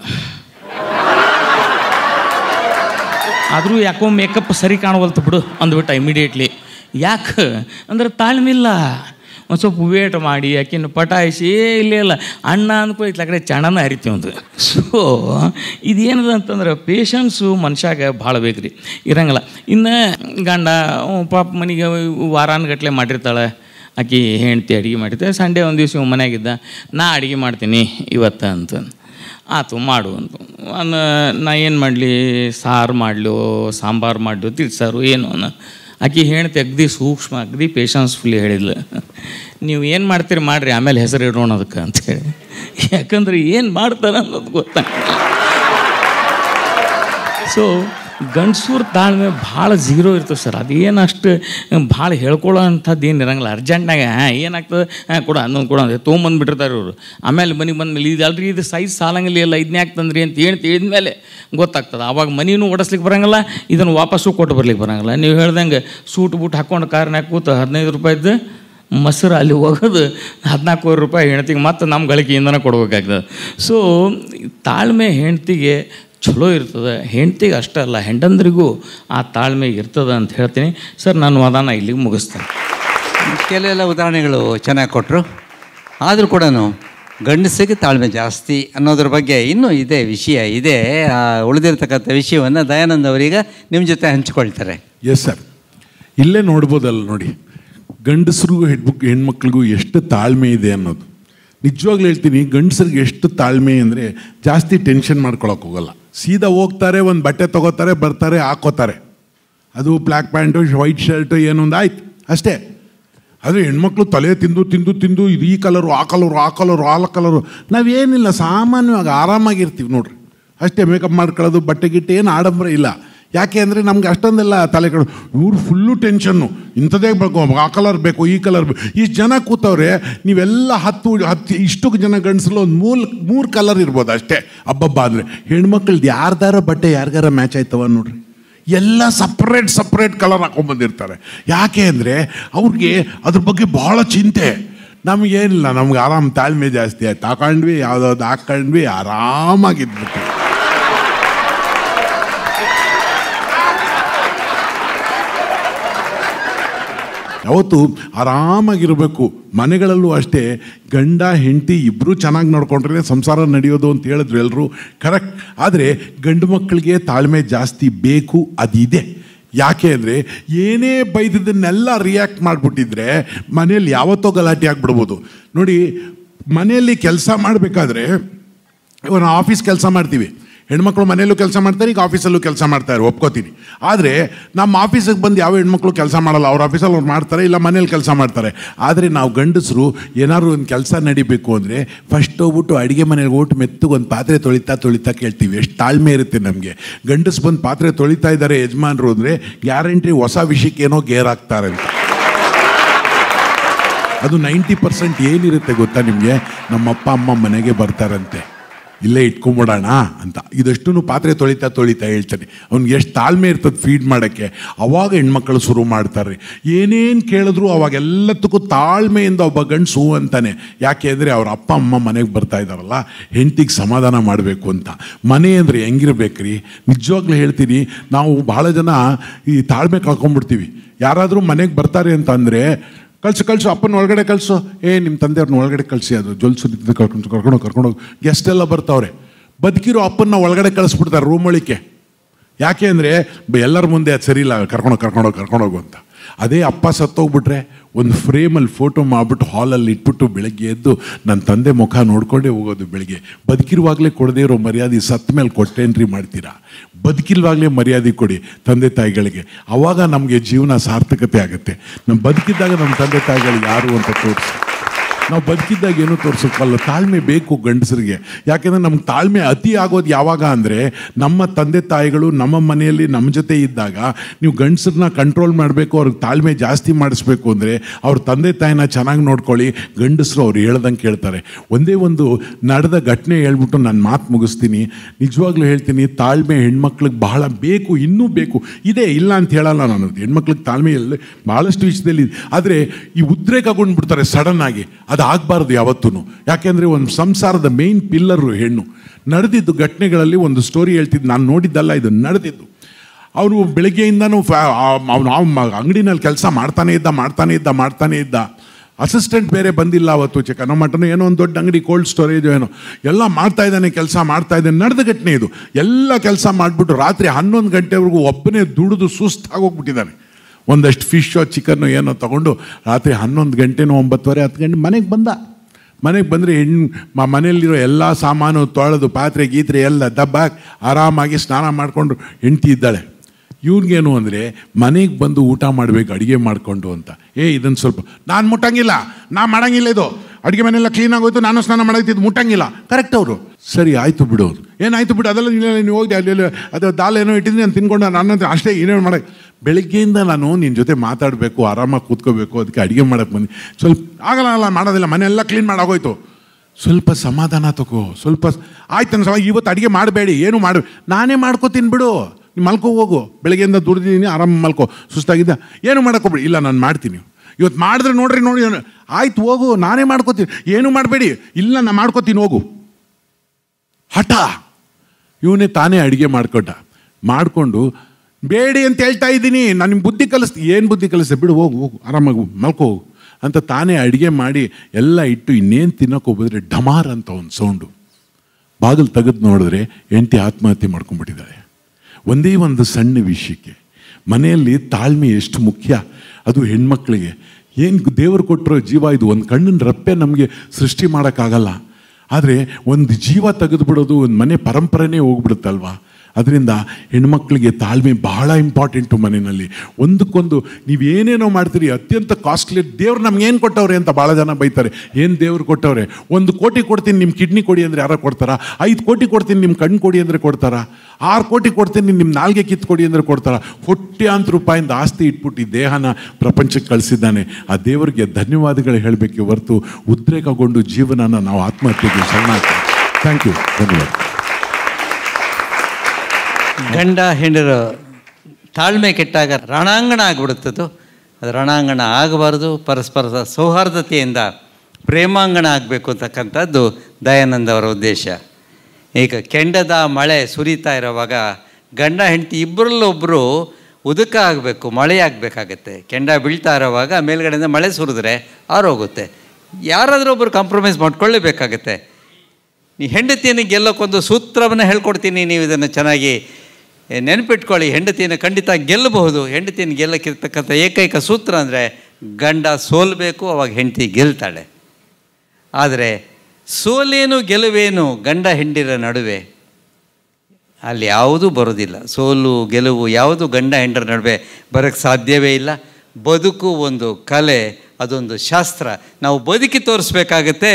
ಆದರೂ ಯಾಕೋ ಮೇಕಪ್ ಸರಿ ಕಾಣವಲ್ತು ಬಿಡು ಅಂದ್ಬಿಟ್ಟ ಇಮಿಡಿಯೇಟ್ಲಿ ಯಾಕೆ ಅಂದ್ರೆ ತಾಳ್ಮಿಲ್ಲ ಒಂದು ಸ್ವಲ್ಪ ವೇಟ್ ಮಾಡಿ ಆಕಿನ ಪಟಾಯಿಸಿ ಏ ಇಲ್ಲ ಇಲ್ಲ ಅಣ್ಣ ಅಂದ್ಕೋ ಇತ್ಲ ಕಡೆ ಚಣನ ಹರಿತೀವಿ ಒಂದು ಸೊ ಇದೇನದ ಅಂತಂದ್ರೆ ಪೇಷನ್ಸು ಮನುಷ್ಯಾಗ ಭಾಳ ಬೇಕ್ರಿ ಇರಂಗಿಲ್ಲ ಇನ್ನು ಗಂಡ ಅವ್ನ್ ಪಾಪ ಮನೆಗೆ ವಾರಾನ್ಗಟ್ಲೆ ಮಾಡಿರ್ತಾಳೆ ಆಕಿ ಹೆಂಡ್ತಿ ಅಡುಗೆ ಮಾಡಿರ್ತಾಳೆ ಸಂಡೇ ಒಂದು ದಿವಸ ಮನೆಯಾಗಿದ್ದ ನಾ ಅಡುಗೆ ಮಾಡ್ತೀನಿ ಇವತ್ತು ಅಂತ ಆತು ಮಾಡು ಅಂತ ಅನ್ನ ನಾ ಏನು ಮಾಡಲಿ ಸಾರು ಮಾಡಲು ಸಾಂಬಾರು ಮಾಡಲು ತಿಳಿಸಾರು ಏನು ಅನ್ನ ಆಕೆ ಹೆಣ್ತಿ ಅಗ್ದಿ ಸೂಕ್ಷ್ಮ ಅಗ್ದಿ ಪೇಷನ್ಸ್ಫುಲಿ ಹೇಳಿದ್ಲು ನೀವು ಏನು ಮಾಡ್ತೀರಿ ಮಾಡಿರಿ ಆಮೇಲೆ ಹೆಸರು ಇಡೋಣ ಅದಕ್ಕೆ ಅಂತೇಳಿ ಯಾಕಂದ್ರೆ ಏನು ಮಾಡ್ತಾರೆ ಅನ್ನೋದು ಗೊತ್ತಾಗಿಲ್ಲ ಸೊ ಗಂಡಸೂರ್ ತಾಳ್ಮೆ ಭಾಳ ಝೀರೋ ಇರ್ತದೆ ಸರ್ ಅದೇನು ಅಷ್ಟು ಭಾಳ ಹೇಳ್ಕೊಳ್ಳೋ ಅಂಥದ್ದು ಏನು ಇರಂಗಿಲ್ಲ ಅರ್ಜೆಂಟ್ನಾಗ ಹಾಂ ಏನಾಗ್ತದೆ ಹಾಂ ಕೊಡ ಅನ್ನೊಂದು ಕೊಡ ಅಂತ ತೊಗೊಂಬಂದ್ಬಿಟ್ಟಿರ್ತಾರೆ ಇವರು ಆಮೇಲೆ ಮನೆಗೆ ಬಂದಮೇಲೆ ಇದು ಅಲ್ರಿ ಇದು ಸೈಜ್ ಸಾಲಂಗಿಲ್ಲ ಇಲ್ಲ ಇದನ್ನ ಯಾಕೆ ತಂದ್ರಿ ಅಂತ ಏನು ತಿಳಿದ್ಮೇಲೆ ಗೊತ್ತಾಗ್ತದೆ ಆವಾಗ ಮನಿನೂ ಓಡಿಸ್ಲಿಕ್ಕೆ ಬರಂಗಿಲ್ಲ ಇದನ್ನು ವಾಪಸ್ಸು ಕೊಟ್ಟು ಬರ್ಲಿಕ್ಕೆ ಬರಂಗಿಲ್ಲ ನೀವು ಹೇಳ್ದಂಗೆ ಸೂಟ್ ಬೂಟ್ ಹಾಕ್ಕೊಂಡು ಕಾರ್ನಾಗ ಕೂತು ಹದಿನೈದು ರೂಪಾಯಿದ್ದು ಮೊಸರು ಅಲ್ಲಿ ಹೋಗೋದು ಹದಿನಾಲ್ಕೂವರೆ ರೂಪಾಯಿ ಹೆಂಡ್ತಿಗೆ ಮತ್ತು ನಮ್ಮ ಗಳಿಕೆಯಿಂದನೇ ಕೊಡ್ಬೇಕಾಗ್ತದೆ ಸೊ ತಾಳ್ಮೆ ಹೆಂಡ್ತಿಗೆ ಚಲೋ ಇರ್ತದೆ ಹೆಂಡ್ತಿಗೆ ಅಷ್ಟೇ ಅಲ್ಲ ಹೆಂಡಂದ್ರಿಗೂ ಆ ತಾಳ್ಮೆ ಇರ್ತದೆ ಅಂತ ಹೇಳ್ತೀನಿ ಸರ್ ನಾನು ವಾದನ ಇಲ್ಲಿಗೆ ಮುಗಿಸ್ತೇನೆ ಕೆಲವೆಲ್ಲ ಉದಾಹರಣೆಗಳು ಚೆನ್ನಾಗಿ ಕೊಟ್ಟರು ಆದರೂ ಕೂಡ ಗಂಡಸಿಗೆ ತಾಳ್ಮೆ ಜಾಸ್ತಿ ಅನ್ನೋದ್ರ ಬಗ್ಗೆ ಇನ್ನೂ ಇದೆ ವಿಷಯ ಇದೆ ಆ ಉಳಿದಿರ್ತಕ್ಕಂಥ ವಿಷಯವನ್ನು ದಯಾನಂದ್ ಅವರೀಗ ನಿಮ್ಮ ಜೊತೆ ಹಂಚ್ಕೊಳ್ತಾರೆ ಎಸ್ ಸರ್ ಇಲ್ಲೇ ನೋಡ್ಬೋದಲ್ಲ ನೋಡಿ ಗಂಡಸ್ರಿಗೂ ಹೆಣ್ಮಕ್ ಹೆಣ್ಮಕ್ಳಿಗೂ ಎಷ್ಟು ತಾಳ್ಮೆ ಇದೆ ಅನ್ನೋದು ನಿಜವಾಗ್ಲೂ ಹೇಳ್ತೀನಿ ಗಂಡಸ್ರಿಗೆ ಎಷ್ಟು ತಾಳ್ಮೆ ಅಂದರೆ ಜಾಸ್ತಿ ಟೆನ್ಷನ್ ಮಾಡ್ಕೊಳಕ್ಕೆ ಹೋಗಲ್ಲ ಸೀದಾ ಹೋಗ್ತಾರೆ ಒಂದು ಬಟ್ಟೆ ತೊಗೋತಾರೆ ಬರ್ತಾರೆ ಹಾಕೋತಾರೆ ಅದು ಬ್ಲ್ಯಾಕ್ ಪ್ಯಾಂಟು ವೈಟ್ ಶರ್ಟು ಏನೊಂದು ಆಯ್ತು ಅಷ್ಟೇ ಆದರೆ ಹೆಣ್ಮಕ್ಳು ತಲೆ ತಿಂದು ತಿಂದು ತಿಂದು ಇದು ಈ ಕಲರು ಆ ಕಲರು ಆ ಕಲರು ಆ ಕಲರು ನಾವೇನಿಲ್ಲ ಸಾಮಾನ್ಯವಾಗಿ ಆರಾಮಾಗಿರ್ತೀವಿ ನೋಡ್ರಿ ಅಷ್ಟೇ ಮೇಕಪ್ ಮಾಡ್ಕೊಳ್ಳೋದು ಬಟ್ಟೆ ಗಿಟ್ಟೆ ಏನು ಆಡಂಬರ ಇಲ್ಲ ಯಾಕೆ ಅಂದರೆ ನಮ್ಗೆ ಅಷ್ಟೊಂದೆಲ್ಲ ತಲೆ ಕಡೆ ಇವ್ರು ಫುಲ್ಲು ಟೆನ್ಷನ್ನು ಇಂಥದ್ದೇ ಬೇಕು ಆ ಕಲರ್ ಬೇಕು ಈ ಕಲರ್ ಬೇಕು ಇಷ್ಟು ಜನ ಕೂತವ್ರೆ ನೀವೆಲ್ಲ ಹತ್ತು ಹತ್ತು ಇಷ್ಟು ಜನ ಗಂಡಸಲು ಒಂದು ಮೂರು ಮೂರು ಕಲರ್ ಇರ್ಬೋದು ಅಷ್ಟೇ ಹಬ್ಬಬ್ಬ ಅಂದರೆ ಹೆಣ್ಮಕ್ಳದ್ದು ಯಾರ್ದಾರ ಬಟ್ಟೆ ಯಾರಿಗಾರ ಮ್ಯಾಚ್ ಆಯ್ತವ ನೋಡ್ರಿ ಎಲ್ಲ ಸಪ್ರೇಟ್ ಸಪ್ರೇಟ್ ಕಲರ್ ಹಾಕೊಂಡ್ಬಂದಿರ್ತಾರೆ ಯಾಕೆ ಅಂದರೆ ಅವ್ರಿಗೆ ಅದ್ರ ಬಗ್ಗೆ ಭಾಳ ಚಿಂತೆ ನಮಗೇನಿಲ್ಲ ನಮ್ಗೆ ಆರಾಮ್ ತಾಳ್ಮೆ ಜಾಸ್ತಿ ಆಯ್ತು ಹಾಕೊಂಡ್ವಿ ಯಾವುದಾದ್ರು ಹಾಕೊಂಡ್ವಿ ಆರಾಮಾಗಿದ್ಬಿಟ್ಟು ಯಾವತ್ತು ಆರಾಮಾಗಿರಬೇಕು ಮನೆಗಳಲ್ಲೂ ಅಷ್ಟೇ ಗಂಡ ಹೆಂಡತಿ ಇಬ್ಬರೂ ಚೆನ್ನಾಗಿ ನೋಡ್ಕೊಂಡ್ರೆ ಸಂಸಾರ ನಡೆಯೋದು ಅಂತ ಹೇಳಿದ್ರು ಎಲ್ಲರೂ ಕರೆಕ್ಟ್ ಆದರೆ ಗಂಡು ಮಕ್ಕಳಿಗೆ ತಾಳ್ಮೆ ಜಾಸ್ತಿ ಬೇಕು ಅದಿದೆ ಯಾಕೆ ಅಂದರೆ ಏನೇ ಬೈದಿದ್ದನ್ನೆಲ್ಲ ರಿಯಾಕ್ಟ್ ಮಾಡಿಬಿಟ್ಟಿದ್ರೆ ಮನೆಯಲ್ಲಿ ಯಾವತ್ತೋ ಗಲಾಟೆ ಆಗಿಬಿಡ್ಬೋದು ನೋಡಿ ಮನೆಯಲ್ಲಿ ಕೆಲಸ ಮಾಡಬೇಕಾದ್ರೆ ಇವಾಗ ನಾವು ಆಫೀಸ್ ಕೆಲಸ ಮಾಡ್ತೀವಿ ಹೆಣ್ಮಕ್ಳು ಮನೆಯಲ್ಲೂ ಕೆಲಸ ಮಾಡ್ತಾರೆ ಈಗ ಆಫೀಸಲ್ಲೂ ಕೆಲಸ ಮಾಡ್ತಾರೆ ಒಪ್ಕೋತೀನಿ ಆದರೆ ನಮ್ಮ ಆಫೀಸಿಗೆ ಬಂದು ಯಾವ ಹೆಣ್ಮಕ್ಳು ಕೆಲಸ ಮಾಡಲ್ಲ ಅವ್ರ ಆಫೀಸಲ್ಲಿ ಅವ್ರು ಮಾಡ್ತಾರೆ ಇಲ್ಲ ಮನೇಲಿ ಕೆಲಸ ಮಾಡ್ತಾರೆ ಆದರೆ ನಾವು ಗಂಡಸರು ಏನಾದ್ರು ಒಂದು ಕೆಲಸ ನಡಿಬೇಕು ಅಂದರೆ ಫಸ್ಟ್ ಹೋಗ್ಬಿಟ್ಟು ಅಡುಗೆ ಮನೆಗೆ ಹೋಗ್ಬಿಟ್ಟು ಮೆತ್ತಗೆ ಒಂದು ಪಾತ್ರೆ ತೊಳಿತಾ ತೊಳಿತಾ ಕೇಳ್ತೀವಿ ಎಷ್ಟು ತಾಳ್ಮೆ ಇರುತ್ತೆ ನಮಗೆ ಗಂಡಸ್ ಬಂದು ಪಾತ್ರೆ ತೊಳಿತಾ ಇದ್ದಾರೆ ಯಜಮಾನರು ಅಂದರೆ ಗ್ಯಾರಂಟಿ ಹೊಸ ವಿಷಯಕ್ಕೆ ಏನೋ ಗೇರ್ ಹಾಕ್ತಾರೆ ಅಂತ ಅದು ನೈಂಟಿ ಪರ್ಸೆಂಟ್ ಏನಿರುತ್ತೆ ಗೊತ್ತಾ ನಿಮಗೆ ನಮ್ಮ ಅಪ್ಪ ಅಮ್ಮ ಮನೆಗೆ ಬರ್ತಾರಂತೆ ಇಲ್ಲೇ ಇಟ್ಕೊಂಬಿಡೋಣ ಅಂತ ಇದಷ್ಟು ಪಾತ್ರೆ ತೊಳಿತಾ ತೊಳಿತಾ ಹೇಳ್ತಾನೆ ಅವ್ನಿಗೆ ಎಷ್ಟು ತಾಳ್ಮೆ ಇರ್ತದೆ ಫೀಡ್ ಮಾಡೋಕ್ಕೆ ಅವಾಗ ಹೆಣ್ಮಕ್ಳು ಶುರು ಮಾಡ್ತಾರೆ ಏನೇನು ಕೇಳಿದ್ರು ಅವಾಗೆಲ್ಲದಕ್ಕೂ ತಾಳ್ಮೆಯಿಂದ ಒಬ್ಬ ಗಂಡಸು ಅಂತಾನೆ ಯಾಕೆ ಅಂದರೆ ಅವ್ರ ಅಪ್ಪ ಅಮ್ಮ ಮನೆಗೆ ಬರ್ತಾ ಇದ್ದಾರಲ್ಲ ಹೆಂಡ್ತಿಗೆ ಸಮಾಧಾನ ಮಾಡಬೇಕು ಅಂತ ಮನೆ ಅಂದರೆ ಹೆಂಗಿರ್ಬೇಕ್ರಿ ನಿಜವಾಗ್ಲೂ ಹೇಳ್ತೀನಿ ನಾವು ಭಾಳ ಜನ ಈ ತಾಳ್ಮೆ ಕಳ್ಕೊಂಡ್ಬಿಡ್ತೀವಿ ಯಾರಾದರೂ ಮನೆಗೆ ಬರ್ತಾರೆ ಅಂತ ಅಂದರೆ ಕಳ್ಸು ಕಳ್ಸು ಅಪ್ಪನ ಒಳಗಡೆ ಕಳ್ಸು ಏ ನಿಮ್ಮ ತಂದೆಯವ್ರನ್ನ ಒಳಗಡೆ ಕಳಿಸಿ ಅದು ಜೊಲ್ಸು ಕರ್ಕೊಂಡು ಕರ್ಕೊಂಡು ಕರ್ಕೊಂಡೋಗಿ ಗೆಸ್ಟ್ ಎಲ್ಲ ಬರ್ತಾವ್ರೆ ಬದುಕಿರೋ ಅಪ್ಪನ್ನ ಒಳಗಡೆ ಕಳಿಸ್ಬಿಡ್ತಾರೆ ರೂಮ್ ಒಳಿಕೆ ಯಾಕೆ ಅಂದರೆ ಎಲ್ಲರ ಮುಂದೆ ಅದು ಸರಿ ಇಲ್ಲ ಕರ್ಕೊಂಡು ಕರ್ಕೊಂಡೋಗಿ ಕರ್ಕೊಂಡೋಗು ಅಂತ ಅದೇ ಅಪ್ಪ ಸತ್ತೋಗ್ಬಿಟ್ರೆ ಒಂದು ಫ್ರೇಮಲ್ಲಿ ಫೋಟೋ ಮಾಡಿಬಿಟ್ಟು ಹಾಲಲ್ಲಿ ಇಟ್ಬಿಟ್ಟು ಬೆಳಗ್ಗೆ ಎದ್ದು ನನ್ನ ತಂದೆ ಮುಖ ನೋಡ್ಕೊಂಡೇ ಹೋಗೋದು ಬೆಳಿಗ್ಗೆ ಬದುಕಿರುವಾಗಲೇ ಕೊಡದೇ ಇರೋ ಮರ್ಯಾದೆ ಸತ್ತ ಮೇಲೆ ಕೊಟ್ಟೇನ್ರಿ ಮಾಡ್ತೀರಾ ಬದುಕಿಲ್ವಾಗಲೇ ಮರ್ಯಾದೆ ಕೊಡಿ ತಂದೆ ತಾಯಿಗಳಿಗೆ ಆವಾಗ ನಮಗೆ ಜೀವನ ಸಾರ್ಥಕತೆ ಆಗುತ್ತೆ ನಮ್ಮ ಬದುಕಿದ್ದಾಗ ನಮ್ಮ ತಂದೆ ತಾಯಿಗಳು ಯಾರು ಅಂತ ತೋರಿಸಿ ನಾವು ಬದುಕಿದ್ದಾಗ ಏನೂ ತೋರಿಸೋಕ್ಕಲ್ಲ ತಾಳ್ಮೆ ಬೇಕು ಗಂಡಸರಿಗೆ ಯಾಕೆಂದರೆ ನಮ್ಗೆ ತಾಳ್ಮೆ ಅತಿ ಆಗೋದು ಯಾವಾಗ ಅಂದರೆ ನಮ್ಮ ತಂದೆ ತಾಯಿಗಳು ನಮ್ಮ ಮನೆಯಲ್ಲಿ ನಮ್ಮ ಜೊತೆ ಇದ್ದಾಗ ನೀವು ಗಂಡಸರನ್ನ ಕಂಟ್ರೋಲ್ ಮಾಡಬೇಕು ಅವ್ರಿಗೆ ತಾಳ್ಮೆ ಜಾಸ್ತಿ ಮಾಡಿಸ್ಬೇಕು ಅಂದರೆ ಅವ್ರ ತಂದೆ ತಾಯಿನ ಚೆನ್ನಾಗಿ ನೋಡ್ಕೊಳ್ಳಿ ಗಂಡಸರು ಅವ್ರು ಹೇಳ್ದಂಗೆ ಕೇಳ್ತಾರೆ ಒಂದೇ ಒಂದು ನಡೆದ ಘಟನೆ ಹೇಳ್ಬಿಟ್ಟು ನಾನು ಮಾತು ಮುಗಿಸ್ತೀನಿ ನಿಜವಾಗ್ಲೂ ಹೇಳ್ತೀನಿ ತಾಳ್ಮೆ ಹೆಣ್ಮಕ್ಳಿಗೆ ಬಹಳ ಬೇಕು ಇನ್ನೂ ಬೇಕು ಇದೆ ಇಲ್ಲ ಅಂತ ಹೇಳಲ್ಲ ನಾನು ಹೆಣ್ಮಕ್ಳಿಗೆ ತಾಳ್ಮೆ ಎಲ್ಲ ಭಾಳಷ್ಟು ವಿಷಯದಲ್ಲಿ ಇದೆ. ಆದರೆ ಈ ಉದ್ರೇಕಗೊಂಡ್ಬಿಡ್ತಾರೆ ಸಡನ್ ಆಗಿ ಅದು ಆಗಬಾರ್ದು ಯಾವತ್ತೂ ಯಾಕೆಂದರೆ ಒಂದು ಸಂಸಾರದ ಮೇಯ್ನ್ ಪಿಲ್ಲರು ಹೆಣ್ಣು ನಡೆದಿದ್ದು ಘಟನೆಗಳಲ್ಲಿ ಒಂದು ಸ್ಟೋರಿ ಹೇಳ್ತಿದ್ದು ನಾನು ನೋಡಿದ್ದಲ್ಲ ಇದು ನಡೆದಿದ್ದು ಅವನು ಬೆಳಗ್ಗೆಯಿಂದನೂ ಫ್ಯಾ ಅವನು ಅಂಗಡಿನಲ್ಲಿ ಕೆಲಸ ಮಾಡ್ತಾನೆ ಇದ್ದ ಮಾಡ್ತಾನೆ ಇದ್ದ ಮಾಡ್ತಾನೆ ಇದ್ದ ಅಸಿಸ್ಟೆಂಟ್ ಬೇರೆ ಬಂದಿಲ್ಲ ಅವತ್ತು ಚಿಕನ್ ಮಟನ್ ಏನೋ ಒಂದು ದೊಡ್ಡ ಅಂಗಡಿ ಕೋಲ್ಡ್ ಸ್ಟೋರೇಜ್ ಏನೋ ಎಲ್ಲ ಮಾಡ್ತಾ ಇದ್ದಾನೆ ಕೆಲಸ ಮಾಡ್ತಾ ಇದ್ದಾನೆ ನಡೆದ ಘಟನೆ ಇದು ಎಲ್ಲ ಕೆಲಸ ಮಾಡಿಬಿಟ್ಟು ರಾತ್ರಿ ಹನ್ನೊಂದು ಗಂಟೆವರೆಗೂ ಒಬ್ಬನೇ ದುಡಿದು ಸುಸ್ತಾಗೋಗ್ಬಿಟ್ಟಿದ್ದಾನೆ ಒಂದಷ್ಟು ಫಿಶೋ ಚಿಕನ್ನು ಏನೋ ತಗೊಂಡು ರಾತ್ರಿ ಹನ್ನೊಂದು ಗಂಟೆನೋ ಒಂಬತ್ತುವರೆ ಹತ್ತು ಗಂಟೆ ಮನೆಗೆ ಬಂದ ಮನೆಗೆ ಬಂದರೆ ಹೆಣ್ಣು ಮ ಮನೆಯಲ್ಲಿರೋ ಎಲ್ಲ ಸಾಮಾನು ತೊಳೆದು ಪಾತ್ರೆ ಗೀತ್ರೆ ಎಲ್ಲ ದಬ್ಬಾಕ್ ಆರಾಮಾಗಿ ಸ್ನಾನ ಮಾಡಿಕೊಂಡು ಹೆಂಡ್ತಿ ಇದ್ದಾಳೆ ಇವ್ನಿಗೇನು ಅಂದರೆ ಮನೆಗೆ ಬಂದು ಊಟ ಮಾಡಬೇಕು ಅಡುಗೆ ಮಾಡಿಕೊಂಡು ಅಂತ ಏ ಇದನ್ನು ಸ್ವಲ್ಪ ನಾನು ಮುಟ್ಟಂಗಿಲ್ಲ ನಾ ಮಾಡಂಗಿಲ್ಲ ಇದು ಅಡುಗೆ ಮನೆಯೆಲ್ಲ ಕ್ಲೀನ್ ಆಗೋಯ್ತು ನಾನು ಸ್ನಾನ ಮಾಡಾಯ್ತಿದ್ದು ಮುಟ್ಟಂಗಿಲ್ಲ ಕರೆಕ್ಟ್ ಅವರು ಸರಿ ಆಯಿತು ಬಿಡೋದು ಏನಾಯ್ತು ಬಿಡು ಅದೆಲ್ಲ ನೀನು ನೀವು ಹೋಗಿ ಅಲ್ಲಿ ಅದು ದಾಲ್ ಏನೋ ಇಟ್ಟಿದ್ದೀನಿ ನಾನು ತಿನ್ಕೊಂಡು ನನ್ನ ಅಷ್ಟೇ ಏನೇನು ಮಾಡಕ್ಕೆ ಬೆಳಿಗ್ಗೆಯಿಂದ ನಾನು ನಿನ್ನ ಜೊತೆ ಮಾತಾಡಬೇಕು ಆರಾಮಾಗಿ ಕೂತ್ಕೋಬೇಕು ಅದಕ್ಕೆ ಅಡುಗೆ ಮಾಡಕ್ಕೆ ಬಂದು ಸ್ವಲ್ಪ ಆಗಲ್ಲ ಆಗಲ್ಲ ಮಾಡೋದಿಲ್ಲ ಮನೆಯೆಲ್ಲ ಕ್ಲೀನ್ ಮಾಡೋಗೋಯ್ತು ಸ್ವಲ್ಪ ಸಮಾಧಾನ ತಗೋ ಸ್ವಲ್ಪ ಆಯ್ತು ನನ್ನ ಸಮ ಇವತ್ತು ಅಡುಗೆ ಮಾಡಬೇಡಿ ಏನು ಮಾಡ ನಾನೇ ಮಾಡ್ಕೋತೀನಿ ಬಿಡು ನೀನು ಮಲ್ಕೋ ಹೋಗು ಬೆಳಗ್ಗೆಯಿಂದ ದುಡ್ದಿದ್ದೀನಿ ಆರಾಮ ಮಲ್ಕೋ ಸುಸ್ತಾಗಿದ್ದ ಏನು ಮಾಡೋಕ್ಕೋಗ್ಬಿಡಿ ಇಲ್ಲ ನಾನು ಮಾಡ್ತೀನಿ ಇವತ್ತು ಮಾಡಿದ್ರೆ ನೋಡ್ರಿ ನೋಡಿ ಏನು ಆಯ್ತು ಹೋಗು ನಾನೇ ಮಾಡ್ಕೋತೀನಿ ಏನು ಮಾಡಬೇಡಿ ಇಲ್ಲ ನಾನು ಮಾಡ್ಕೋತೀನಿ ಹೋಗು ಹಠ ಇವನೇ ತಾನೇ ಅಡುಗೆ ಮಾಡ್ಕೊಟ್ಟ ಮಾಡಿಕೊಂಡು ಬೇಡಿ ಅಂತ ಹೇಳ್ತಾ ಇದ್ದೀನಿ ನಾನು ನಿಮ್ಮ ಬುದ್ಧಿ ಕಲಿಸ್ತೀನಿ ಏನು ಬುದ್ಧಿ ಕಲಿಸ್ತೆ ಬಿಡು ಹೋಗು ಹೋಗು ಆರಾಮಾಗಿ ಹೋಗು, ಮಲ್ಕೋ ಹೋಗು ಅಂತ ತಾನೇ ಅಡುಗೆ ಮಾಡಿ ಎಲ್ಲ ಇಟ್ಟು ಇನ್ನೇನು ತಿನ್ನೋಕೆ ಹೋಗಿದ್ರೆ ಢಮಾರ್ ಅಂತ ಒಂದು ಸೌಂಡು ಬಾಗಿಲು ತೆಗೆದು ನೋಡಿದ್ರೆ ಹೆಂಡತಿ ಆತ್ಮಹತ್ಯೆ ಮಾಡ್ಕೊಂಡ್ಬಿಟ್ಟಿದ್ದಾಳೆ ಒಂದೇ ಒಂದು ಸಣ್ಣ ವಿಷಯಕ್ಕೆ ಮನೆಯಲ್ಲಿ ತಾಳ್ಮೆ ಎಷ್ಟು ಮುಖ್ಯ ಅದು ಹೆಣ್ಮಕ್ಳಿಗೆ ಏನು ದೇವರು ಕೊಟ್ಟಿರೋ ಜೀವ ಇದು ಒಂದು ಕಣ್ಣಿನ ರಪ್ಪೆ ನಮಗೆ ಸೃಷ್ಟಿ ಮಾಡೋಕ್ಕಾಗಲ್ಲ ಆದರೆ ಒಂದು ಜೀವ ತೆಗೆದುಬಿಡೋದು ಒಂದು ಮನೆ ಪರಂಪರೆನೇ ಹೋಗ್ಬಿಡುತ್ತಲ್ವಾ ಅದರಿಂದ ಹೆಣ್ಮಕ್ಳಿಗೆ ತಾಳ್ಮೆ ಬಹಳ ಇಂಪಾರ್ಟೆಂಟು ಮನೆಯಲ್ಲಿ ಒಂದಕ್ಕೊಂದು ನೀವು ಏನೇನೋ ಮಾಡ್ತೀರಿ ಅತ್ಯಂತ ಕಾಸ್ಟ್ಲಿ ದೇವ್ರು ನಮ್ಗೆ ಏನು ಕೊಟ್ಟವ್ರೆ ಅಂತ ಭಾಳ ಜನ ಬೈತಾರೆ ಏನು ದೇವ್ರು ಕೊಟ್ಟವ್ರೆ ಒಂದು ಕೋಟಿ ಕೊಡ್ತೀನಿ ನಿಮ್ಮ ಕಿಡ್ನಿ ಕೊಡಿ ಅಂದರೆ ಯಾರೋ ಕೊಡ್ತಾರಾ ಐದು ಕೋಟಿ ಕೊಡ್ತೀನಿ ನಿಮ್ಮ ಕಣ್ಣು ಕೊಡಿ ಅಂದರೆ ಕೊಡ್ತಾರಾ ಆರು ಕೋಟಿ ಕೊಡ್ತೀನಿ ನಿಮ್ಮ ನಾಲ್ಗೆ ಕಿತ್ತು ಕೊಡಿ ಅಂದರೆ ಕೊಡ್ತಾರಾ ಕೋಟ್ಯಾಂತರ ರೂಪಾಯಿಂದ ಆಸ್ತಿ ಇಟ್ಬಿಟ್ಟು ಈ ದೇಹನ ಪ್ರಪಂಚಕ್ಕೆ ಕಳಿಸಿದ್ದಾನೆ ಆ ದೇವರಿಗೆ ಧನ್ಯವಾದಗಳು ಹೇಳಬೇಕು ಹೊರತು ಉದ್ರೇಕಗೊಂಡು ಜೀವನನ ನಾವು ಆತ್ಮಹತ್ಯೆಗೆ ಶರಣ ಥ್ಯಾಂಕ್ ಯು ಧನ್ಯವಾದ ಗಂಡ ಹೆಂಡರು ತಾಳ್ಮೆ ಕೆಟ್ಟಾಗ ರಣಾಂಗಣ ಆಗಿಬಿಡುತ್ತದು ಅದು ರಣಾಂಗಣ ಆಗಬಾರ್ದು ಪರಸ್ಪರ ಸೌಹಾರ್ದತೆಯಿಂದ ಪ್ರೇಮಾಂಗಣ ಆಗಬೇಕು ಅಂತಕ್ಕಂಥದ್ದು ದಯಾನಂದ ಅವರ ಉದ್ದೇಶ ಈಗ ಕೆಂಡದ ಮಳೆ ಸುರಿತಾ ಇರೋವಾಗ ಗಂಡ ಹೆಂಡತಿ ಇಬ್ಬರಲ್ಲೊಬ್ಬರು ಉದಕ ಆಗಬೇಕು ಮಳೆ ಆಗಬೇಕಾಗತ್ತೆ ಕೆಂಡ ಬೀಳ್ತಾ ಇರೋವಾಗ ಮೇಲ್ಗಡೆಯಿಂದ ಮಳೆ ಸುರಿದ್ರೆ ಆರೋಗುತ್ತೆ ಯಾರಾದರೂ ಒಬ್ಬರು ಕಾಂಪ್ರಮೈಸ್ ಮಾಡ್ಕೊಳ್ಳೇಬೇಕಾಗತ್ತೆ ಈ ಹೆಂಡತಿಯನ್ನು ಗೆಲ್ಲೋಕ್ಕೊಂದು ಸೂತ್ರವನ್ನು ಹೇಳ್ಕೊಡ್ತೀನಿ ನೀವು ಇದನ್ನು ಚೆನ್ನಾಗಿ ನೆನಪಿಟ್ಕೊಳ್ಳಿ ಹೆಂಡತಿಯನ್ನು ಖಂಡಿತ ಗೆಲ್ಲಬಹುದು ಹೆಂಡತಿಯನ್ನು ಗೆಲ್ಲಕ್ಕಿರ್ತಕ್ಕಂಥ ಏಕೈಕ ಸೂತ್ರ ಅಂದರೆ ಗಂಡ ಸೋಲ್ಬೇಕು ಅವಾಗ ಹೆಂಡತಿ ಗೆಲ್ತಾಳೆ ಆದರೆ ಸೋಲೇನು ಗೆಲುವೇನು ಗಂಡ ಹೆಂಡಿರ ನಡುವೆ ಅಲ್ಲಿ ಯಾವುದೂ ಬರೋದಿಲ್ಲ ಸೋಲು ಗೆಲುವು ಯಾವುದು ಗಂಡ ಹೆಂಡರ ನಡುವೆ ಬರೋಕ್ಕೆ ಸಾಧ್ಯವೇ ಇಲ್ಲ ಬದುಕು ಒಂದು ಕಲೆ ಅದೊಂದು ಶಾಸ್ತ್ರ ನಾವು ಬದುಕಿ ತೋರಿಸ್ಬೇಕಾಗತ್ತೆ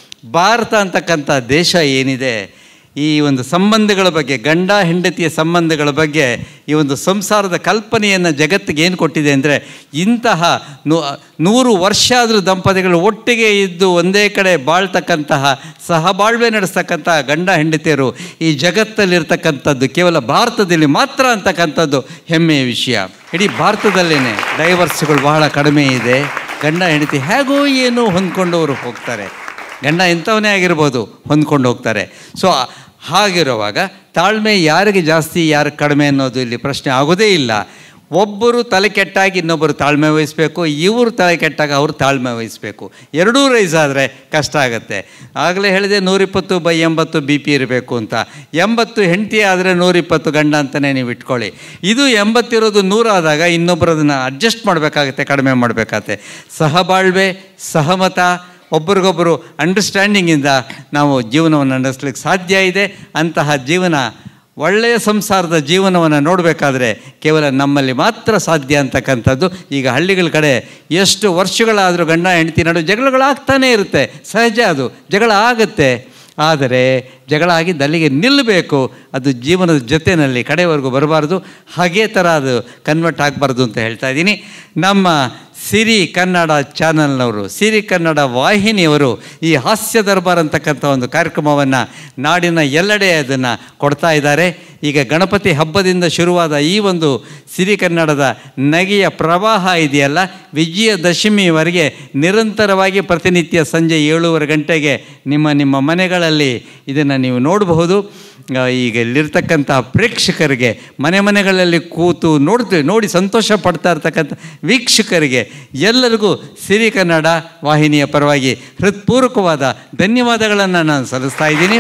ಭಾರತ ಅಂತಕ್ಕಂಥ ದೇಶ ಏನಿದೆ ಈ ಒಂದು ಸಂಬಂಧಗಳ ಬಗ್ಗೆ ಗಂಡ ಹೆಂಡತಿಯ ಸಂಬಂಧಗಳ ಬಗ್ಗೆ ಈ ಒಂದು ಸಂಸಾರದ ಕಲ್ಪನೆಯನ್ನು ಜಗತ್ತಿಗೆ ಏನು ಕೊಟ್ಟಿದೆ ಅಂದರೆ ಇಂತಹ ನೂ- ನೂರು ವರ್ಷ ಆದರೂ ದಂಪತಿಗಳು ಒಟ್ಟಿಗೆ ಇದ್ದು ಒಂದೇ ಕಡೆ ಬಾಳ್ತಕ್ಕಂತಹ ಸಹಬಾಳ್ವೆ ನಡೆಸ್ತಕ್ಕಂತಹ ಗಂಡ ಹೆಂಡತಿಯರು ಈ ಜಗತ್ತಲ್ಲಿರ್ತಕ್ಕಂಥದ್ದು ಕೇವಲ ಭಾರತದಲ್ಲಿ ಮಾತ್ರ ಅಂತಕ್ಕಂಥದ್ದು ಹೆಮ್ಮೆಯ ವಿಷಯ ಇಡೀ ಭಾರತದಲ್ಲೇ ಡೈವರ್ಸ್ಗಳು ಬಹಳ ಕಡಿಮೆ ಇದೆ ಗಂಡ ಹೆಂಡತಿ ಹೇಗೋ ಏನೋ ಹೊಂದ್ಕೊಂಡವರು ಹೋಗ್ತಾರೆ ಗಂಡ ಎಂಥವನೇ ಆಗಿರ್ಬೋದು ಹೊಂದ್ಕೊಂಡು ಹೋಗ್ತಾರೆ ಸೊ ಹಾಗಿರುವಾಗ ತಾಳ್ಮೆ ಯಾರಿಗೆ ಜಾಸ್ತಿ ಯಾರಿಗೆ ಕಡಿಮೆ ಅನ್ನೋದು ಇಲ್ಲಿ ಪ್ರಶ್ನೆ ಆಗೋದೇ ಇಲ್ಲ ಒಬ್ಬರು ತಲೆ ಕೆಟ್ಟಾಗಿ ಇನ್ನೊಬ್ಬರು ತಾಳ್ಮೆ ವಹಿಸಬೇಕು ಇವರು ತಲೆ ಕೆಟ್ಟಾಗ ಅವರು ತಾಳ್ಮೆ ವಹಿಸಬೇಕು ಎರಡೂ ರೈಸ್ ಆದರೆ ಕಷ್ಟ ಆಗುತ್ತೆ ಆಗಲೇ ಹೇಳಿದೆ ನೂರಿಪ್ಪತ್ತು ಬೈ ಎಂಬತ್ತು ಬಿ ಪಿ ಇರಬೇಕು ಅಂತ ಎಂಬತ್ತು ಹೆಂಡತಿ ಆದರೆ ನೂರಿಪ್ಪತ್ತು ಗಂಡ ಅಂತಲೇ ನೀವು ಇಟ್ಕೊಳ್ಳಿ ಇದು ಎಂಬತ್ತಿರೋದು ನೂರಾದಾಗ ಇನ್ನೊಬ್ಬರು ಅದನ್ನು ಅಡ್ಜಸ್ಟ್ ಮಾಡಬೇಕಾಗತ್ತೆ ಕಡಿಮೆ ಮಾಡಬೇಕಾಗತ್ತೆ ಸಹಬಾಳ್ವೆ ಸಹಮತ ಒಬ್ರಿಗೊಬ್ಬರು ಅಂಡರ್ಸ್ಟ್ಯಾಂಡಿಂಗಿಂದ ನಾವು ಜೀವನವನ್ನು ನಡೆಸಲಿಕ್ಕೆ ಸಾಧ್ಯ ಇದೆ ಅಂತಹ ಜೀವನ ಒಳ್ಳೆಯ ಸಂಸಾರದ ಜೀವನವನ್ನು ನೋಡಬೇಕಾದ್ರೆ ಕೇವಲ ನಮ್ಮಲ್ಲಿ ಮಾತ್ರ ಸಾಧ್ಯ ಅಂತಕ್ಕಂಥದ್ದು ಈಗ ಹಳ್ಳಿಗಳ ಕಡೆ ಎಷ್ಟು ವರ್ಷಗಳಾದರೂ ಗಂಡ ಹೆಂಡತಿ ನಡುವೆ ಜಗಳಗಳಾಗ್ತಾನೇ ಇರುತ್ತೆ ಸಹಜ ಅದು ಜಗಳ ಆಗುತ್ತೆ ಆದರೆ ಜಗಳ ಆಗಿದ್ದು ಅಲ್ಲಿಗೆ ನಿಲ್ಲಬೇಕು ಅದು ಜೀವನದ ಜೊತೆಯಲ್ಲಿ ಕಡೆವರೆಗೂ ಬರಬಾರ್ದು ಹಾಗೇ ಥರ ಅದು ಕನ್ವರ್ಟ್ ಆಗಬಾರ್ದು ಅಂತ ಹೇಳ್ತಾ ಇದ್ದೀನಿ ನಮ್ಮ ಸಿರಿ ಕನ್ನಡ ಚಾನಲ್ನವರು ಸಿರಿ ಕನ್ನಡ ವಾಹಿನಿಯವರು ಈ ಹಾಸ್ಯ ದರ್ಬಾರ್ ಅಂತಕ್ಕಂಥ ಒಂದು ಕಾರ್ಯಕ್ರಮವನ್ನು ನಾಡಿನ ಎಲ್ಲೆಡೆ ಅದನ್ನು ಕೊಡ್ತಾ ಇದ್ದಾರೆ ಈಗ ಗಣಪತಿ ಹಬ್ಬದಿಂದ ಶುರುವಾದ ಈ ಒಂದು ಸಿರಿ ಕನ್ನಡದ ನಗೆಯ ಪ್ರವಾಹ ಇದೆಯಲ್ಲ ವಿಜಯದಶಮಿಯವರೆಗೆ ನಿರಂತರವಾಗಿ ಪ್ರತಿನಿತ್ಯ ಸಂಜೆ ಏಳೂವರೆ ಗಂಟೆಗೆ ನಿಮ್ಮ ನಿಮ್ಮ ಮನೆಗಳಲ್ಲಿ ಇದನ್ನು ನೀವು ನೋಡಬಹುದು ಆ, ಈಗ ಇಲ್ಲಿರ್ತಕ್ಕಂಥ ಪ್ರೇಕ್ಷಕರಿಗೆ ಮನೆ ಮನೆಗಳಲ್ಲಿ ಕೂತು ನೋಡ್ತೀವಿ ನೋಡಿ ಸಂತೋಷ ಪಡ್ತಾ ಇರ್ತಕ್ಕಂಥ ವೀಕ್ಷಕರಿಗೆ ಎಲ್ಲರಿಗೂ ಸಿರಿ ಕನ್ನಡ ವಾಹಿನಿಯ ಪರವಾಗಿ ಹೃತ್ಪೂರ್ವಕವಾದ ಧನ್ಯವಾದಗಳನ್ನು ನಾನು ಸಲ್ಲಿಸ್ತಾ ಇದ್ದೀನಿ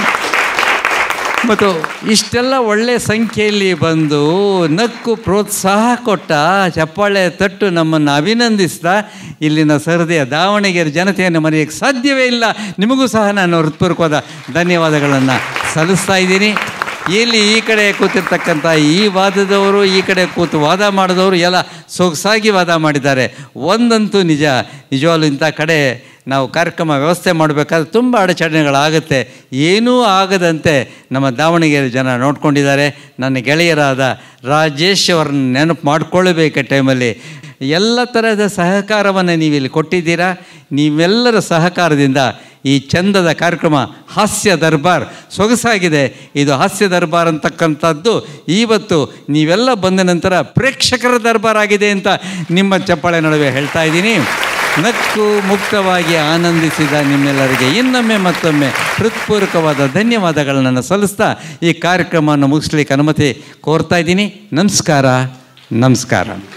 ಮತ್ತು ಇಷ್ಟೆಲ್ಲ ಒಳ್ಳೆಯ ಸಂಖ್ಯೆಯಲ್ಲಿ ಬಂದು ನಕ್ಕು ಪ್ರೋತ್ಸಾಹ ಕೊಟ್ಟ ಚಪ್ಪಾಳೆ ತಟ್ಟು ನಮ್ಮನ್ನು ಅಭಿನಂದಿಸ್ತಾ ಇಲ್ಲಿನ ಸಹೃದಯ ದಾವಣಗೆರೆ ಜನತೆಯನ್ನು ಮರೆಯೋಕ್ಕೆ ಸಾಧ್ಯವೇ ಇಲ್ಲ ನಿಮಗೂ ಸಹ ನಾನು ಹೃತ್ಪೂರ್ವಕವಾದ ಧನ್ಯವಾದಗಳನ್ನು ಸಲ್ಲಿಸ್ತಾ ಇದ್ದೀನಿ ಇಲ್ಲಿ ಈ ಕಡೆ ಕೂತಿರ್ತಕ್ಕಂಥ ಈ ವಾದದವರು ಈ ಕಡೆ ಕೂತು ವಾದ ಮಾಡಿದವರು ಎಲ್ಲ ಸೊಗಸಾಗಿ ವಾದ ಮಾಡಿದ್ದಾರೆ ಒಂದಂತೂ ನಿಜ ನಿಜವಾಗ್ಲೂ ಇಂಥ ಕಡೆ ನಾವು ಕಾರ್ಯಕ್ರಮ ವ್ಯವಸ್ಥೆ ಮಾಡಬೇಕಾದ್ರೆ ತುಂಬ ಅಡಚಣೆಗಳಾಗುತ್ತೆ ಏನೂ ಆಗದಂತೆ ನಮ್ಮ ದಾವಣಗೆರೆ ಜನ ನೋಡ್ಕೊಂಡಿದ್ದಾರೆ ನನ್ನ ಗೆಳೆಯರಾದ ರಾಜೇಶ್ ಅವರನ್ನ ನೆನಪು ಮಾಡ್ಕೊಳ್ಬೇಕು ಟೈಮಲ್ಲಿ ಎಲ್ಲ ಥರದ ಸಹಕಾರವನ್ನು ನೀವು ಇಲ್ಲಿ ಕೊಟ್ಟಿದ್ದೀರಾ ನೀವೆಲ್ಲರ ಸಹಕಾರದಿಂದ ಈ ಚಂದದ ಕಾರ್ಯಕ್ರಮ ಹಾಸ್ಯ ದರ್ಬಾರ್ ಸೊಗಸಾಗಿದೆ ಇದು ಹಾಸ್ಯ ದರ್ಬಾರ್ ಅಂತಕ್ಕಂಥದ್ದು ಇವತ್ತು ನೀವೆಲ್ಲ ಬಂದ ನಂತರ ಪ್ರೇಕ್ಷಕರ ದರ್ಬಾರ್ ಆಗಿದೆ ಅಂತ ನಿಮ್ಮ ಚಪ್ಪಾಳೆ ನಡುವೆ ಹೇಳ್ತಾ ಇದ್ದೀನಿ ನಕ್ಕು ಮುಕ್ತವಾಗಿ ಆನಂದಿಸಿದ ನಿಮ್ಮೆಲ್ಲರಿಗೆ ಇನ್ನೊಮ್ಮೆ ಮತ್ತೊಮ್ಮೆ ಹೃತ್ಪೂರ್ವಕವಾದ ಧನ್ಯವಾದಗಳನ್ನು ಸಲ್ಲಿಸ್ತಾ ಈ ಕಾರ್ಯಕ್ರಮವನ್ನು ಮುಗಿಸ್ಲಿಕ್ಕೆ ಅನುಮತಿ ಕೋರ್ತಾ ಇದ್ದೀನಿ ನಮಸ್ಕಾರ ನಮಸ್ಕಾರ